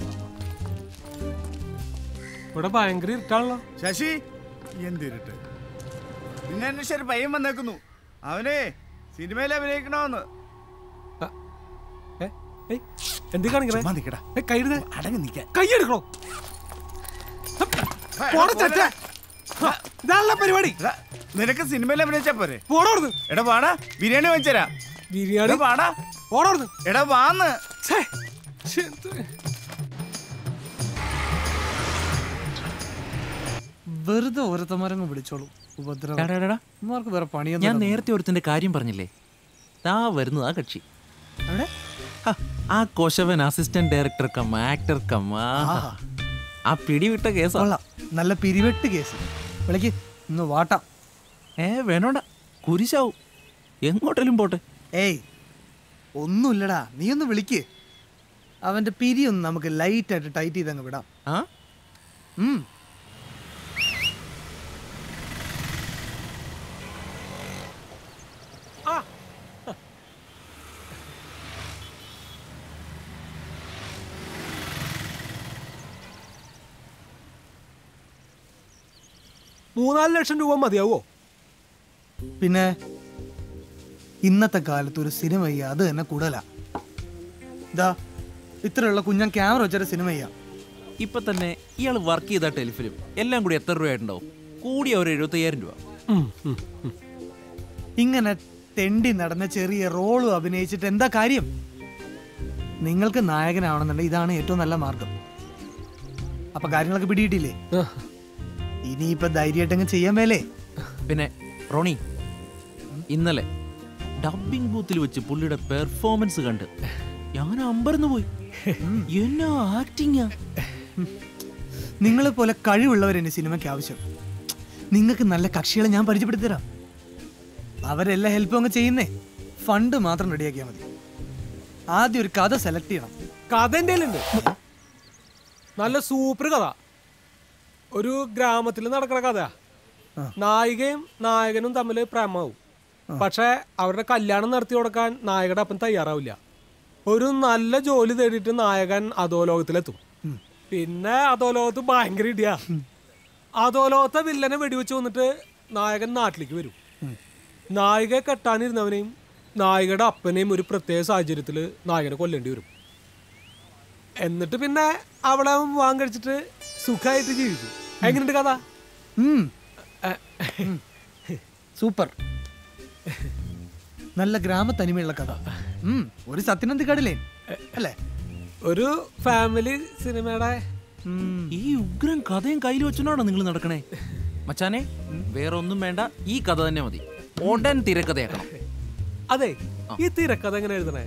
ഇവിടെ ഭയങ്കര ഇരുട്ടാണല്ലോ ശശി എന്തിരുട്ട് പിന്നെ അന്വേഷിച്ച ഒരു പയ്യൻ വന്നേക്കുന്നു അവനെ സിനിമയിൽ അഭിനയിക്കണമെന്ന് എന്തി കാണിക്കണേ ചുമ്മാ നിക്കടാ. കൈയെടുത്തേ അടങ്ങി നിൽക്കാൻ കൈ എടുക്കണോ പോടാ ചേട്ടാ. ഇതാണല്ലോ പരിപാടി നിനക്ക് സിനിമയിൽ അഭിനയിച്ചാ പോരെ പോടോടുന്നു എടാ വാടാ ബിരിയാണി വെച്ചരാ ബിരിയാണി വാടാ പോടോടുന്നു എടാ വാന്ന് വെറുതെ ഓരോരുത്തന്മാരങ്ങ് വിളിച്ചോളൂ ഉപദ്രവം എടാ, എടാ, എടാ. ഇവന്മാർക്ക് വേറെ പണിയൊന്നും ഞാൻ നേരത്തെ ഒരുത്തിന്റെ കാര്യം പറഞ്ഞില്ലേ താ വരുന്നത് ആ കക്ഷി ഹ, ആ കൊശവൻ assistant director cum actor cum ആ. ആഹാ. ആ പിടിവിട്ട കേസാ കൊള്ളാം നല്ല പിരിവെട്ട് കേസ് വിളിക്ക് ഇന്ന് വാട്ടാം ഏ വേണോണ്ട കുരിശാവും എങ്ങോട്ടേലും പോട്ടെ ഏയ് ഒന്നുമില്ലടാ നീ ഒന്ന് വിളിക്ക് അവന്റെ പിരി ഒന്ന് നമുക്ക് ലൈറ്റ് ആയിട്ട് ടൈറ്റ് ചെയ്തങ്ങ് വിടാം ആ ഉം. മൂന്നാല് ലക്ഷം രൂപ മതിയാവോ പിന്നെ ഇന്നത്തെ കാലത്ത് ഒരു സിനിമ ചെയ്യാ അത് തന്നെ കൂടുതലാ ഇതാ ഇത്രയുള്ള കുഞ്ഞൻ ക്യാമറ വെച്ചൊരു സിനിമ ചെയ്യാം ഇപ്പൊ തന്നെ ഇയാൾ വർക്ക് ചെയ്ത ടെലിഫിലിം എല്ലാം കൂടി എത്ര രൂപയായിട്ടുണ്ടാവും കൂടിയ ഒരു എഴുപത്തയ്യായിരം രൂപ ഇങ്ങനെ തെണ്ടി നടന്ന ചെറിയ റോളും അഭിനയിച്ചിട്ട് എന്താ കാര്യം നിങ്ങൾക്ക് നായകനാവണമെന്നുണ്ടെങ്കിൽ ഇതാണ് ഏറ്റവും നല്ല മാർഗം അപ്പൊ കാര്യങ്ങളൊക്കെ പിടിയിട്ടില്ലേ ഇനിയിപ്പൊ ധൈര്യമായിട്ടങ്ങ് ചെയ്യാൻ മേലേ പിന്നെ റോണി ഇന്നലെ ഡബിംഗ് ബൂത്തിൽ വെച്ച് പുള്ളിയുടെ പെർഫോമൻസ് കണ്ട് ഞാൻ അമ്പരന്ന് പോയി എന്നാ ആക്ടിങ്ങാ നിങ്ങളെ പോലെ കഴിവുള്ളവരെന്നെ സിനിമയ്ക്ക് ആവശ്യം നിങ്ങൾക്ക് നല്ല കക്ഷികളെ ഞാൻ പരിചയപ്പെടുത്തി തരാം അവരെല്ലാം ഹെൽപ്പും അങ്ങ് ചെയ്യുന്നേ ഫണ്ട് മാത്രം റെഡിയാക്കിയാൽ മതി ആദ്യം ഒരു കഥ സെലക്ട് ചെയ്യണം കഥ എൻ്റെ ഉണ്ട് നല്ല സൂപ്പർ കഥ ഒരു ഗ്രാമത്തിൽ നടക്കുന്ന കഥ നായികയും നായകനും തമ്മിൽ പ്രേമാവും പക്ഷെ അവരുടെ കല്യാണം നടത്തി കൊടുക്കാൻ നായകയുടെ അപ്പം തയ്യാറാവില്ല ഒരു നല്ല ജോലി തേടിയിട്ട് നായകൻ അധോലോകത്തിലെത്തും പിന്നെ അധോലോകത്ത് ഭയങ്കര ഇടിയാ അധോലോകത്തെ വില്ലനെ വെടിവെച്ച് വന്നിട്ട് നായകൻ നാട്ടിലേക്ക് വരും നായികയെ കെട്ടാനിരുന്നവനെയും നായികയുടെ അപ്പനെയും ഒരു പ്രത്യേക സാഹചര്യത്തിൽ നായകനെ കൊല്ലേണ്ടി വരും എന്നിട്ട് പിന്നെ അവളെ വിവാഹം കഴിച്ചിട്ട് സുഖമായിട്ട് ജീവിക്കും എങ്ങനെയുണ്ട് കഥ സൂപ്പർ നല്ല ഗ്രാമത്തനിമയുള്ള കഥ ഉം, ഒരു സത്യനന്ദിക്കാടില്ലേ അല്ലേ ഒരു ഫാമിലി സിനിമയുടെ ഈ ഉഗ്രൻ കഥയും കയ്യിൽ വെച്ചോണ്ടാണോ നിങ്ങൾ നടക്കണേ മച്ചാനെ വേറെ ഒന്നും വേണ്ട ഈ കഥ തന്നെ മതി ഉടൻ തിരക്കഥയാക്കണം അതെ ഈ തിരക്കഥ എങ്ങനെ എഴുതണേ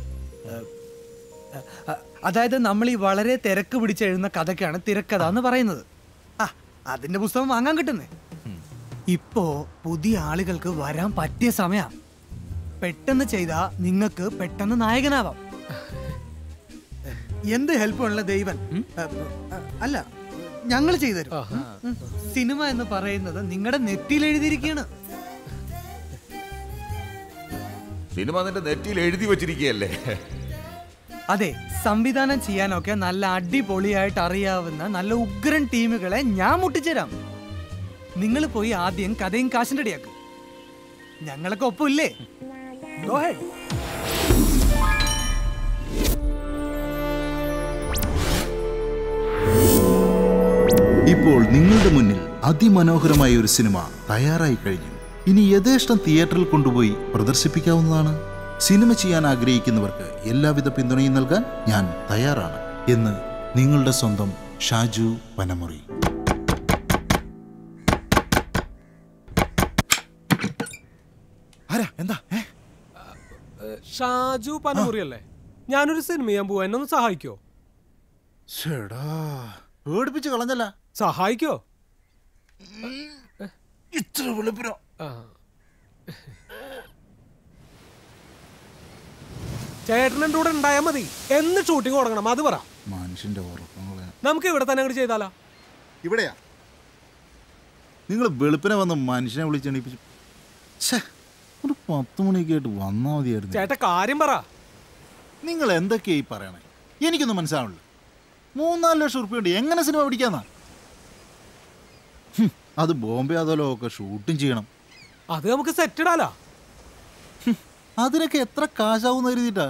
അ- അതായത് നമ്മൾ ഈ വളരെ തിരക്ക് പിടിച്ച് എഴുതുന്ന കഥയ്ക്കാണ് തിരക്കഥ എന്ന് പറയുന്നത് ആ അതിന്റെ പുസ്തകം വാങ്ങാൻ കിട്ടുന്നേ ഇപ്പോ പുതിയ ആളുകൾക്ക് വരാൻ പറ്റിയ സമയ പെട്ടെന്ന് ചെയ്താ നിങ്ങൾക്ക് പെട്ടെന്ന് നായകനാവാം എന്ത് ഹെൽപ്പ് ഉള്ള ദൈവൻ അ, അ, അല്ല ഞങ്ങൾ ചെയ്തുതരും ഉം. സിനിമ എന്ന് പറയുന്നത് നിങ്ങളുടെ നെറ്റിയിൽ എഴുതിയിരിക്കുകയാണ് സിനിമ നിന്റെ നെറ്റിയിൽ എഴുതി വെച്ചിരിക്കുകയല്ലേ അതെ സംവിധാനം ചെയ്യാനൊക്കെ നല്ല അടിപൊളിയായിട്ട് അറിയാവുന്ന നല്ല ഉഗ്രൻ ടീമുകളെ ഞാൻ മുട്ടിച്ചേരാം നിങ്ങൾ പോയി ആദ്യം കഥയും കാശും റെഡിയാക്കും ഞങ്ങളൊക്കെ ഒപ്പമില്ലേ Go ahead. ഇപ്പോൾ നിങ്ങളുടെ മുന്നിൽ അതിമനോഹരമായ ഒരു സിനിമ തയ്യാറായി കഴിഞ്ഞു ഇനി യഥേഷ്ടം തിയേറ്ററിൽ കൊണ്ടുപോയി പ്രദർശിപ്പിക്കാവുന്നതാണ് സിനിമ ചെയ്യാൻ ആഗ്രഹിക്കുന്നവർക്ക് എല്ലാവിധ പിന്തുണയും നൽകാൻ ഞാൻ തയ്യാറാണ് എന്ന് നിങ്ങളുടെ സ്വന്തം ഷാജു പനമുറി ആരാ എന്താ ഷാജു പനമുറി അല്ലേ ഞാനൊരു സിനിമ ചെയ്യാൻ പോവാ എന്നെ ഒന്ന് സഹായിക്കോ പേടിപ്പിച്ച് കളഞ്ഞല്ല സഹായിക്കോ ഇത്ര വെളുപ്പിനോ ചേട്ടൻ്റെ കൂടെ ഉണ്ടായാൽ മതി എന്ന് ഷൂട്ടിംഗ് തുടങ്ങണം അത് പറ മനുഷ്യന്റെ ഉറക്കങ്ങളെ നമുക്ക് ഇവിടെ തന്നെ അങ്ങോട്ട് ചെയ്താലോ ഇവിടെയാ നിങ്ങൾ വെളുപ്പിനെ വന്ന് മനുഷ്യനെ വിളിച്ചെണീപ്പിച്ചു ഛേ, ഒരു പത്ത് മണിയൊക്കെ ആയിട്ട് വന്നാൽ മതിയായിരുന്നു ചേട്ടാ കാര്യം പറ നിങ്ങൾ എന്തൊക്കെയായി പറയണേ എനിക്കൊന്നും മനസ്സിലാവില്ല മൂന്നാല് ലക്ഷം ഉറുപ്പ്യ ഉണ്ട് എങ്ങനെ സിനിമ പിടിക്കാന്നാ ഹും, അത് ബോംബെ അതോലോ ഒക്കെ ഷൂട്ടും ചെയ്യണം അത് നമുക്ക് സെറ്റ് ഇടാലോ അതിനൊക്കെ എത്ര കാശാവും കരുതിട്ടാ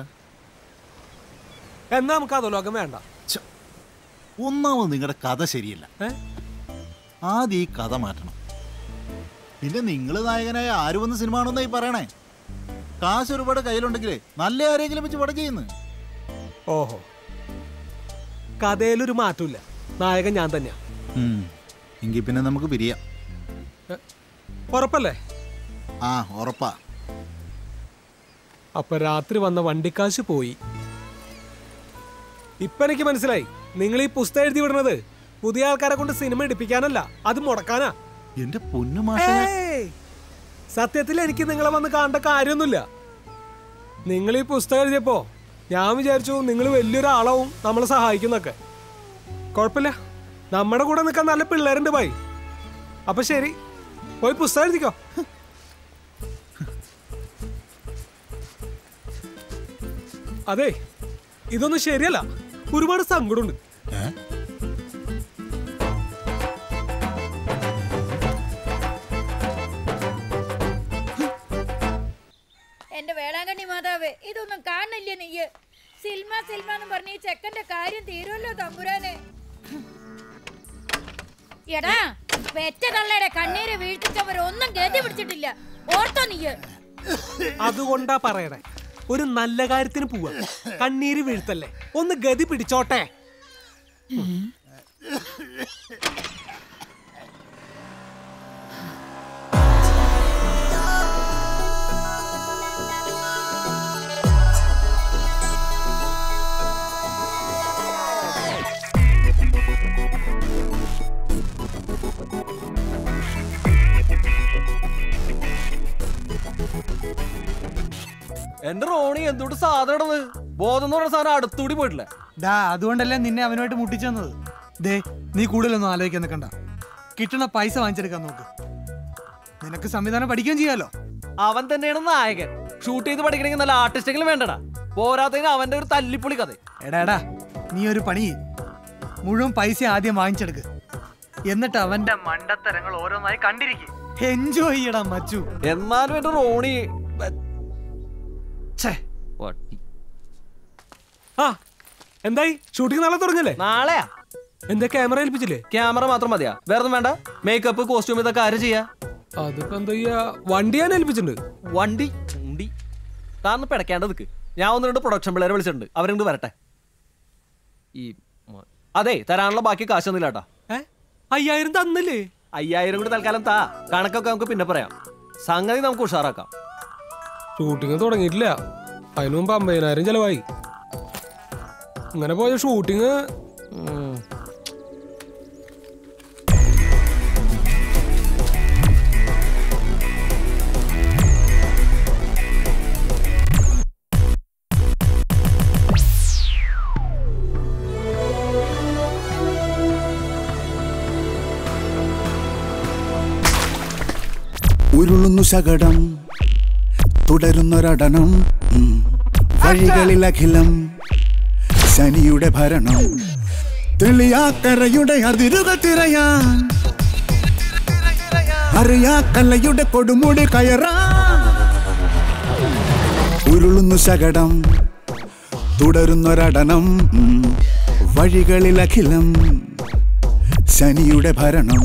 എന്നാ നമുക്ക് അതോലോകം വേണ്ട ഒന്നാമത് നിങ്ങളുടെ കഥ ശരിയല്ല ഏ? ആദ്യം ഈ കഥ മാറ്റണം പിന്നെ നിങ്ങൾ നായകനായ ആര് വന്ന് സിനിമ ആണെന്നായി പറയണേ കാശ് ഒരുപാട് കയ്യിലുണ്ടെങ്കിലേ നല്ല ആരെങ്കിലും വെച്ച് പടം ചെയ്യുന്നു ഓഹോ കഥയിലൊരു മാറ്റമില്ല നായകൻ ഞാൻ തന്നെയാ എങ്കിൽ പിന്നെ നമുക്ക് പിരിയാം ഉറപ്പല്ലേ ആ ഉറപ്പാ അപ്പൊ രാത്രി വന്ന വണ്ടിക്കാശ് പോയി ഇപ്പൊ എനിക്ക് മനസ്സിലായി നിങ്ങൾ ഈ പുസ്തകം എഴുതി വിടുന്നത് പുതിയ ആൾക്കാരെ കൊണ്ട് സിനിമ എടുപ്പിക്കാനല്ല അത് മുടക്കാനാ എന്റെ പൊന്നു മാഷ ഏയ്! സത്യത്തിൽ എനിക്ക് നിങ്ങളെ വന്ന് കാണേണ്ട കാര്യമൊന്നുമില്ല നിങ്ങൾ ഈ പുസ്തകം എഴുതിയപ്പോ ഞാൻ വിചാരിച്ചു നിങ്ങൾ വലിയൊരാളാവും നമ്മളെ സഹായിക്കുന്നൊക്കെ കുഴപ്പമില്ല നമ്മുടെ കൂടെ നിൽക്കാൻ നല്ല പിള്ളേരുണ്ട് ബൈ അപ്പൊ ശരി പോയി പുസ്തകം എഴുതിക്കോ അതെ ഇതൊന്നും ശരിയല്ല ഒരുപാട് സങ്കടമുണ്ട് എന്റെ വേളാങ്കണ്ണി മാതാവേ ഇതൊന്നും കാണില്ലേ നീയ് സിൽമ സിൽമ എന്ന് പറഞ്ഞ ഈ ചെക്കന്റെ കാര്യം തീരുമല്ലോ തമ്പുരാനെ എടാ പെറ്റ തള്ളയുടെ കണ്ണീര് വീഴ്ത്തിച്ചവരൊന്നും ഗതി പിടിച്ചിട്ടില്ല ഓർത്തോ നീയ് അതുകൊണ്ടാ പറയണേ ഒരു നല്ല കാര്യത്തിന് പോവാ കണ്ണീര് വീഴ്ത്തല്ലേ ഒന്ന് ഗതി പിടിച്ചോട്ടെ എന്റെ റോണി എന്തുകൊണ്ട് സാധനം ഇടത് ബോധം എന്ന് പറഞ്ഞ സാധനം അടുത്തുകൂടി പോയിട്ടില്ല ഡാ അതുകൊണ്ടല്ലേ നിന്നെ അവനുമായിട്ട് മുട്ടിച്ചെന്നത് ദേ നീ കൂടുതലൊന്നും ആലോചിക്കാൻ നിൽക്കണ്ട കിട്ടണ പൈസ വാങ്ങിച്ചെടുക്കാൻ നോക്ക് നിനക്ക് സംവിധാനം പഠിക്കുകയും ചെയ്യാലോ അവൻ തന്നെയാണ് നായകൻ ഷൂട്ട് ചെയ്ത് പഠിക്കണമെങ്കിൽ നല്ല ആർട്ടിസ്റ്റെങ്കിലും വേണ്ടടാ പോരാത്തതിന് അവന്റെ ഒരു തല്ലിപ്പൊളി കഥ എടാ എടാ നീ ഒരു പണി ചെയ്യ്. മുഴുവൻ പൈസ ആദ്യം വാങ്ങിച്ചെടുക്ക് എന്നിട്ട് അവന്റെ മണ്ടത്തരങ്ങൾ ഓരോന്നായി കണ്ടിരിക്കും എൻജോയ് ചെയ്യടാ മച്ചു എന്നാലും എന്റെ റോണി ആ എന്തായി ഷൂട്ടിംഗ് നാളെ തുടങ്ങല്ലേ നാളെയാ എന്താ ക്യാമറ ഏൽപ്പിച്ചില്ലേ ക്യാമറ മാത്രം മതിയാ വേറെ ഒന്നും വേണ്ട മേക്കപ്പ് കോസ്റ്റ്യൂം ഇതൊക്കെ ആര് ചെയ്യാ അതിപ്പോ എന്താ ചെയ്യാ വണ്ടി ഞാൻ ഏൽപ്പിച്ചിട്ടുണ്ട് വണ്ടി ഉണ്ടി താന്ന് പിടയ്ക്കാണ്ട് നിൽക്ക് ഞാൻ ഒന്ന് രണ്ട് പ്രൊഡക്ഷൻ പിള്ളേരെ വിളിച്ചിട്ടുണ്ട് അവരിങ്ങോട്ട് വരട്ടെ ഈ മോ- അതെ തരാനുള്ള ബാക്കി കാശൊന്നുമില്ല കേട്ടാ അയ്യായിരം തന്നില്ലേ അയ്യായിരം കൂടി തൽക്കാലം താ കണക്കൊക്കെ നമുക്ക് പിന്നെ പറയാം സംഗതി നമുക്ക് ഉഷാറാക്കാം ഷൂട്ടിംഗ് തുടങ്ങിയിട്ടില്ല അതിനു മുമ്പ് അമ്പതിനായിരം ചെലവായി ഇങ്ങനെ പോയ ഷൂട്ടിങ് ഉരുളുന്നു ശകടം തുടരുന്നൊരടനം ഉം. വഴികളിൽ അഖിലം ശനിയുടെ ഭരണം തെളിയാക്കരയുടെ അതിരുകൾ തിരയാൻ അറിയാ കലയുടെ കൊടുമുടി കയറാൻ ഉരുളുന്നു ശകടം തുടരുന്നൊരടനം ഉം. വഴികളിൽ അഖിലം ശനിയുടെ ഭരണം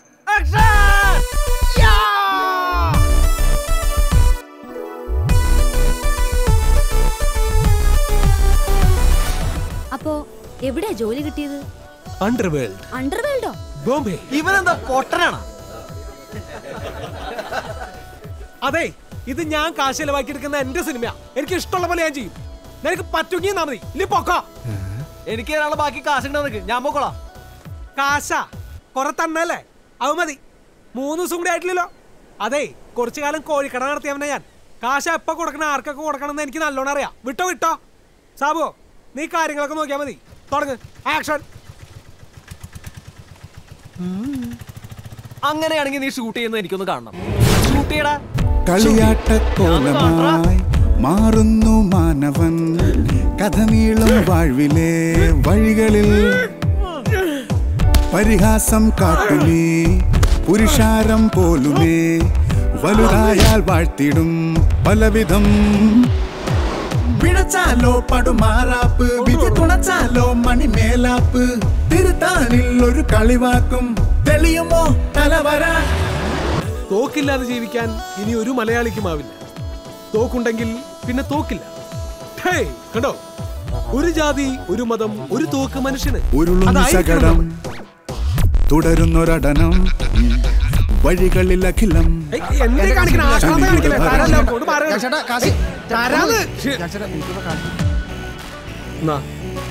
അപ്പോ എവിടെയാ ജോലി കിട്ടിയത് അണ്ടർവേൾഡ് അണ്ടർവേൾഡോ ബോംബെ ഇവനെന്താ പൊട്ടനാണ് അതെ ഇത് ഞാൻ കാശ് ചെലവാക്കി എടുക്കുന്ന എന്റെ സിനിമയാ എനിക്ക് ഇഷ്ടമുള്ള പോലെ ഞാൻ ചെയ്യും നിനക്ക് പറ്റുമെങ്കിൽ നാ മതി ഇല്ല പൊക്കോ എനിക്ക് ഒരാളെ ബാക്കി കാശുണ്ടോ നിനക്ക് ഞാൻ പോക്കോളാം കാശ കൊറേ തന്നല്ലേ അത് മതി മൂന്ന് ദിവസം കൂടി ആയിട്ടില്ലല്ലോ അതെ കുറച്ചു കാലം കോഴിക്കട നടത്തിയവനെ ഞാൻ കാശ എപ്പോ കൊടുക്കണം ആർക്കൊക്കെ കൊടുക്കണം എന്ന് എനിക്ക് നല്ലോണം അറിയാം വിട്ടോ വിട്ടോ സാബു നീ കാര്യങ്ങളൊക്കെ നോക്കിയാൽ മതി തുടങ്ങ് ആക്ഷൻ അങ്ങനെയാണെങ്കിൽ നീ ഷൂട്ട് ചെയ്യുന്നത് എനിക്കൊന്ന് കാണണം ഷൂട്ട് ചെയ്യടാ കളിയാട്ടക്കോലമായി മാറുന്നു മാനവൻ കഥ നീളം വാഴ്വിലെ വഴികളിൽ പരിഹാസം കാട്ടുമേ പുരുഷാരം പോലുമേ വലുതായാൽ വാഴ്ത്തിടും പലവിധം പിഴച്ചാലോ പടുമാറാപ്പ് വിധി തുണച്ചാലോ മണിമേലാപ്പ് തിരുത്താനിൽ ഒരു കളിവാക്കും തെളിയുമോ തലവര തോക്കില്ലാതെ ജീവിക്കാൻ ഇനി ഒരു മലയാളിക്കുമാവില്ല തോക്കുണ്ടെങ്കിൽ പിന്നെ തോക്കില്ല ഹേയ്, കണ്ടോ ഒരു ജാതി ഒരു മതം ഒരു തോക്ക് മനുഷ്യന് ഉരുളുന്ന അതായിരിക്കണം ശകടം തുടരുന്നൊരടനം വഴികളിൽ അഖിലം ഏയ്, എന്തേ കാണിക്കണ ആശ്രാന്ത കാണിക്കണേ തരാല്ലോ കൊണ്ട് മാറ്. തരാന്ന്. എന്നാ.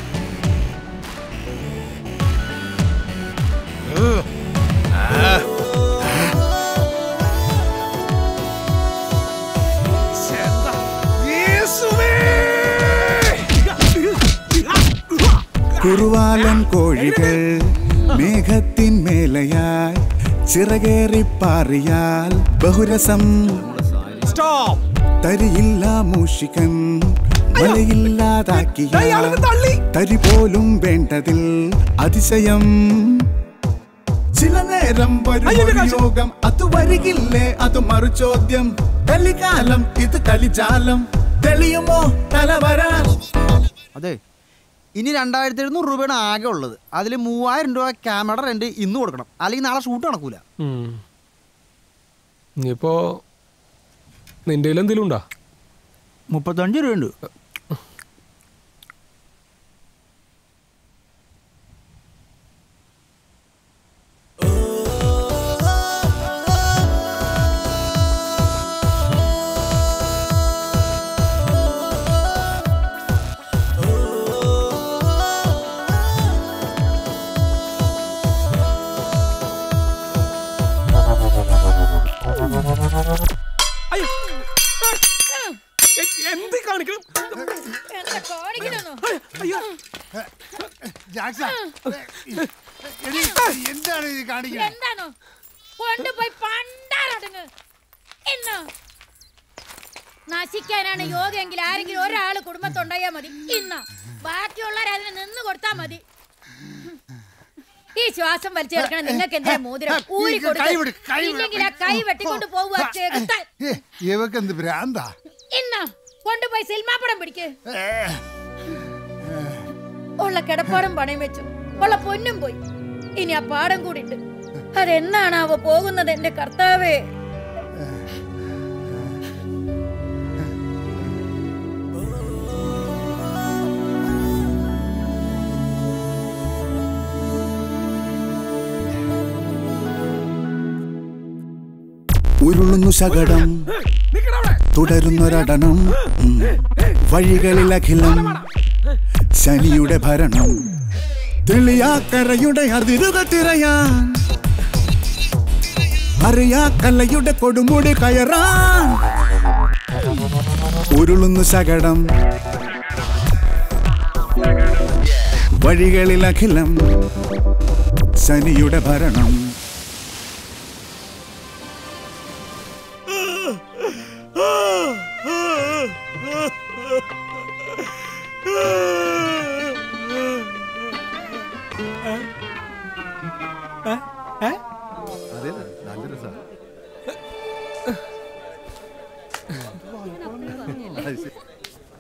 കുറുവാലൻ കോഴികൾ മേഘത്തിൻ മേലയായി ചിറകേറി പാറിയാൽ ബഹുരസം സ്റ്റോപ്പ് തരിയില്ല മൂഷികൻ മലയില്ലാതാക്കിയാൽ തരി പോലും വേണ്ടതിൽ അതിശയം ചില നേരം വരും ഒരു യോഗം അത് വരികില്ലേ അത് മറുചോദ്യം കലികാലം ഇത് കലിജാലം തെളിയുമോ തലവര അതെ ഇനി രണ്ടായിരത്തി എഴുന്നൂറ് രൂപയാണ് ആകെ ഉള്ളത് അതിൽ മൂവായിരം രൂപ ക്യാമറ റെന്റ് ഇന്ന് കൊടുക്കണം അല്ലെങ്കിൽ നാളെ ഷൂട്ട് നടക്കൂല ഉം. ഇനിയിപ്പോ നിന്റെ എന്തെങ്കിലും ഉണ്ടോ മുപ്പത്തഞ്ച് രൂപയുണ്ട് അയ്യോ. എ- എന്ത് കാണിക്കണം എന്താ കാണിക്കണെന്നോ അയ്യോ എന്താണ് ഇത് കാണിക്കുന്നത് എന്താണോ കൊണ്ടുപോയി പണ്ടാറടങ്ങ് എന്നോ നശിക്കാനാണ് യോഗയെങ്കിൽ ആരെങ്കിലും ഒരാള് കുടുംബത്തുണ്ടായാ മതി ഇന്നോ ബാക്കിയുള്ളവർ അതിന് നിന്ന് കൊടുത്താ മതി ഈ ശ്വാസം വലിച്ചെടുക്കണം നിങ്ങൾക്ക് എന്തിനാ മോതിരം ഊരി കൈ വിട്, കൈ വിട്. ഇല്ലെങ്കിൽ ആ കൈ വെട്ടിക്കൊണ്ട് പോവുക ചെകുത്താൻ. ഇവക്ക് എന്ത് ഭ്രാന്താ ഇന്നോ കൊണ്ടുപോയി സിനിമാപ്പടം പിടിക്ക് ഉള്ള കിടപ്പാടും പണയം വെച്ചു ഉള്ള പൊന്നും പോയി ഇനി ആ പാടം കൂടി ഉണ്ട് അതെന്നാണാവോ പോകുന്നത് എന്റെ കർത്താവേ ഉരുളുന്നു ശകടം തുടരുന്നൊരടനം ഉം. വഴികളിൽ അഖിലം ശനിയുടെ ഭരണം തെളിയാക്കരയുടെ അതിരുകൾ തിരയാൻ അറിയാ കലയുടെ കൊടുമുടി കയറാൻ ഉരുളുന്നു ശകടം വഴികളിൽ അഖിലം ശനിയുടെ ഭരണം നല്ല രസാ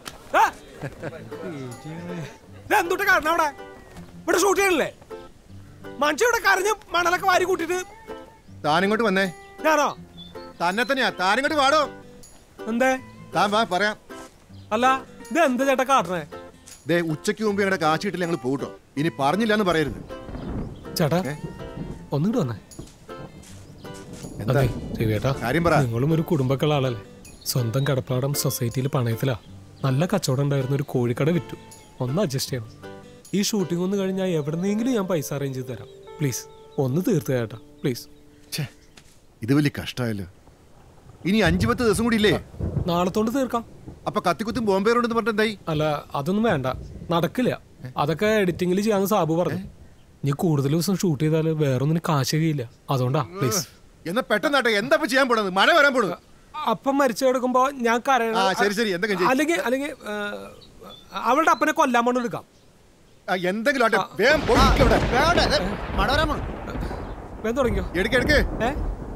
എന്തുട്ട് കാരണം അവിടെ ഇവിടെ ഷൂട്ട് ചെയ്യണില്ലേ മനുഷ്യ ഇവിടെ കരഞ്ഞ് മണലൊക്കെ വാരി കൂട്ടിട്ട് താനിങ്ങോട്ട് വന്നേ ഞാനോ തന്നെ തന്നെയാ താനിങ്ങോട്ട് വാടോ എന്തേ താൻ വാ പറയാം അല്ല ഇത് എന്താ ചേട്ടാ കാട്ടണേ ദേ ഉച്ചയ്ക്ക് മുമ്പ് ഞങ്ങളുടെ കാശിട്ടില്ല ഞങ്ങൾ പോകട്ടോ ഇനി പറഞ്ഞില്ല എന്ന് പറയരുത് ചേട്ടാ ഒന്നിങ്ങോട്ട് വന്നേ എന്താ? അതെ രവിയേട്ടാ കാര്യം പറ. നിങ്ങളും ഒരു കുടുംബക്കുള്ള ആളല്ലേ സ്വന്തം കടപ്പാടം സൊസൈറ്റിയിൽ പണയത്തിലാ നല്ല കച്ചവടം ഉണ്ടായിരുന്ന ഒരു കോഴിക്കട വിറ്റു ഒന്ന് അഡ്ജസ്റ്റ് ചെയ്യണം ഈ ഷൂട്ടിംഗ് ഒന്ന് കഴിഞ്ഞാൽ എവിടെന്നെങ്കിലും ഞാൻ പൈസ അറേഞ്ച് ചെയ്ത് തരാം പ്ലീസ് ഒന്ന് തീർത്ത് ചേട്ടാ പ്ലീസ് ഇത് വലിയ കഷ്ടമായല്ലോ ഇനി അഞ്ചു പത്ത് ദിവസം കൂടി ഇല്ലേ നാളത്തോണ്ട് തീർക്കാം അപ്പൊ കത്തിക്കുത്തും ബോംബെ റോഡ് പറഞ്ഞിട്ട് എന്തായി അല്ല അതൊന്നും വേണ്ട നടക്കില്ല അതൊക്കെ എഡിറ്റിംഗിൽ ചെയ്യാന്ന് സാബു പറഞ്ഞു നീ കൂടുതൽ ദിവസം ഷൂട്ട് ചെയ്താൽ വേറൊന്നിന് കാശ് കഴിയില്ല അതുകൊണ്ടാ പ്ലീസ് എന്നാ പെട്ടെന്നാട്ടെ എന്താ ഇപ്പൊ ചെയ്യാൻ പോണത് മഴ വരാൻ പോണത് അപ്പം മരിച്ചു കിടക്കുമ്പോ ഞാൻ കരയണം ആ, ശരി, ശരി, എന്തെങ്കിലും ചെയ്യ്. അല്ലെങ്കിൽ അല്ലെങ്കിൽ ഏ, അവളുടെ അപ്പനെ കൊല്ലാൻ കൊണ്ട് എടുക്കാം എന്തെങ്കിലും ആട്ടെ വേഗം പൊളിക്ക് ഇവിടെ. വേഗം തുടങ്ങിയോ എടുക്ക് എടുക്ക് ഏ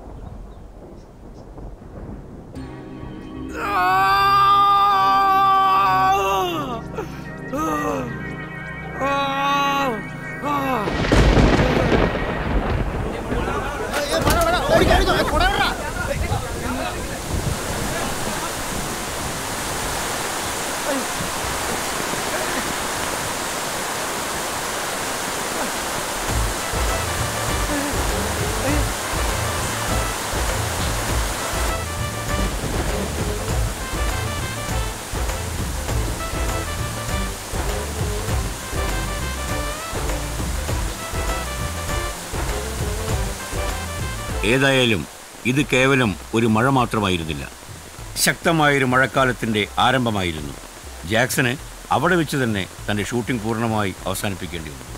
ഏതായാലും ഇത് കേവലം ഒരു മഴ മാത്രമായിരുന്നില്ല ശക്തമായൊരു മഴക്കാലത്തിൻ്റെ ആരംഭമായിരുന്നു ജാക്സന് അവിടെ വെച്ച് തന്നെ തൻ്റെ ഷൂട്ടിംഗ് പൂർണ്ണമായി അവസാനിപ്പിക്കേണ്ടി വന്നു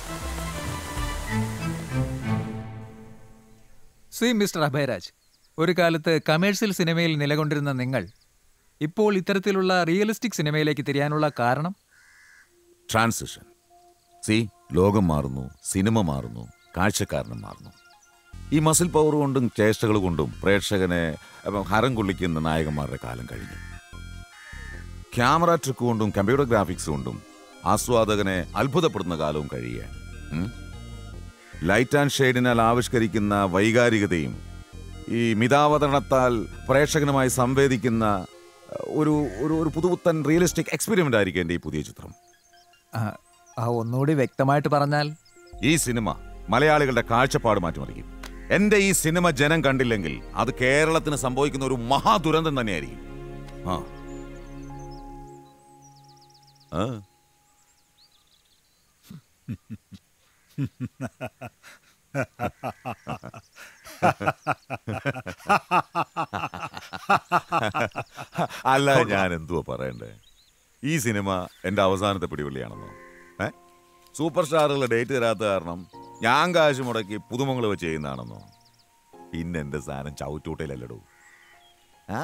സി മിസ്റ്റർ അഭയരാജ് ഒരു കാലത്ത് കമേഴ്ഷ്യൽ സിനിമയിൽ നിലകൊണ്ടിരുന്ന നിങ്ങൾ ഇപ്പോൾ ഇത്തരത്തിലുള്ള റിയലിസ്റ്റിക് സിനിമയിലേക്ക് തിരിയാനുള്ള കാരണം ട്രാൻസിഷൻ സി ലോകം മാറുന്നു സിനിമ മാറുന്നു കാഴ്ചക്കാരനും മാറുന്നു ഈ മസിൽ പവർ കൊണ്ടും ചേഷ്ടകൾ കൊണ്ടും പ്രേക്ഷകനെ അപ്പം, ഹരം കൊള്ളിക്കുന്ന നായകന്മാരുടെ കാലം കഴിഞ്ഞു ക്യാമറ ട്രിക്ക് കൊണ്ടും കമ്പ്യൂട്ടർ ഗ്രാഫിക്സ് കൊണ്ടും ആസ്വാദകനെ അത്ഭുതപ്പെടുന്ന കാലവും കഴിയുകയാണ് ഉം? ലൈറ്റ് ആൻഡ് ഷെയ്ഡിനാൽ ആവിഷ്കരിക്കുന്ന വൈകാരികതയും ഈ മിതാവതരണത്താൽ പ്രേക്ഷകനുമായി സംവേദിക്കുന്ന അഹ്, ഒരു ഒരു ഒരു പുതുപുത്തൻ റിയലിസ്റ്റിക് എക്സ്പെരിമെന്റ് ആയിരിക്കും എൻ്റെ ഈ പുതിയ ചിത്രം ആ, ആ ഒന്നുകൂടി വ്യക്തമായിട്ട് പറഞ്ഞാൽ ഈ സിനിമ മലയാളികളുടെ കാഴ്ചപ്പാട് മാറ്റിമറിക്കും എന്റെ ഈ സിനിമ ജനം കണ്ടില്ലെങ്കിൽ അത് കേരളത്തിന് സംഭവിക്കുന്ന ഒരു മഹാദുരന്തം തന്നെയായിരിക്കും ആ ആ അല്ല ഞാൻ എന്തുവാ പറയണ്ടേ ഈ സിനിമ എൻ്റെ അവസാനത്തെ പിടിവള്ളിയാണെന്നോ ഏ സൂപ്പർ സ്റ്റാറുകളുടെ ഡേറ്റ് തരാത്ത കാരണം ഞാൻ കാശ് മുടക്കി പുതുമങ്ങൾ വെച്ച് ചെയ്യുന്നതാണെന്നോ പിന്നെ എൻ്റെ സാധനം ചവിട്ടൂട്ടയിലല്ലടോ ആ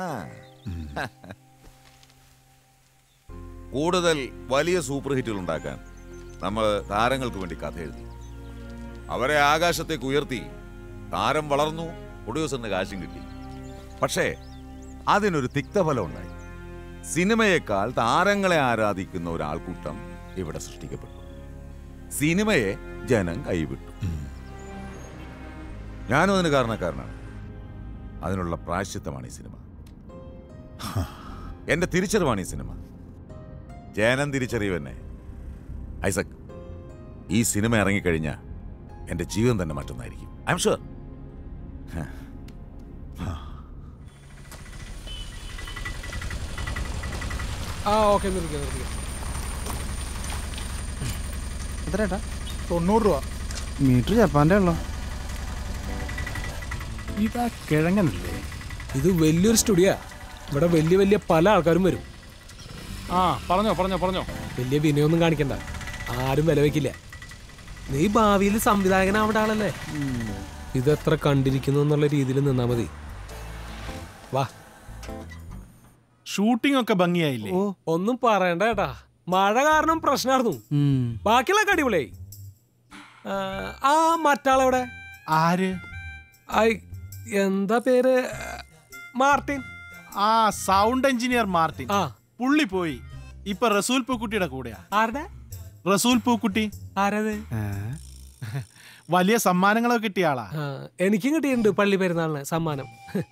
കൂടുതൽ വലിയ സൂപ്പർ ഹിറ്റുകൾ ഉണ്ടാക്കാൻ നമ്മൾ താരങ്ങൾക്ക് വേണ്ടി കഥ എഴുതി അവരെ ആകാശത്തേക്ക് ഉയർത്തി താരം വളർന്നു പ്രൊഡ്യൂസറിന് കാശും കിട്ടി പക്ഷേ അതിനൊരു തിക്തഫലം ഉണ്ടായി സിനിമയേക്കാൾ താരങ്ങളെ ആരാധിക്കുന്ന ഒരാൾക്കൂട്ടം ഇവിടെ സൃഷ്ടിക്കപ്പെട്ടു സിനിമയെ ജനം കൈവിട്ടു ഞാനും അതിന് കാരണക്കാരനാണ് അതിനുള്ള പ്രായശ്ചിത്തമാണ് ഈ സിനിമ എന്റെ തിരിച്ചറിവാണ് ഈ സിനിമ ജനം തിരിച്ചറിയുവെന്നെ ഐസക് ഈ സിനിമ ഇറങ്ങിക്കഴിഞ്ഞാൽ എന്റെ ജീവിതം തന്നെ മറ്റൊന്നായിരിക്കും ഐ എം ഷുവർ ആ ഓക്കെ നിർത്തിക്കാം നിർത്തിക്കാം എത്രേട്ടാ തൊണ്ണൂറ് രൂപ മീറ്റർ ജപ്പാന്റെ ഉള്ളോ ഇതാ കിഴങ്ങനല്ലേ ഇത് വലിയൊരു സ്റ്റുഡിയോ ഇവിടെ വലിയ വലിയ പല ആൾക്കാരും വരും ആ പറഞ്ഞോ പറഞ്ഞോ പറഞ്ഞോ വലിയ വിനയൊന്നും കാണിക്കണ്ട ആരും വില വെക്കില്ല നീ ഭാവിയിൽ സംവിധായകനാവേണ്ട ആളല്ലേ ഇതെത്ര കണ്ടിരിക്കുന്നു എന്നുള്ള രീതിയിൽ നിന്നാ മതി വാ ഷൂട്ടിംഗ് ഒക്കെ ഭംഗിയായില്ലേ ഓ ഒന്നും പറയണ്ട ഏട്ടാ മഴ കാരണം പ്രശ്നമായിരുന്നു ബാക്കിയുള്ളൊക്കെ അടിപൊളിയായി ആ, ആ മറ്റാളെവിടെ ആര് ഐ എന്താ പേര് മാർട്ടിൻ ആ സൗണ്ട് എഞ്ചിനീയർ മാർട്ടിൻ ആ പുള്ളി പോയി ഇപ്പൊ റസൂൽ പൂക്കുട്ടിയുടെ കൂടെയാ ആരുടെ റസൂൽ പൂക്കുട്ടി ആരത് വലിയ സമ്മാനങ്ങളൊക്കെ കിട്ടിയ ആളാ ആ, എനിക്കും കിട്ടിയിട്ടുണ്ട് പള്ളി പെരുന്നാളിന് സമ്മാനം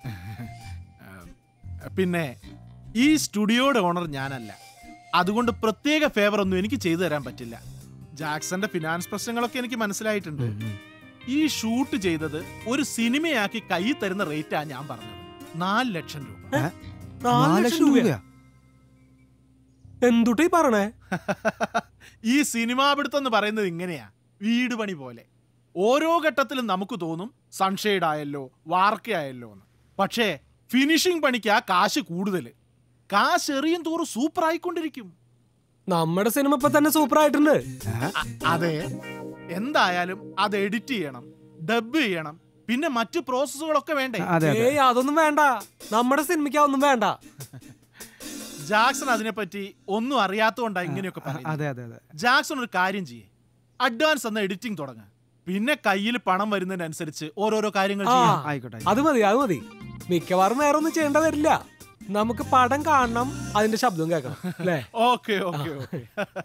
പിന്നെ ഈ സ്റ്റുഡിയോയുടെ ഓണർ ഞാനല്ല അതുകൊണ്ട് പ്രത്യേക ഫേവർ ഒന്നും എനിക്ക് ചെയ്തു തരാൻ പറ്റില്ല ജാക്സന്റെ ഫിനാൻസ് പ്രശ്നങ്ങളൊക്കെ എനിക്ക് മനസ്സിലായിട്ടുണ്ട് ഈ ഷൂട്ട് ചെയ്തത് ഒരു സിനിമയാക്കി കൈ തരുന്ന റേറ്റാ ഞാൻ പറഞ്ഞത് നാല് ലക്ഷം രൂപ നാല് ലക്ഷം രൂപയാ എന്തുട്ടീ പറഞ്ഞേ ഈ സിനിമാ പിടുത്തം എന്ന് പറയുന്നത് ഇങ്ങനെയാ വീട് പണി പോലെ ഓരോ ഘട്ടത്തിലും നമുക്ക് തോന്നും സൺഷെയ്ഡ് ആയല്ലോ വാർക്കയായല്ലോ എന്ന് പക്ഷേ ഫിനിഷിംഗ് പണിക്കാ കാശ് കൂടുതൽ കാശ് എറിയും തോറും സൂപ്പർ ആയിക്കൊണ്ടിരിക്കും നമ്മുടെ സിനിമ ഇപ്പൊ തന്നെ സൂപ്പർ ആയിട്ടുണ്ട് അ- അതെ എന്തായാലും അത് എഡിറ്റ് ചെയ്യണം ഡബ് ചെയ്യണം പിന്നെ മറ്റു പ്രോസസ്സുകളൊക്കെ വേണ്ടേ ഏയ് അതൊന്നും വേണ്ട നമ്മുടെ സിനിമയ്ക്ക് അതൊന്നും വേണ്ട ജാക്സൺ അതിനെപ്പറ്റി ഒന്നും അറിയാത്തതുകൊണ്ടാ ഇങ്ങനെയൊക്കെ പറയുന്നത് അതെ അതെ അതെ ജാക്സൺ ഒരു കാര്യം ചെയ്യേ അഡ്വാൻസ് എന്ന എഡിറ്റിംഗ് തുടങ്ങുക പിന്നെ കയ്യിൽ പണം വരുന്നതിനനുസരിച്ച് ഓരോരോ കാര്യങ്ങൾ ആ, ചെയ്യാം അത് മതി അത് മതി മിക്കവാറും വേറെ ഒന്നും ചെയ്യേണ്ട വരില്ല നമുക്ക് പടം കാണണം അതിന്റെ ശബ്ദം കേൾക്കണം അല്ലേ ഓക്കെ ഓക്കെ ഓക്കെ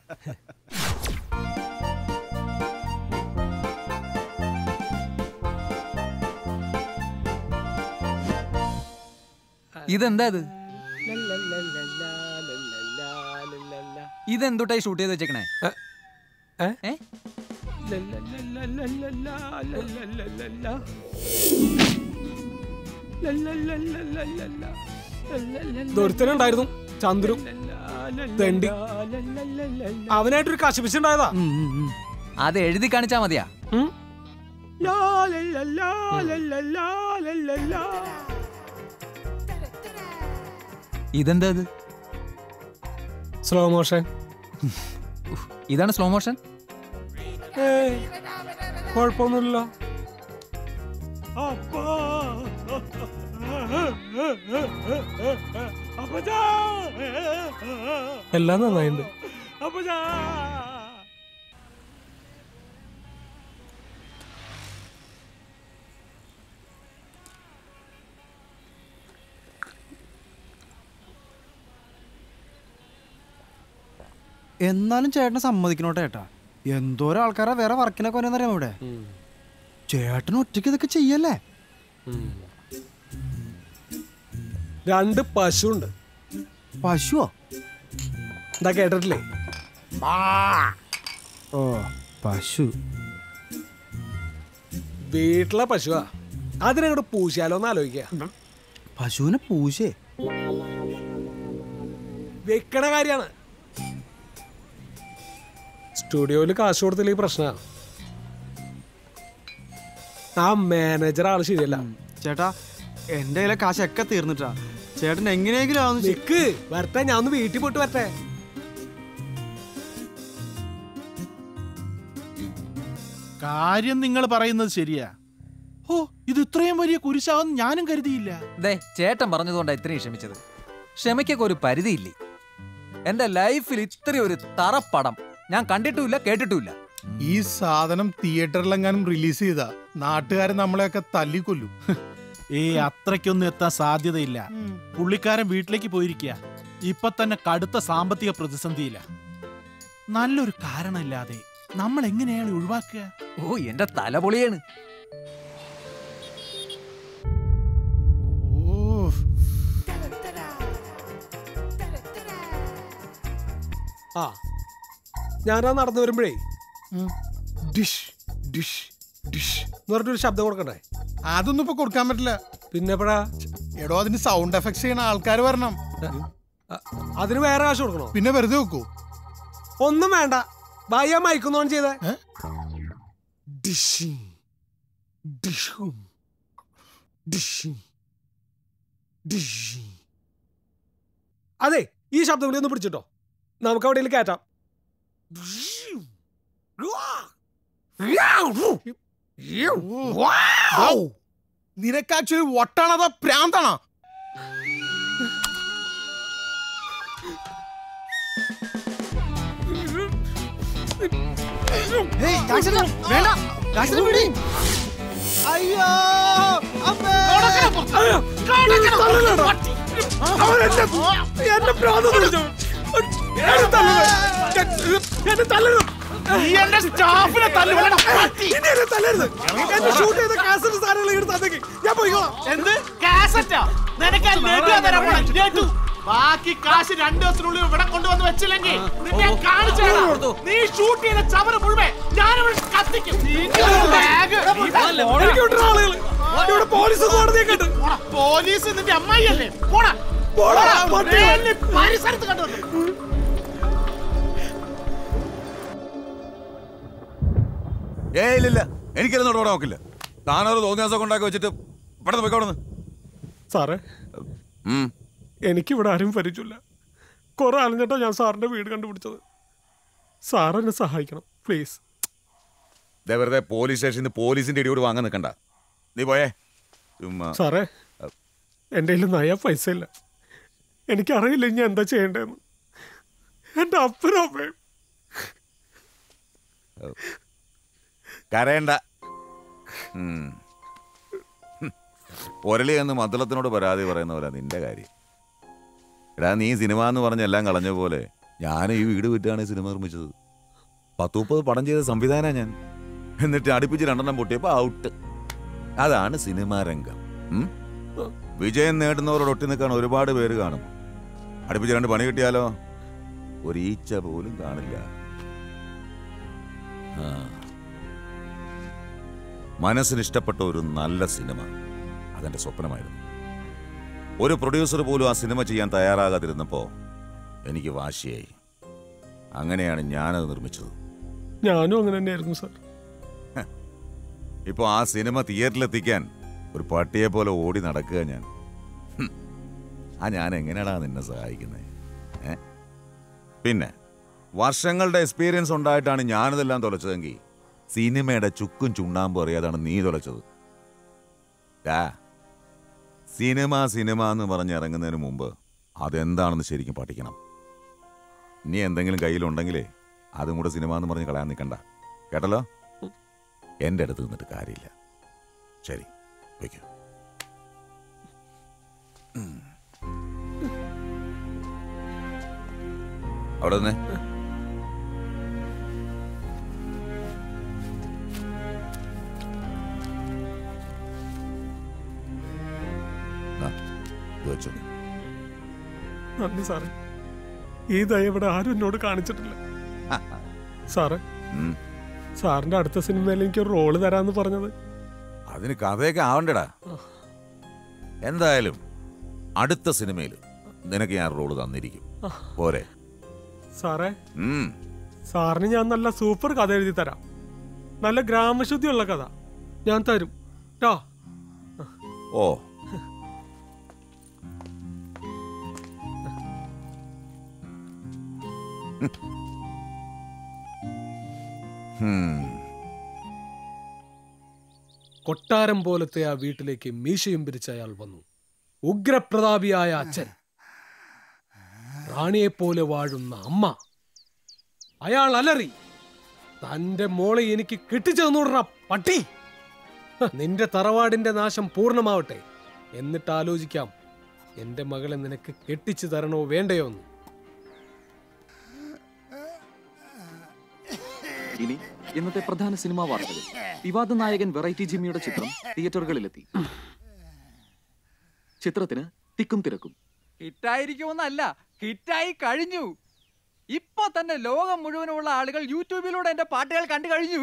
ഇതെന്താ ഇത് ഇതെന്തുട്ടായി ഷൂട്ട് ചെയ്ത് വെച്ചേക്കണേ ഏ? ദൂരത്തിനുണ്ടായിരുന്നു ചന്ദ്രും തെണ്ടി അവനായിട്ടൊരു കശപിച്ചുണ്ടായതാ അത് എഴുതി കാണിച്ചാ മതിയാ ഇതെന്താ ഇത് സ്ലോ മോഷൻ ഇതാണ് സ്ലോ മോഷൻ കുഴപ്പമൊന്നുമില്ല എല്ലാം നന്നായിട്ടുണ്ട് എന്നാലും ചേട്ടനെ സമ്മതിക്കണോട്ടെ ചേട്ടാ എന്തോരം ആൾക്കാരാ വേറെ വർക്കിനൊക്കെ വരുന്നറിയാം ഇവിടെ ചേട്ടൻ ഒറ്റയ്ക്ക് ഇതൊക്കെ ചെയ്യല്ലേ രണ്ട് പശുണ്ട് പശുവോ എന്താ കേട്ടിട്ടില്ലേ ഓ പശു വീട്ടിലെ പശുവാ അതിനങ്ങോട്ട് പൂശിയാലോ എന്ന് ആലോചിക്കുക പശുവിനെ പൂശേ വെക്കണ കാര്യാണ് സ്റ്റുഡിയോയിൽ കാശ് കൊടുത്തില്ല ഈ പ്രശ്നമാണ് ആ മാനേജർ ആള് ശരിയല്ല ചേട്ടാ എന്റെ കയ്യിലെ കാശൊക്കെ തീർന്നിട്ടാ ചേട്ടൻ എങ്ങനെയെങ്കിലും ആവുന്നു നിക്ക് വരട്ടെ ഞാൻ ഒന്ന് വീട്ടിൽ പോയിട്ട് വരട്ടെ കാര്യം നിങ്ങൾ പറയുന്നത് ശരിയാ ഓ ഇത് ഇത്രയും വലിയ കുരിശാവെന്ന് ഞാനും കരുതിയില്ല ദേ ചേട്ടൻ പറഞ്ഞതുകൊണ്ടാ ഇത്രയും ക്ഷമിച്ചത് ക്ഷമയ്ക്കൊക്കെ ഒരു പരിധിയില്ലേ എന്റെ ലൈഫിൽ ഇത്രയും ഒരു തറപ്പടം ഞാൻ കണ്ടിട്ടുമില്ല കേട്ടിട്ടുമില്ല ഈ സാധനം തിയേറ്ററിലെങ്ങാനും റിലീസ് ചെയ്താ നാട്ടുകാരൻ നമ്മളെയൊക്കെ തല്ലിക്കൊല്ലും ഏ അത്രയ്ക്കൊന്നും എത്താൻ സാധ്യതയില്ല പുള്ളിക്കാരൻ വീട്ടിലേക്ക് പോയിരിക്കുക ഇപ്പൊ തന്നെ കടുത്ത സാമ്പത്തിക പ്രതിസന്ധിയില്ല നല്ലൊരു കാരണമില്ലാതെ നമ്മൾ എങ്ങനെയാണ് ഒഴിവാക്കുക ഓ എന്റെ തല പൊളിയാണ് ആ ഞാനാ നടന്നു വരുമ്പോഴേ ഡിഷ് ഡിഷ് ഡിഷ് എന്ന് പറഞ്ഞിട്ടൊരു ശബ്ദം കൊടുക്കണ്ടേ അതൊന്നും ഇപ്പൊ കൊടുക്കാൻ പറ്റില്ല പിന്നെ എപ്പോഴാ എടോ അതിന് സൗണ്ട് എഫക്ട്സ് ചെയ്യണ ആൾക്കാർ വരണം അതിന് വേറെ കാശ് കൊടുക്കണോ പിന്നെ വെറുതെ വെക്കൂ ഒന്നും വേണ്ട ഭായി ആ മയക്കുന്നോൺ ചെയ്തേ ഡിഷിങ് ഡിഷും ഡിഷിങ് ഡിഷിങ് അതെ ഈ ശബ്ദം കൂടി ഒന്ന് പിടിച്ചിട്ടോ നമുക്ക് അവിടെ കയറ്റാം നിനക്ക് ആക്ച്വലി വട്ടാണതാ പ്രാന്താണോ വേണ്ട ജാക്സനെ വിടി. അയ്യോ അമ്മേ. എന്നെ ഭ്രാന്ത് പിടിച്ചു. എന്നെ തല്ലരുത്. എന്നെ തല്ലരുത്. നീ എന്റെ സ്റ്റാഫിനെ തല്ലുകൊള്ളണം ഇനിയല്ലേ തല്ലരുത് എന്റെ ഷൂട്ട് ചെയ്ത കാസറ്റ് സാധനങ്ങൾ ഇങ്ങോട്ട് തന്നേക്ക് ഞാൻ പോയിക്കോളാം എന്ത് കാസറ്റാ നിനക്ക് ആ ലഡു തരാൻ പോണെ, ലഡു. ബാക്കി കാശ് രണ്ടു ദിവസത്തിനുള്ളിൽ ഇവിടെ കൊണ്ടുവന്ന് വെച്ചില്ലെങ്കിൽ നിന്നെ ഞാൻ കാണിച്ചു തരാം. നീ ഷൂട്ട് ചെയ്ത ചവറ് മുഴുവൻ ഞാനിവിടെ കത്തിക്കും നിന്റെ ഒരു ബാഗ് എനിക്ക് വിട്ട ആളുകൾ ഇവിടെ പോലീസ് കോടതിയൊക്കെ ഉണ്ട് പോടാ, പോലീസ് നിന്റെ അമ്മായിയല്ലേ പോടാ പോടാ, പോടാ, പട്ടി. വേലി പരിസരത്ത് കണ്ടുവന്നു ഏയ് ഇല്ലില്ല എനിക്കൊന്നും ഇവിടെ നോക്കില്ല താനൊരു തോന്നിയ ദിവസം ഉണ്ടാക്കി വെച്ചിട്ട് പെട്ടെന്ന് പോയിക്കോടുന്നു സാറേ എനിക്കിവിടെ ആരും പരിചയമില്ല കുറെ അലഞ്ഞിട്ടാ ഞാൻ സാറിന്റെ വീട് കണ്ടുപിടിച്ചത് സാർ എന്നെ സഹായിക്കണം പ്ലീസ് ദേ വെറുതെ പോലീസ് സ്റ്റേഷനിൽ പോലീസിന്റെ ഇടിയോട് വാങ്ങാൻ നിൽക്കണ്ട നീ പോയേ ചുമ്മാ സാറേ എൻ്റെ കയ്യിൽ നയ പൈസ ഇല്ല എനിക്കറിയില്ല ഇനി എന്താ ചെയ്യേണ്ടതെന്ന് എൻ്റെ അപ്പനും അമ്മയും കരയണ്ട ഉം. ഹും. ഒരളി എന്ന് മദ്ദളത്തിനോട് പരാതി പറയുന്ന പോലെ നിന്റെ കാര്യം എടാ നീ സിനിമ എന്ന് പറഞ്ഞ എല്ലാം കളഞ്ഞ പോലെ ഞാൻ ഈ വീട് വിറ്റാണ് ഈ സിനിമ നിർമ്മിച്ചത് പത്ത് മുപ്പത് പടം ചെയ്ത സംവിധാന ഞാൻ എന്നിട്ട് അടുപ്പിച്ച് രണ്ടെണ്ണം പൊട്ടിയപ്പോൾ ഔട്ട് അതാണ് സിനിമാ രംഗം ഉം? വിജയം നേടുന്നവരോട് ഒട്ടി നിൽക്കാൻ ഒരുപാട് പേര് കാണും അടുപ്പിച്ച് രണ്ട് പണി കിട്ടിയാലോ ഒരു ഈച്ച പോലും കാണില്ല ആ മനസ്സിന് ഇഷ്ടപ്പെട്ട ഒരു നല്ല സിനിമ അതെന്റെ സ്വപ്നമായിരുന്നു ഒരു പ്രൊഡ്യൂസർ പോലും ആ സിനിമ ചെയ്യാൻ തയ്യാറാകാതിരുന്നപ്പോൾ എനിക്ക് വാശിയായി അങ്ങനെയാണ് ഞാനത് നിർമ്മിച്ചത് ഞാനും അങ്ങനെ തന്നെയായിരുന്നു സാർ ഇപ്പോൾ ആ സിനിമ തിയേറ്ററിലെത്തിക്കാൻ ഒരു പട്ടിയെ പോലെ ഓടി നടക്കുക ഞാൻ ഹും. ആ ഞാൻ എങ്ങനെയാടാ നിന്നെ സഹായിക്കുന്നത് ഏ പിന്നെ വർഷങ്ങളുടെ എക്സ്പീരിയൻസ് ഉണ്ടായിട്ടാണ് ഞാനിതെല്ലാം തുലച്ചതെങ്കിൽ സിനിമയുടെ ചുക്കും ചുണ്ണാമ്പും അറിയാതാണ് നീ തുലച്ചത് ഡാ സിനിമ സിനിമ എന്ന് പറഞ്ഞ് ഇറങ്ങുന്നതിന് മുമ്പ് അതെന്താണെന്ന് ശരിക്കും പഠിക്കണം ഇനി എന്തെങ്കിലും കയ്യിലുണ്ടെങ്കിലേ അതും കൂടെ സിനിമ എന്ന് പറഞ്ഞ് കളയാൻ നിൽക്കണ്ട കേട്ടല്ലോ എൻ്റെ അടുത്ത് നിന്നിട്ട് കാര്യമില്ല ശരി വയ്ക്കൂ അവിടെ നിന്ന് വെച്ചു നന്ദി സാറേ ഈ ദയ ഇവിടെ ആരും എന്നോട് കാണിച്ചിട്ടില്ല സാറേ സാറിന്റെ അടുത്ത സിനിമയിൽ എനിക്ക് ഒരു റോള് തരാന്ന് പറഞ്ഞത് അതിന് കഥയൊക്കെ ആവണ്ടടാ എന്തായാലും അടുത്ത സിനിമയിൽ നിനക്ക് ഞാൻ റോള് തന്നിരിക്കും പോരെ സാറേ ഉം. സാറിന് ഞാൻ നല്ല സൂപ്പർ കഥ എഴുതി തരാം നല്ല ഗ്രാമശുദ്ധിയുള്ള കഥ ഞാൻ തരും ട്ടോ ഓ ഹും. കൊട്ടാരം പോലത്തെ ആ വീട്ടിലേക്ക് മീശയും പിരിച്ച അയാൾ വന്നു ഉഗ്രപ്രതാപിയായ അച്ഛൻ റാണിയെപ്പോലെ വാഴുന്ന അമ്മ അയാൾ അലറി തന്റെ മോളെ എനിക്ക് കെട്ടിച്ചു തന്നൂടറ പട്ടി ഹ, നിന്റെ തറവാടിന്റെ നാശം പൂർണ്ണമാവട്ടെ എന്നിട്ട് ആലോചിക്കാം എന്റെ മകളെ നിനക്ക് കെട്ടിച്ചു തരണോ വേണ്ടയോ എന്ന് ഇനി ഇന്നത്തെ പ്രധാന സിനിമാ വാർത്തകൾ വിവാദ നായകൻ വെറൈറ്റി ജിമ്മിയുടെ ചിത്രം തിയേറ്ററുകളിലെത്തി ചിത്രത്തിന് തിക്കും തിരക്കും ഹിറ്റായിരിക്കുമെന്നല്ല ഹിറ്റായി കഴിഞ്ഞു ഇപ്പൊ തന്നെ ലോകം മുഴുവനുമുള്ള ആളുകൾ യൂട്യൂബിലൂടെ എന്റെ പാട്ടുകൾ കണ്ടു കഴിഞ്ഞു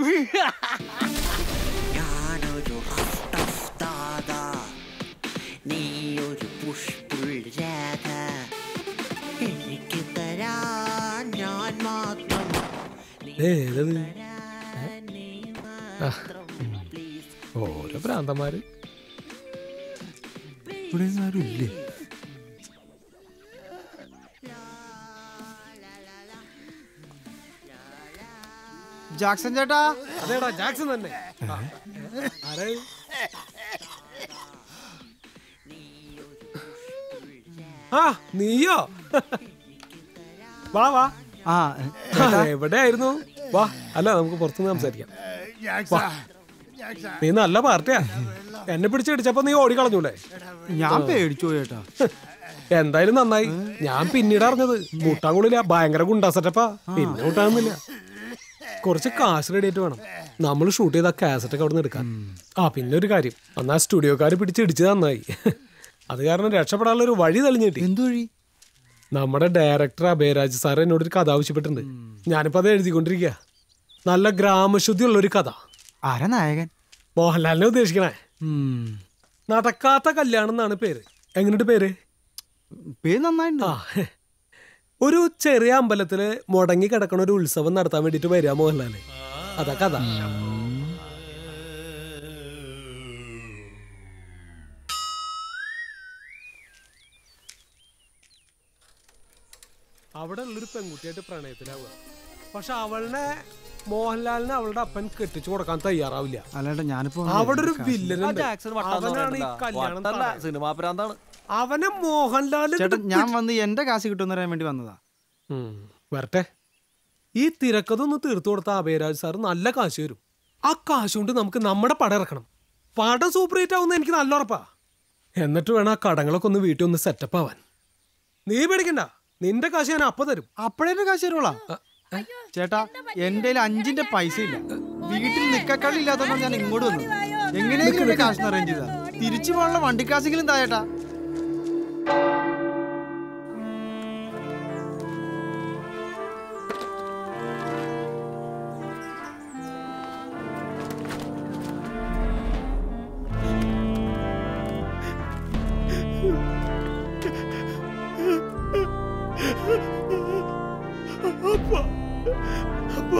ഞാനൊരു റഫ് ടഫ് ദാദാ നീയൊരു പുഷ്പുൾ രാധ എനിക്ക് തരാൻ ഞാൻ മാത്രം ഏതത് ആ, ഉം. ഓരോ ഭ്രാന്തന്മാര് ഇവിടെ ആരും ഇല്ലേ ജാക്സൺ ചേട്ടാ അതേടാ ജാക്സൺ തന്നെ ആ, ആരാ ഇത്? ആ നീയോ വാ വാ ആ എവിടെയായിരുന്നു വാ അല്ല നമുക്ക് പുറത്തുനിന്ന് സംസാരിക്കാം വാ. നീ നല്ല പാർട്ടിയാ എന്നെ പിടിച്ചടിച്ചപ്പോ നീ ഓടിക്കളഞ്ഞൂലേ ഞാൻ പേടിച്ചു ചേട്ടാ എന്തായാലും നന്നായി ഞാൻ പിന്നീട് അറിഞ്ഞത് മുട്ടാങ്കുള്ളില്ല ഭയങ്കര ഗുണ്ടാ സെറ്റപ്പാ പിന്നെ മുട്ടാകുന്നില്ല കുറച്ച് കാശ് റെഡി ആയിട്ട് വേണം നമ്മൾ ഷൂട്ട് ചെയ്ത കാസറ്റ് ഒക്കെ അവിടെ നിന്ന് എടുക്കാൻ ആ പിന്നെ ഒരു കാര്യം അന്ന് ആ സ്റ്റുഡിയോക്കാർ പിടിച്ചിടിച്ച് നന്നായി അത് കാരണം രക്ഷപ്പെടാനുള്ള ഒരു വഴി തെളിഞ്ഞു കിട്ടി എന്ത് വഴി നമ്മുടെ ഡയറക്ടർ അഭയരാജ് സാർ എന്നോട് ഒരു കഥ ആവശ്യപ്പെട്ടിട്ടുണ്ട് ഞാനിപ്പോ അത് എഴുതിക്കൊണ്ടിരിക്കുക നല്ല ഗ്രാമശുദ്ധിയുള്ള ഒരു കഥ ആരാ നായകൻ മോഹൻലാലിനെ ഉദ്ദേശിക്കണേ നടക്കാത്ത കല്യാണം എന്നാണ് പേര് എങ്ങനെയുണ്ട് പേര് പേര് നന്നായിട്ടുണ്ട് ആ ഒരു ചെറിയ അമ്പലത്തില് മുടങ്ങി കിടക്കണ ഒരു ഉത്സവം നടത്താൻ വേണ്ടിട്ട് വരിക മോഹൻലാല് അതാ കഥ അവിടെ ഉള്ളൊരു പെൺകുട്ടിയായിട്ട് പ്രണയത്തിലാവുക പക്ഷെ അവളുടെ മോഹൻലാലിനെ അവളുടെ അപ്പൻ കെട്ടിച്ചു കൊടുക്കാൻ തയ്യാറാവില്ല അല്ലാണ്ട് ഞാനിപ്പോ അവിടെ ഒരു വില്ലൻ ആ ജാക്സൺ വട്ടാന്ന് അവനാണ് ഈ പറയണ്ടല്ലോ. കല്യാണം വട്ടല്ല, തടയാൻ. സിനിമാ പ്രാന്താണ് അവനെ മോഹൻലാല് ചേട്ടൻ ഞാൻ വന്ന് എന്റെ കാശ് കിട്ടുമെന്ന് അറിയാൻ വേണ്ടി വന്നതാ ഉം, വരട്ടെ ഈ തിരക്കഥൊന്ന് തീർത്തു കൊടുത്ത അഭയരാജ് സാർ നല്ല കാശ് വരും ആ കാശ് കൊണ്ട് നമുക്ക് നമ്മുടെ പടം ഇറക്കണം പടം സൂപ്പർ ഹിറ്റ് ആവുന്ന എനിക്ക് നല്ല ഉറപ്പാ എന്നിട്ട് വേണം ആ കടങ്ങളൊക്കെ ഒന്ന് വീട്ടിൽ ഒന്ന് സെറ്റപ്പ് ആവാൻ നീ പേടിക്കണ്ട നിന്റെ കാശ് ഞാൻ അപ്പൊ തരും അപ്പഴേ കാശ് തരുവോളാ ചേട്ടാ എന്റെ കയ്യിൽ അഞ്ചിന്റെ പൈസ ഇല്ല വീട്ടിൽ നിക്കക്കളി ഇല്ലാത്തപ്പോൾ ഞാൻ ഇങ്ങോട്ട് വന്നു എങ്ങനെയെങ്കിലും എന്റെ കാശ് അറേഞ്ച് ചെയ്താ തിരിച്ചു പോകാനുള്ള വണ്ടിക്കാശെങ്കിലും തായേട്ടാ അപ്പാ അപ്പാ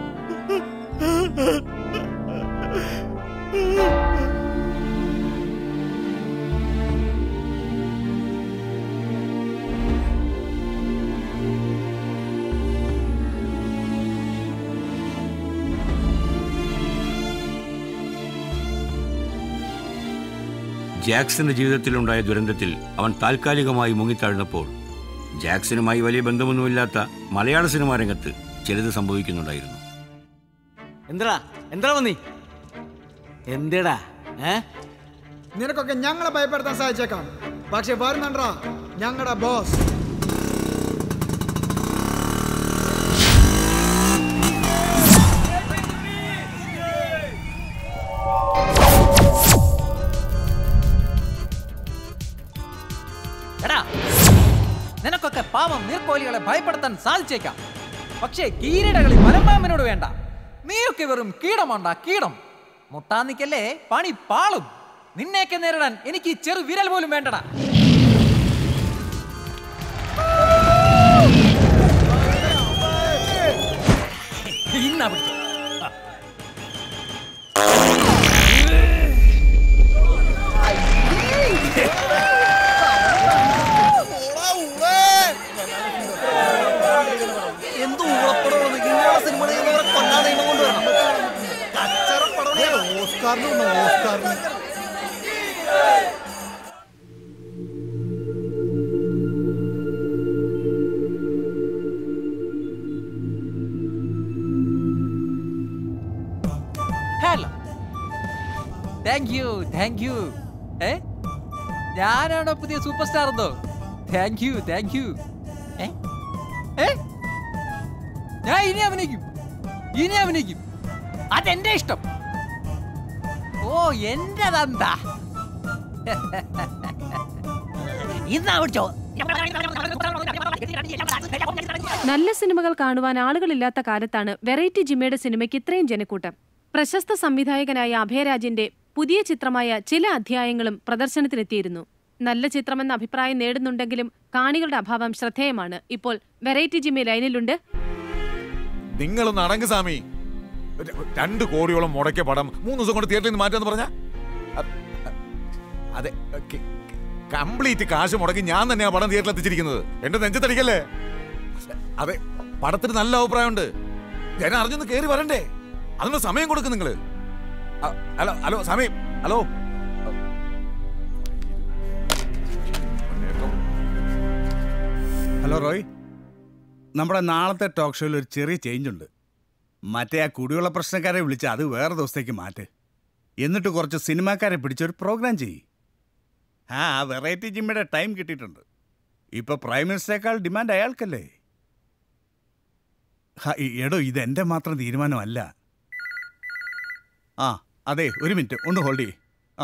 ജാക്സന്റെ ജീവിതത്തിലുണ്ടായ ദുരന്തത്തിൽ അവൻ താൽക്കാലികമായി മുങ്ങിത്താഴ്ന്നപ്പോൾ ജാക്സനുമായി വലിയ ബന്ധമൊന്നുമില്ലാത്ത മലയാള സിനിമാ രംഗത്ത് ചിലത് സംഭവിക്കുന്നുണ്ടായിരുന്നു എന്താ എന്താ വന്നി എന്തേടാ ഏ നിനക്കൊക്കെ ഞങ്ങളെ ഭയപ്പെടുത്താൻ സാധിച്ചേക്കാം പക്ഷെ വരുന്നുണ്ടാ ഞങ്ങളുടെ ബോസ് എടാ നിനക്കൊക്കെ പാവം നീർക്കോലികളെ ഭയപ്പെടുത്താൻ സാധിച്ചേക്കാം പക്ഷേ കീരിടകളി മലമ്പാമ്പിനോട് വേണ്ട നീയൊക്കെ വെറും കീടമാണ്ട കീടം മുട്ടാൻ നിക്കല്ലേ പണി പാളും നിന്നെയൊക്കെ നേരിടാൻ എനിക്ക് ഈ ചെറു വിരൽ പോലും വേണ്ടടാ ഇന്നാ പിടിച്ചോ എന്ത് ഊളപ്പടമാണ് ഇങ്ങനെയുള്ള സിനിമ കൊല്ലാതെ ഇവ കൊണ്ടുവരണം ഓസ്കാറിന് ഓസ്കാറിന് hello thank you thank you ഏ ഞാനാണോ പുതിയ സൂപ്പർ സ്റ്റാർ എന്തോ താങ്ക് യു താങ്ക് യു ഏ ഏ ഞാൻ ഇനി അഭിനയിക്കും ഇനി അഭിനയിക്കും അതെന്റെ ഇഷ്ടം ഓ എന്റെതെന്താ ഇന്നാ പിടിച്ചോ നല്ല സിനിമകൾ കാണുവാൻ ആളുകളില്ലാത്ത കാലത്താണ് വെറൈറ്റി ജിമ്മയുടെ സിനിമയ്ക്ക് ഇത്രയും ജനക്കൂട്ടം പ്രശസ്ത സംവിധായകനായ അഭയരാജിന്റെ പുതിയ ചിത്രമായ ചില അധ്യായങ്ങളും പ്രദർശനത്തിനെത്തിയിരുന്നു നല്ല ചിത്രമെന്ന അഭിപ്രായം നേടുന്നുണ്ടെങ്കിലും കാണികളുടെ അഭാവം ശ്രദ്ധേയമാണ് ഇപ്പോൾ വെറൈറ്റി ജിമ്മി ലൈനിലുണ്ട് നിങ്ങളൊന്ന് അടങ്ങ് സ്വാമി ര- രണ്ട് കോടിയോളം മുടക്കിയ പടം മൂന്ന് ദിവസം കൊണ്ട് തിയേറ്ററിൽ നിന്ന് മാറ്റാന്ന് പറഞ്ഞ അതെ കംപ്ലീറ്റ് കാശ് മുടക്കി ഞാൻ തന്നെയാ പടം തിയേറ്ററിൽ എത്തിച്ചിരിക്കുന്നത് എന്റെ നെഞ്ചത്തടിക്കല്ലേ അതെ പടത്തിന് നല്ല അഭിപ്രായമുണ്ട് ഞാൻ അറിഞ്ഞൊന്ന് കയറി വരണ്ടേ അതിന് സമയം കൊടുക്കും നിങ്ങള് അ- ഹലോ ഹലോ സമയം ഹലോ ഹലോ റോയ് നമ്മുടെ നാളത്തെ ടോക്ക് ഷോയിൽ ഒരു ചെറിയ ചേഞ്ച് ഉണ്ട് മറ്റേ ആ കുടിവെള്ള പ്രശ്നക്കാരെ വിളിച്ച് അത് വേറെ ദിവസത്തേക്ക് മാറ്റ് എന്നിട്ട് കുറച്ച് സിനിമാക്കാരെ പിടിച്ചൊരു പ്രോഗ്രാം ചെയ്യ് ആ വെറൈറ്റി ജിമ്മിയുടെ ടൈം കിട്ടിയിട്ടുണ്ട് ഇപ്പൊ പ്രൈം മിനിസ്റ്ററേക്കാൾ ഡിമാൻഡ് അയാൾക്കല്ലേ ഹ, ഈ- എടോ ഇത് എൻ്റെ മാത്രം തീരുമാനമല്ല ആ അതെ ഒരു മിനിറ്റ് ഒന്ന് ഹോൾഡ് ചെയ്യ് ആ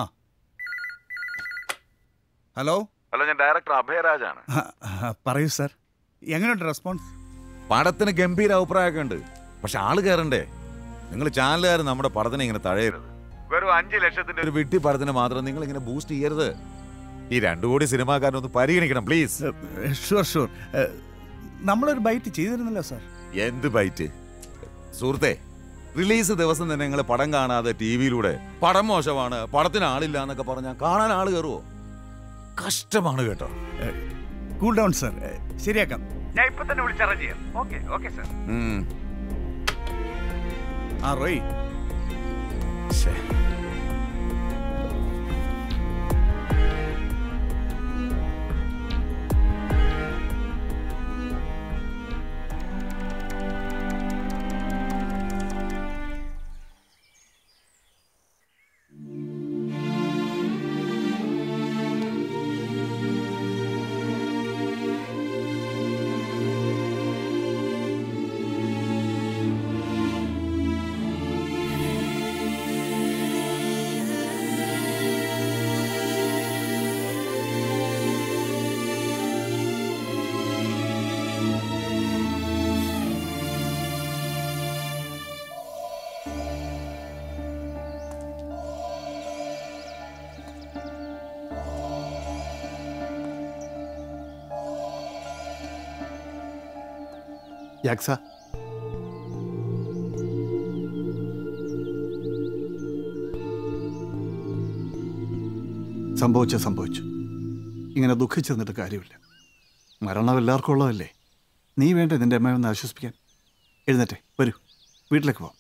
ഹലോ ഹലോ ഞാൻ ഡയറക്ടർ അഭയരാജാണ് ആ, ആ, പറയൂ സാർ എങ്ങനെയുണ്ട് റെസ്പോൺസ് പടത്തിന് ഗംഭീര അഭിപ്രായമൊക്കെ ഉണ്ട് പക്ഷെ ആള് കയറണ്ടേ നിങ്ങൾ ചാനലുകാർ നമ്മുടെ പടത്തിനെ ഇങ്ങനെ തഴയരുത് വെറും അഞ്ച് ലക്ഷത്തിന്റെ ഒരു വിട്ടി പടത്തിന് മാത്രം നിങ്ങൾ ഇങ്ങനെ ബൂസ്റ്റ് ചെയ്യരുത് ഈ രണ്ടു കോടി സിനിമാക്കാരനൊന്ന് പരിഗണിക്കണം പ്ലീസ് ഷുവർ ഷുവർ നമ്മളൊരു ബൈറ്റ് ചെയ്തിരുന്നല്ലോ സാർ എന്ത് ബൈറ്റ് സുഹൃത്തെ റിലീസ് ദിവസം തന്നെ നിങ്ങൾ പടം കാണാതെ ടി വിയിലൂടെ പടം മോശമാണ് പടത്തിന് ആളില്ല എന്നൊക്കെ പറഞ്ഞാൽ കാണാൻ ആള് കയറുമോ കഷ്ടമാണ് കേട്ടോ കൂൾ ഡൗൺ സാർ ശരിയാക്കാം ഞാൻ ഇപ്പൊ തന്നെ വിളിച്ചറേഞ്ച് ചെയ്യാം ഓക്കെ ഓക്കെ സാർ ആ റോയ് യാക്സ സംഭവിച്ച സംഭവിച്ചു ഇങ്ങനെ ദുഃഖിച്ചു നിന്നിട്ട് കാര്യമില്ല മരണം എല്ലാവർക്കും ഉള്ളതല്ലേ നീ വേണ്ടേ നിന്റെ അമ്മയെ ഒന്ന് ആശ്വസിപ്പിക്കാൻ എഴുന്നേറ്റെ വരൂ വീട്ടിലേക്ക് പോവാം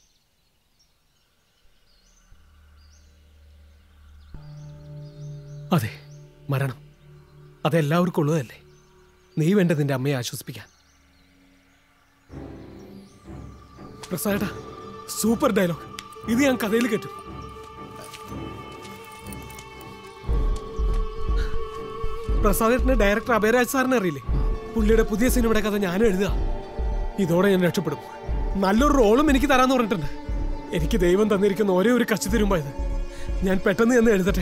അതെ മരണം അതെല്ലാവർക്കും ഉള്ളതല്ലേ നീ വേണ്ട നിന്റെ അമ്മയെ ആശ്വസിപ്പിക്കാൻ പ്രസാദേട്ടാ സൂപ്പർ ഡയലോഗ് ഇത് ഞാൻ കഥയിൽ കയറ്റും പ്രസാദേട്ടന് ഡയറക്ടർ അഭയരാജ് സാറിനെ അറിയില്ലേ പുള്ളിയുടെ പുതിയ സിനിമയുടെ കഥ ഞാനും എഴുതുക ഇതോടെ ഞാൻ രക്ഷപ്പെടും നല്ലൊരു റോളും എനിക്ക് തരാന്ന് പറഞ്ഞിട്ടുണ്ട് എനിക്ക് ദൈവം തന്നിരിക്കുന്ന ഒരേ ഒരു കച്ചി തരുമ്പായത് ഞാൻ പെട്ടെന്ന് ചെന്ന് എഴുതട്ടെ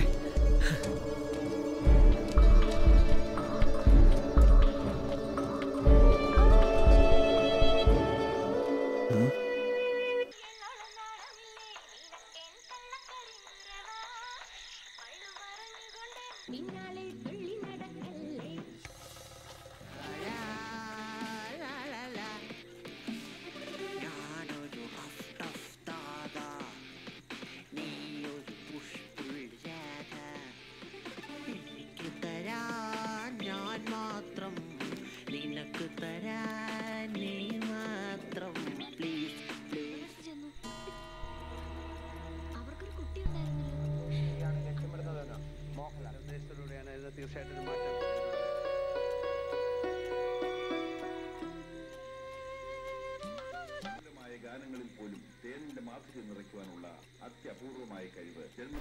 ഞാനൊരു റഫ് ടഫ് ദാദ നീയൊരു പുഷ് പുൾ രാധ എനിക്ക് തരാൻ ഞാൻ മാത്രം നിനക്ക് തരാൻ നീ മാത്രം പ്ലീസ് പ്ലീസ് തീർച്ചയായിട്ടും മാറ്റം ഗാനങ്ങളിൽ പോലും തേനിന്റെ മാധുര്യം നിറയ്ക്കുവാനുള്ള അത്യപൂർവമായ കഴിവ് ജന്മ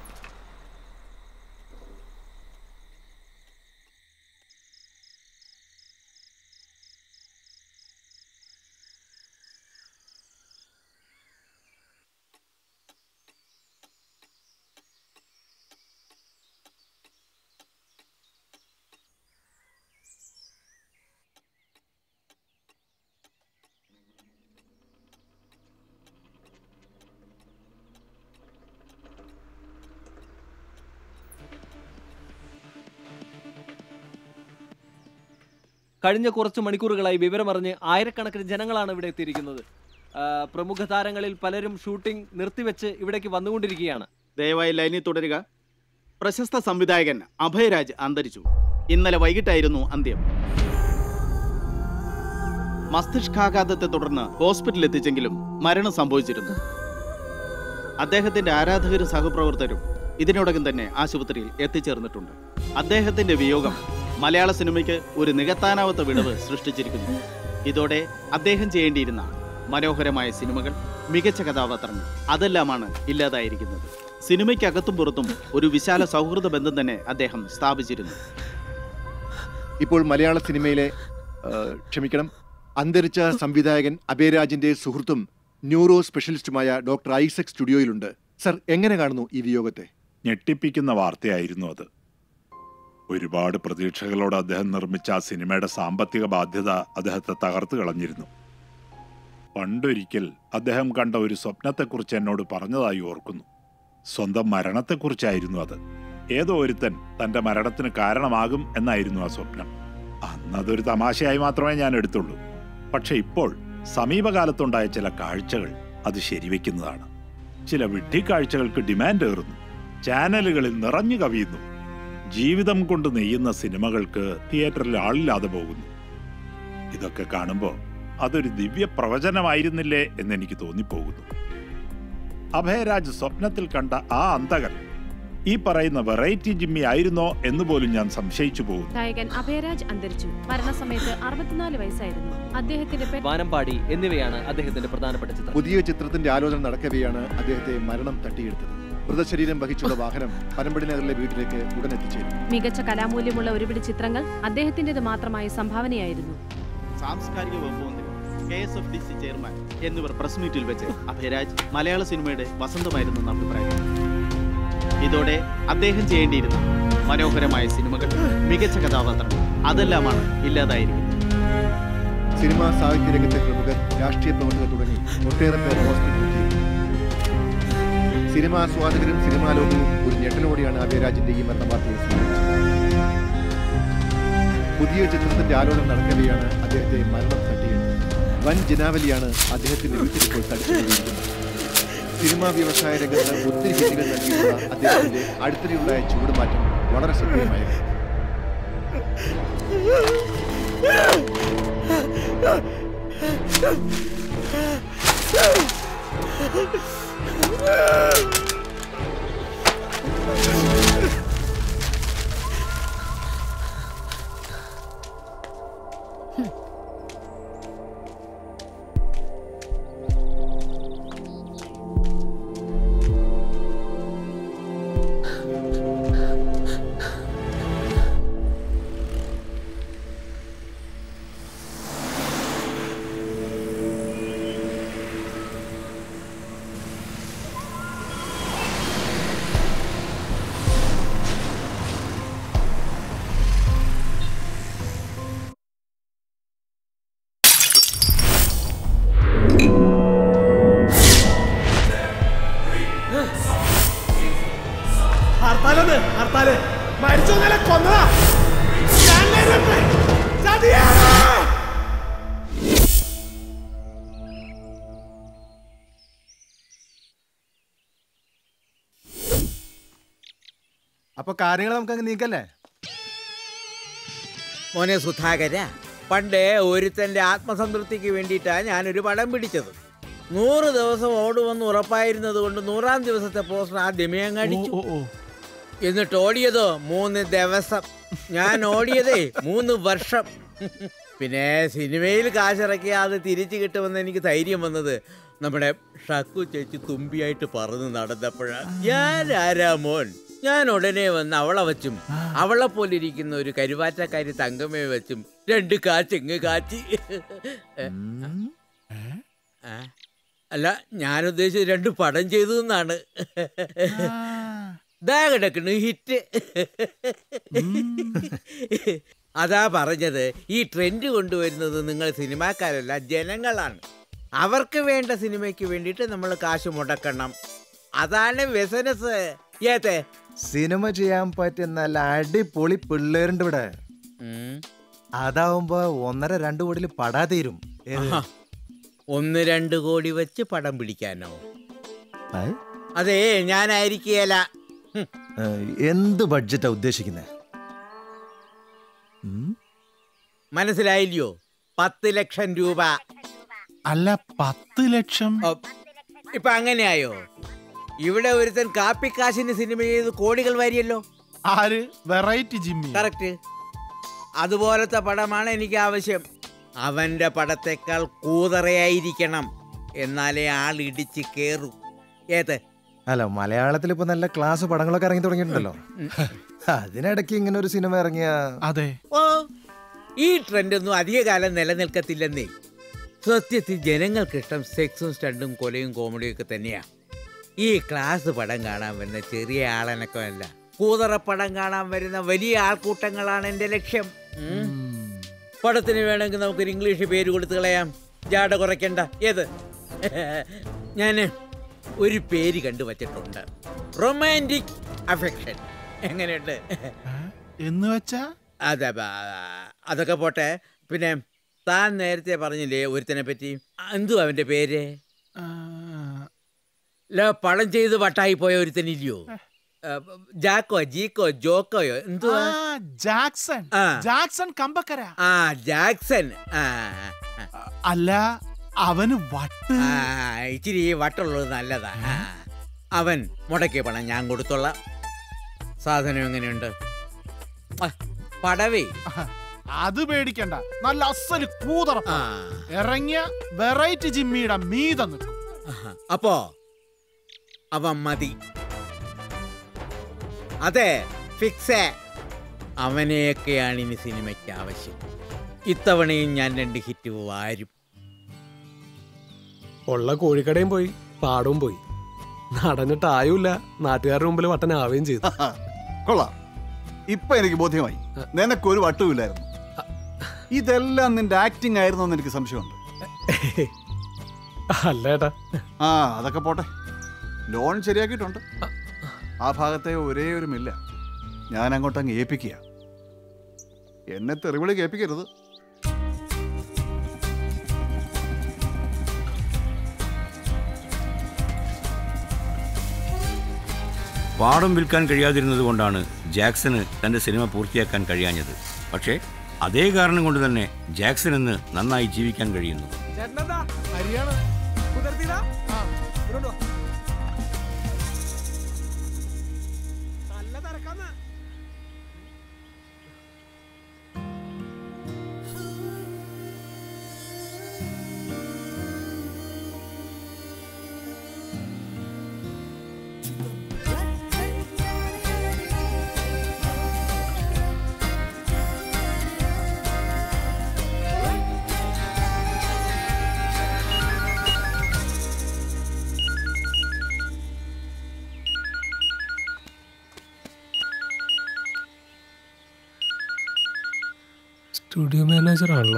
കഴിഞ്ഞ കുറച്ച് മണിക്കൂറുകളായി വിവരമറിഞ്ഞ് ആയിരക്കണക്കിന് ജനങ്ങളാണ് ഇവിടെ എത്തിയിരിക്കുന്നത് ആ, പ്രമുഖ താരങ്ങളിൽ പലരും ഷൂട്ടിംഗ് നിർത്തിവെച്ച് ഇവിടേക്ക് വന്നുകൊണ്ടിരിക്കുകയാണ് ദയവായി ലൈനിൽ തുടരുക പ്രശസ്ത സംവിധായകൻ അഭയരാജ് അന്തരിച്ചു ഇന്നലെ വൈകിട്ടായിരുന്നു അന്ത്യം മസ്തിഷ്കാഘാതത്തെ തുടർന്ന് ഹോസ്പിറ്റലിൽ എത്തിച്ചെങ്കിലും മരണം സംഭവിച്ചിരുന്നു അദ്ദേഹത്തിന്റെ ആരാധകരും സഹപ്രവർത്തകരും ഇതിനോടകം തന്നെ ആശുപത്രിയിൽ എത്തിച്ചേർന്നിട്ടുണ്ട് അദ്ദേഹത്തിന്റെ വിയോഗം മലയാള സിനിമയ്ക്ക് ഒരു നികത്താനാവാത്ത വിടവ് സൃഷ്ടിച്ചിരിക്കുന്നു ഇതോടെ അദ്ദേഹം ചെയ്യേണ്ടിയിരുന്ന മനോഹരമായ സിനിമകൾ മികച്ച കഥാപാത്രങ്ങൾ അതെല്ലാമാണ് ഇല്ലാതായിരിക്കുന്നത് സിനിമയ്ക്കകത്തും പുറത്തും ഒരു വിശാല സൗഹൃദ ബന്ധം തന്നെ അദ്ദേഹം സ്ഥാപിച്ചിരുന്നു ഇപ്പോൾ മലയാള സിനിമയിലെ ആ, ക്ഷമിക്കണം അന്തരിച്ച സംവിധായകൻ അഭയരാജിന്റെ സുഹൃത്തും ന്യൂറോ സ്പെഷ്യലിസ്റ്റുമായ ഡോക്ടർ ഐസക് സ്റ്റുഡിയോയിലുണ്ട് സർ എങ്ങനെ കാണുന്നു ഈ വിയോഗത്തെ ഞെട്ടിപ്പിക്കുന്ന വാർത്തയായിരുന്നു അത് ഒരുപാട് പ്രതീക്ഷകളോട് അദ്ദേഹം നിർമ്മിച്ച ആ സിനിമയുടെ സാമ്പത്തിക ബാധ്യത അദ്ദേഹത്തെ തകർത്ത് കളഞ്ഞിരുന്നു പണ്ടൊരിക്കൽ അദ്ദേഹം കണ്ട ഒരു സ്വപ്നത്തെക്കുറിച്ച് എന്നോട് പറഞ്ഞതായി ഓർക്കുന്നു സ്വന്തം മരണത്തെക്കുറിച്ചായിരുന്നു അത് ഏതോ ഒരുത്തൻ തന്റെ മരണത്തിന് കാരണമാകും എന്നായിരുന്നു ആ സ്വപ്നം അന്നതൊരു തമാശയായി മാത്രമേ ഞാൻ എടുത്തുള്ളൂ പക്ഷെ ഇപ്പോൾ സമീപകാലത്തുണ്ടായ ചില കാഴ്ചകൾ അത് ശരിവെക്കുന്നതാണ് ചില വിഡ്ഢിക്കാഴ്ചകൾക്ക് ഡിമാൻഡ് ഏറുന്നു ചാനലുകളിൽ നിറഞ്ഞു കവിയുന്നു ജീവിതം കൊണ്ട് നെയ്യുന്ന സിനിമകൾക്ക് തിയേറ്ററിൽ ആളില്ലാതെ പോകുന്നു ഇതൊക്കെ കാണുമ്പോൾ അതൊരു ദിവ്യ പ്രവചനമായിരുന്നില്ലേ എന്നെനിക്ക് തോന്നിപ്പോകുന്നു അഭയരാജ് സ്വപ്നത്തിൽ കണ്ട ആ അന്തകൻ ഈ പറയുന്ന വെറൈറ്റി ജിമ്മി ആയിരുന്നോ എന്ന് പോലും ഞാൻ സംശയിച്ചു പോകുന്നു ഗായകൻ അഭയരാജ് അന്തരിച്ചു മരണസമയത്ത് അറുപത്തിനാല് വയസ്സായിരുന്നു അദ്ദേഹത്തിന്റെ പെ- വാനമ്പാടി എന്നിവയാണ് അദ്ദേഹത്തിന്റെ പ്രധാനപ്പെട്ട ചിത്രം പുതിയ ചിത്രത്തിന്റെ ആലോചന നടക്കവെയാണ് അദ്ദേഹത്തെ മരണം തട്ടിയെടുത്തത് മൃതശരീരം വഹിച്ചുള്ള വാഹനം പനമ്പടി നഗറിലെ വീട്ടിലേക്ക് ഉടൻ എത്തിച്ചേരും മികച്ച കലാമൂല്യമുള്ള ഒരുപിടി ചിത്രങ്ങൾ അദ്ദേഹത്തിന്റേത് മാത്രമായ സംഭാവനയായിരുന്നു സാംസ്കാരിക വകുപ്പ് മന്ത്രി K S F D C chairman എന്നിവർ പ്രസ് മീറ്റിൽ വെച്ച് അഭയരാജ് മലയാള സിനിമയുടെ വസന്തമായിരുന്നെന്ന് അഭിപ്രായപ്പെട്ടു ഇതോടെ അദ്ദേഹം ചെയ്യേണ്ടിയിരുന്ന മനോഹരമായ സിനിമകൾ മികച്ച കഥാപാത്രങ്ങൾ അതെല്ലാമാണ് ഇല്ലാതായിരിക്കുന്നത് സിനിമാ സാഹിത്യ രംഗത്തെ പ്രമുഖർ രാഷ്ട്രീയ പ്രവർത്തകർ തുടങ്ങി ഒട്ടേറെ പേർ ഹോസ്പിറ്റലിൽ ചെയ്തു സിനിമാ ആസ്വാദകരും സിനിമാ ലോകവും ഒരു ഞെട്ടലോടെയാണ് അഭയരാജിന്റെ ഈ മരണ വാർത്തയെ സ്വീകരിച്ചത് പുതിയ ചിത്രത്തിന്റെ ആലോചന നടക്കവെയാണ് അദ്ദേഹത്തെ മരണം തട്ടിയെടുത്തത് വൻ ജനാവലിയാണ് അദ്ദേഹത്തിന്റെ വീട്ടിലിപ്പോൾ തടിച്ചുകൂടിയിരിക്കുന്നത് സിനിമാ വ്യവസായ രംഗത്ത് ഒത്തിരി ഹിറ്റുകൾ നൽകിയിട്ടുള്ള അദ്ദേഹത്തിന്റെ അടുത്തിടെയുണ്ടായ ചുവടുമാറ്റം വളരെ ശ്രദ്ധേയമായിരുന്നു ഹർത്താലെന്ന് ഹർത്താല് മരിച്ചോ നില കൊന്നതാ ചാനലിലുണ്ട്. ചതിയാണ്. അപ്പൊ കാര്യങ്ങൾ നമുക്ക് അങ്ങ് നീക്കല്ലേ മോനെ സുധാകര പണ്ട് ഒരുത്തൻ്റെ ആത്മസംതൃപ്തിക്ക് വേണ്ടിയിട്ടാണ് ഞാനൊരു പടം പിടിച്ചത് നൂറ് ദിവസം ഓടുമെന്ന് ഉറപ്പായിരുന്നത് കൊണ്ട് നൂറാം ദിവസത്തെ പോസ്റ്റർ ആദ്യമേ അങ്ങ് അടിച്ചു എന്നിട്ട് ഓടിയതോ മൂന്ന് ദിവസം ഞാൻ ഓടിയതേ മൂന്ന് വർഷം പിന്നെ സിനിമയിൽ കാശിറക്കിയ അത് തിരിച്ചു കിട്ടുമെന്ന് എനിക്ക് ധൈര്യം വന്നത് നമ്മുടെ ഷക്കു ചേച്ചി തുമ്പിയായിട്ട് പറന്ന് നടന്നപ്പോഴാണ് ഞാൻ ആരാ മോൻ ഞാൻ ഉടനെ വന്ന് അവളെ വച്ചും അവളെ പോലെ ഇരിക്കുന്ന ഒരു കരുവാറ്റക്കാരി തങ്കമ്മയെ വെച്ചും രണ്ട് കാച്ചിങ് കാച്ചി ആ, അല്ല ഞാൻ ഉദ്ദേശിച്ചത് രണ്ട് പടം ചെയ്തു എന്നാണ് ദാ കിടക്കണു ഹിറ്റ് അതാ പറഞ്ഞത് ഈ ട്രെൻഡ് കൊണ്ടുവരുന്നത് നിങ്ങൾ സിനിമാക്കാരല്ല ജനങ്ങളാണ് അവർക്ക് വേണ്ട സിനിമയ്ക്ക് വേണ്ടിയിട്ട് നമ്മൾ കാശ് മുടക്കണം അതാണ് ബിസിനസ് ഏത്തെ സിനിമ ചെയ്യാൻ പറ്റിയ നല്ല അടിപൊളി പിള്ളേരുണ്ട് ഇവിടെ അതാവുമ്പോ ഒന്നര രണ്ടു കോടിയിൽ പടാ തീരും ഏത്? ആഹാ. ഒന്ന് രണ്ട് കോടി വെച്ച് പടം പിടിക്കാനോ ഏ? അതെ ഞാനായിരിക്കേല ഏ, എന്ത് ബഡ്ജറ്റാ ഉദ്ദേശിക്കുന്നത് മനസ്സിലായില്ലയോ പത്ത് ലക്ഷം രൂപ അല്ല പത്ത് ലക്ഷം ഇപ്പൊ അങ്ങനെയായോ ഇവിടെ ഒരുത്തൻ കാപ്പിക്കാശിന് സിനിമ ചെയ്ത് കോടികൾ വാരിയല്ലോ ആര് വെറൈറ്റി ജിമ്മി കറക്റ്റ് അതുപോലത്തെ പടമാണ് എനിക്ക് ആവശ്യം അവന്റെ പടത്തെക്കാൾ കൂതറയായിരിക്കണം എന്നാലേ ആൾ ഇടിച്ച് കേറൂ ഏത് അല്ല മലയാളത്തിൽ ഇപ്പൊ നല്ല ക്ലാസ് പടങ്ങളൊക്കെ ഇറങ്ങി തുടങ്ങിയിട്ടുണ്ടല്ലോ അതിനിടയ്ക്ക് ഇങ്ങനെ ഒരു സിനിമ ഇറങ്ങിയ അതെ ഓ ഈ ട്രെൻഡൊന്നും അധികകാലം നിലനിൽക്കത്തില്ലെന്നേ സത്യത്തിൽ ജനങ്ങൾക്കിഷ്ടം സെക്സും സ്റ്റണ്ടും കൊലയും കോമഡിയും ഒക്കെ തന്നെയാണ് ഈ ക്ലാസ് പടം കാണാൻ വരുന്ന ചെറിയ ആളനക്കമല്ല കൂതറ പടം കാണാൻ വരുന്ന വലിയ ആൾക്കൂട്ടങ്ങളാണ് എൻ്റെ ലക്ഷ്യം ഉം. പടത്തിന് വേണമെങ്കിൽ നമുക്കൊരു ഇംഗ്ലീഷ് പേര് കൊടുത്തു കളയാം ജാട കുറയ്ക്കണ്ട ഏത് ഞാൻ ഒരു പേര് കണ്ടു വച്ചിട്ടുണ്ട് റൊമാൻറ്റിക് അഫെക്ഷൻ എങ്ങനെയുണ്ട് എന്ന് വെച്ചാ അതെ ബ- അതൊക്കെ പോട്ടെ പിന്നെ താൻ നേരത്തെ പറഞ്ഞില്ലേ ഒരുത്തനെ പറ്റി എന്തു അവന്റെ പേര് ല പടം ചെയ്ത് വട്ടായി പോയ ഒരുത്തനില്ലയോ ആ, ജാക്കോ ജീക്കോ ജോക്കോയോ എന്തുവാ ആ, ജാക്സൺ ആ. ജാക്സൺ കമ്പക്കര ആ ജാക്സൺ ആ അല്ല അവന് വട്ട് ആ, ഇച്ചിരി വട്ടുള്ളത് നല്ലതാ ആ. അവൻ മുടക്കിയ പണം ഞാൻ കൊടുത്തോളാം സാധനം എങ്ങനെയുണ്ട് ആ, പടവേ അത് പേടിക്കണ്ട നല്ല അസല് കൂതറപ്പ ഇറങ്ങിയ വെറൈറ്റി ജിമ്മിയുടെ മീത നിൽക്കും അപ്പോ അവൻ മതി അതെ ഫിക്സേ അവനെയൊക്കെയാണ് ഇനി സിനിമയ്ക്ക് ആവശ്യം ഇത്തവണയും ഞാൻ രണ്ട് ഹിറ്റ് വാരും ഉള്ള കോഴിക്കടയും പോയി പാടവും പോയി നടന്നിട്ട് ആയുമില്ല നാട്ടുകാരുടെ മുമ്പിൽ വട്ടനാവുകയും ചെയ്തു കൊള്ളാം ഇപ്പൊ എനിക്ക് ബോധ്യമായി നിനക്കൊരു വട്ടുമില്ലായിരുന്നു ഇതെല്ലാം നിന്റെ ആക്ടിങ് ആയിരുന്നു എന്ന് എനിക്ക് സംശയമുണ്ട് അല്ല ഏട്ടാ ആ അതൊക്കെ പോട്ടെ ലോൺ ശരിയാക്കിയിട്ടുണ്ട് ആ ഭാഗത്തെ ഒരേ ഒരു മില്ല ഞാൻ അങ്ങോട്ട് അങ്ങ് ഏൽപ്പിക്കുക എന്നെ തെറിവിളി കേൾപ്പിക്കരുത് പാടം വിൽക്കാൻ കഴിയാതിരുന്നത് കൊണ്ടാണ് ജാക്സന് തന്റെ സിനിമ പൂർത്തിയാക്കാൻ കഴിയാഞ്ഞത് പക്ഷേ അതേ കാരണം കൊണ്ട് തന്നെ ജാക്സൺ ഇന്ന് നന്നായി ജീവിക്കാൻ കഴിയുന്നു ചേട്ടനെന്താ അരിയാണ് കുതിർത്തിതാ ആ ഇങ്ങോട്ട് വാ നല്ല തിരക്കാന്ന് സ്റ്റുഡിയോ മാനേജർ ആണല്ലോ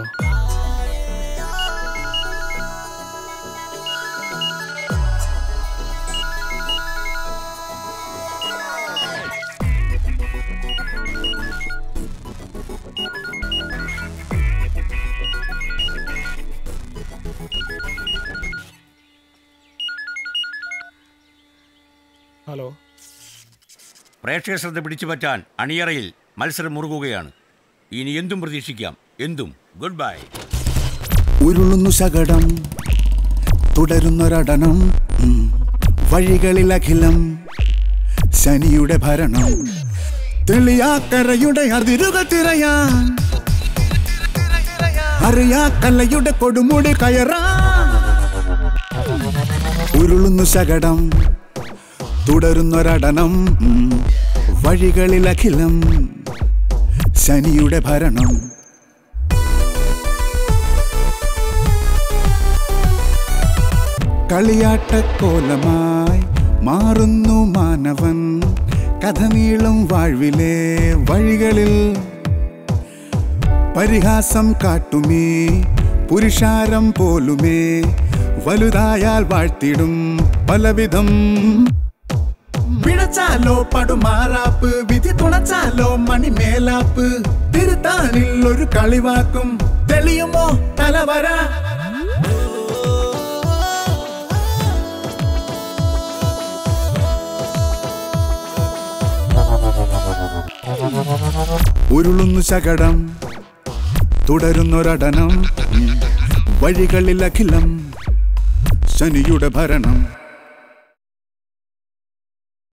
ഹലോ പ്രേക്ഷക ശ്രദ്ധ പിടിച്ചു പറ്റാൻ അണിയറയിൽ മത്സരം മുറുകുകയാണ് ഇനി എന്തും പ്രതീക്ഷിക്കാം എന്തും ഗുഡ് ബൈ ഉരുളുന്നു ശകടം തുടരുന്നൊരടനം ഉം. വഴികളിൽ അഖിലം ശനിയുടെ ഭരണം തെളിയാക്കരയുടെ അതിരുകൾ തിരയാൻ അറിയാ കലയുടെ കൊടുമുടി കയറാൻ ഉരുളുന്നു ശകടം തുടരുന്നൊരടനം ഉം. വഴികളിൽ അഖിലം ശനിയുടെ ഭരണം കളിയാട്ടക്കോലമായി മാറുന്നു മാനവൻ കഥ നീളും വാഴ്വിലെ വഴികളിൽ പരിഹാസം കാട്ടുമേ പുരുഷാരം പോലുമേ വലുതായാൽ വാഴ്ത്തിടും പലവിധം പിഴച്ചാലോ പടുമാറാപ്പ് വിധി തുണച്ചാലോ മണിമേലാപ്പ് തിരുത്താനിൽ ഒരു കളിവാക്കും തെളിയുമോ തലവര ഉരുളുന്നു ശകടം തുടരുന്നൊരടനം വഴികളിൽ അഖിലം ശനിയുടെ ഭരണം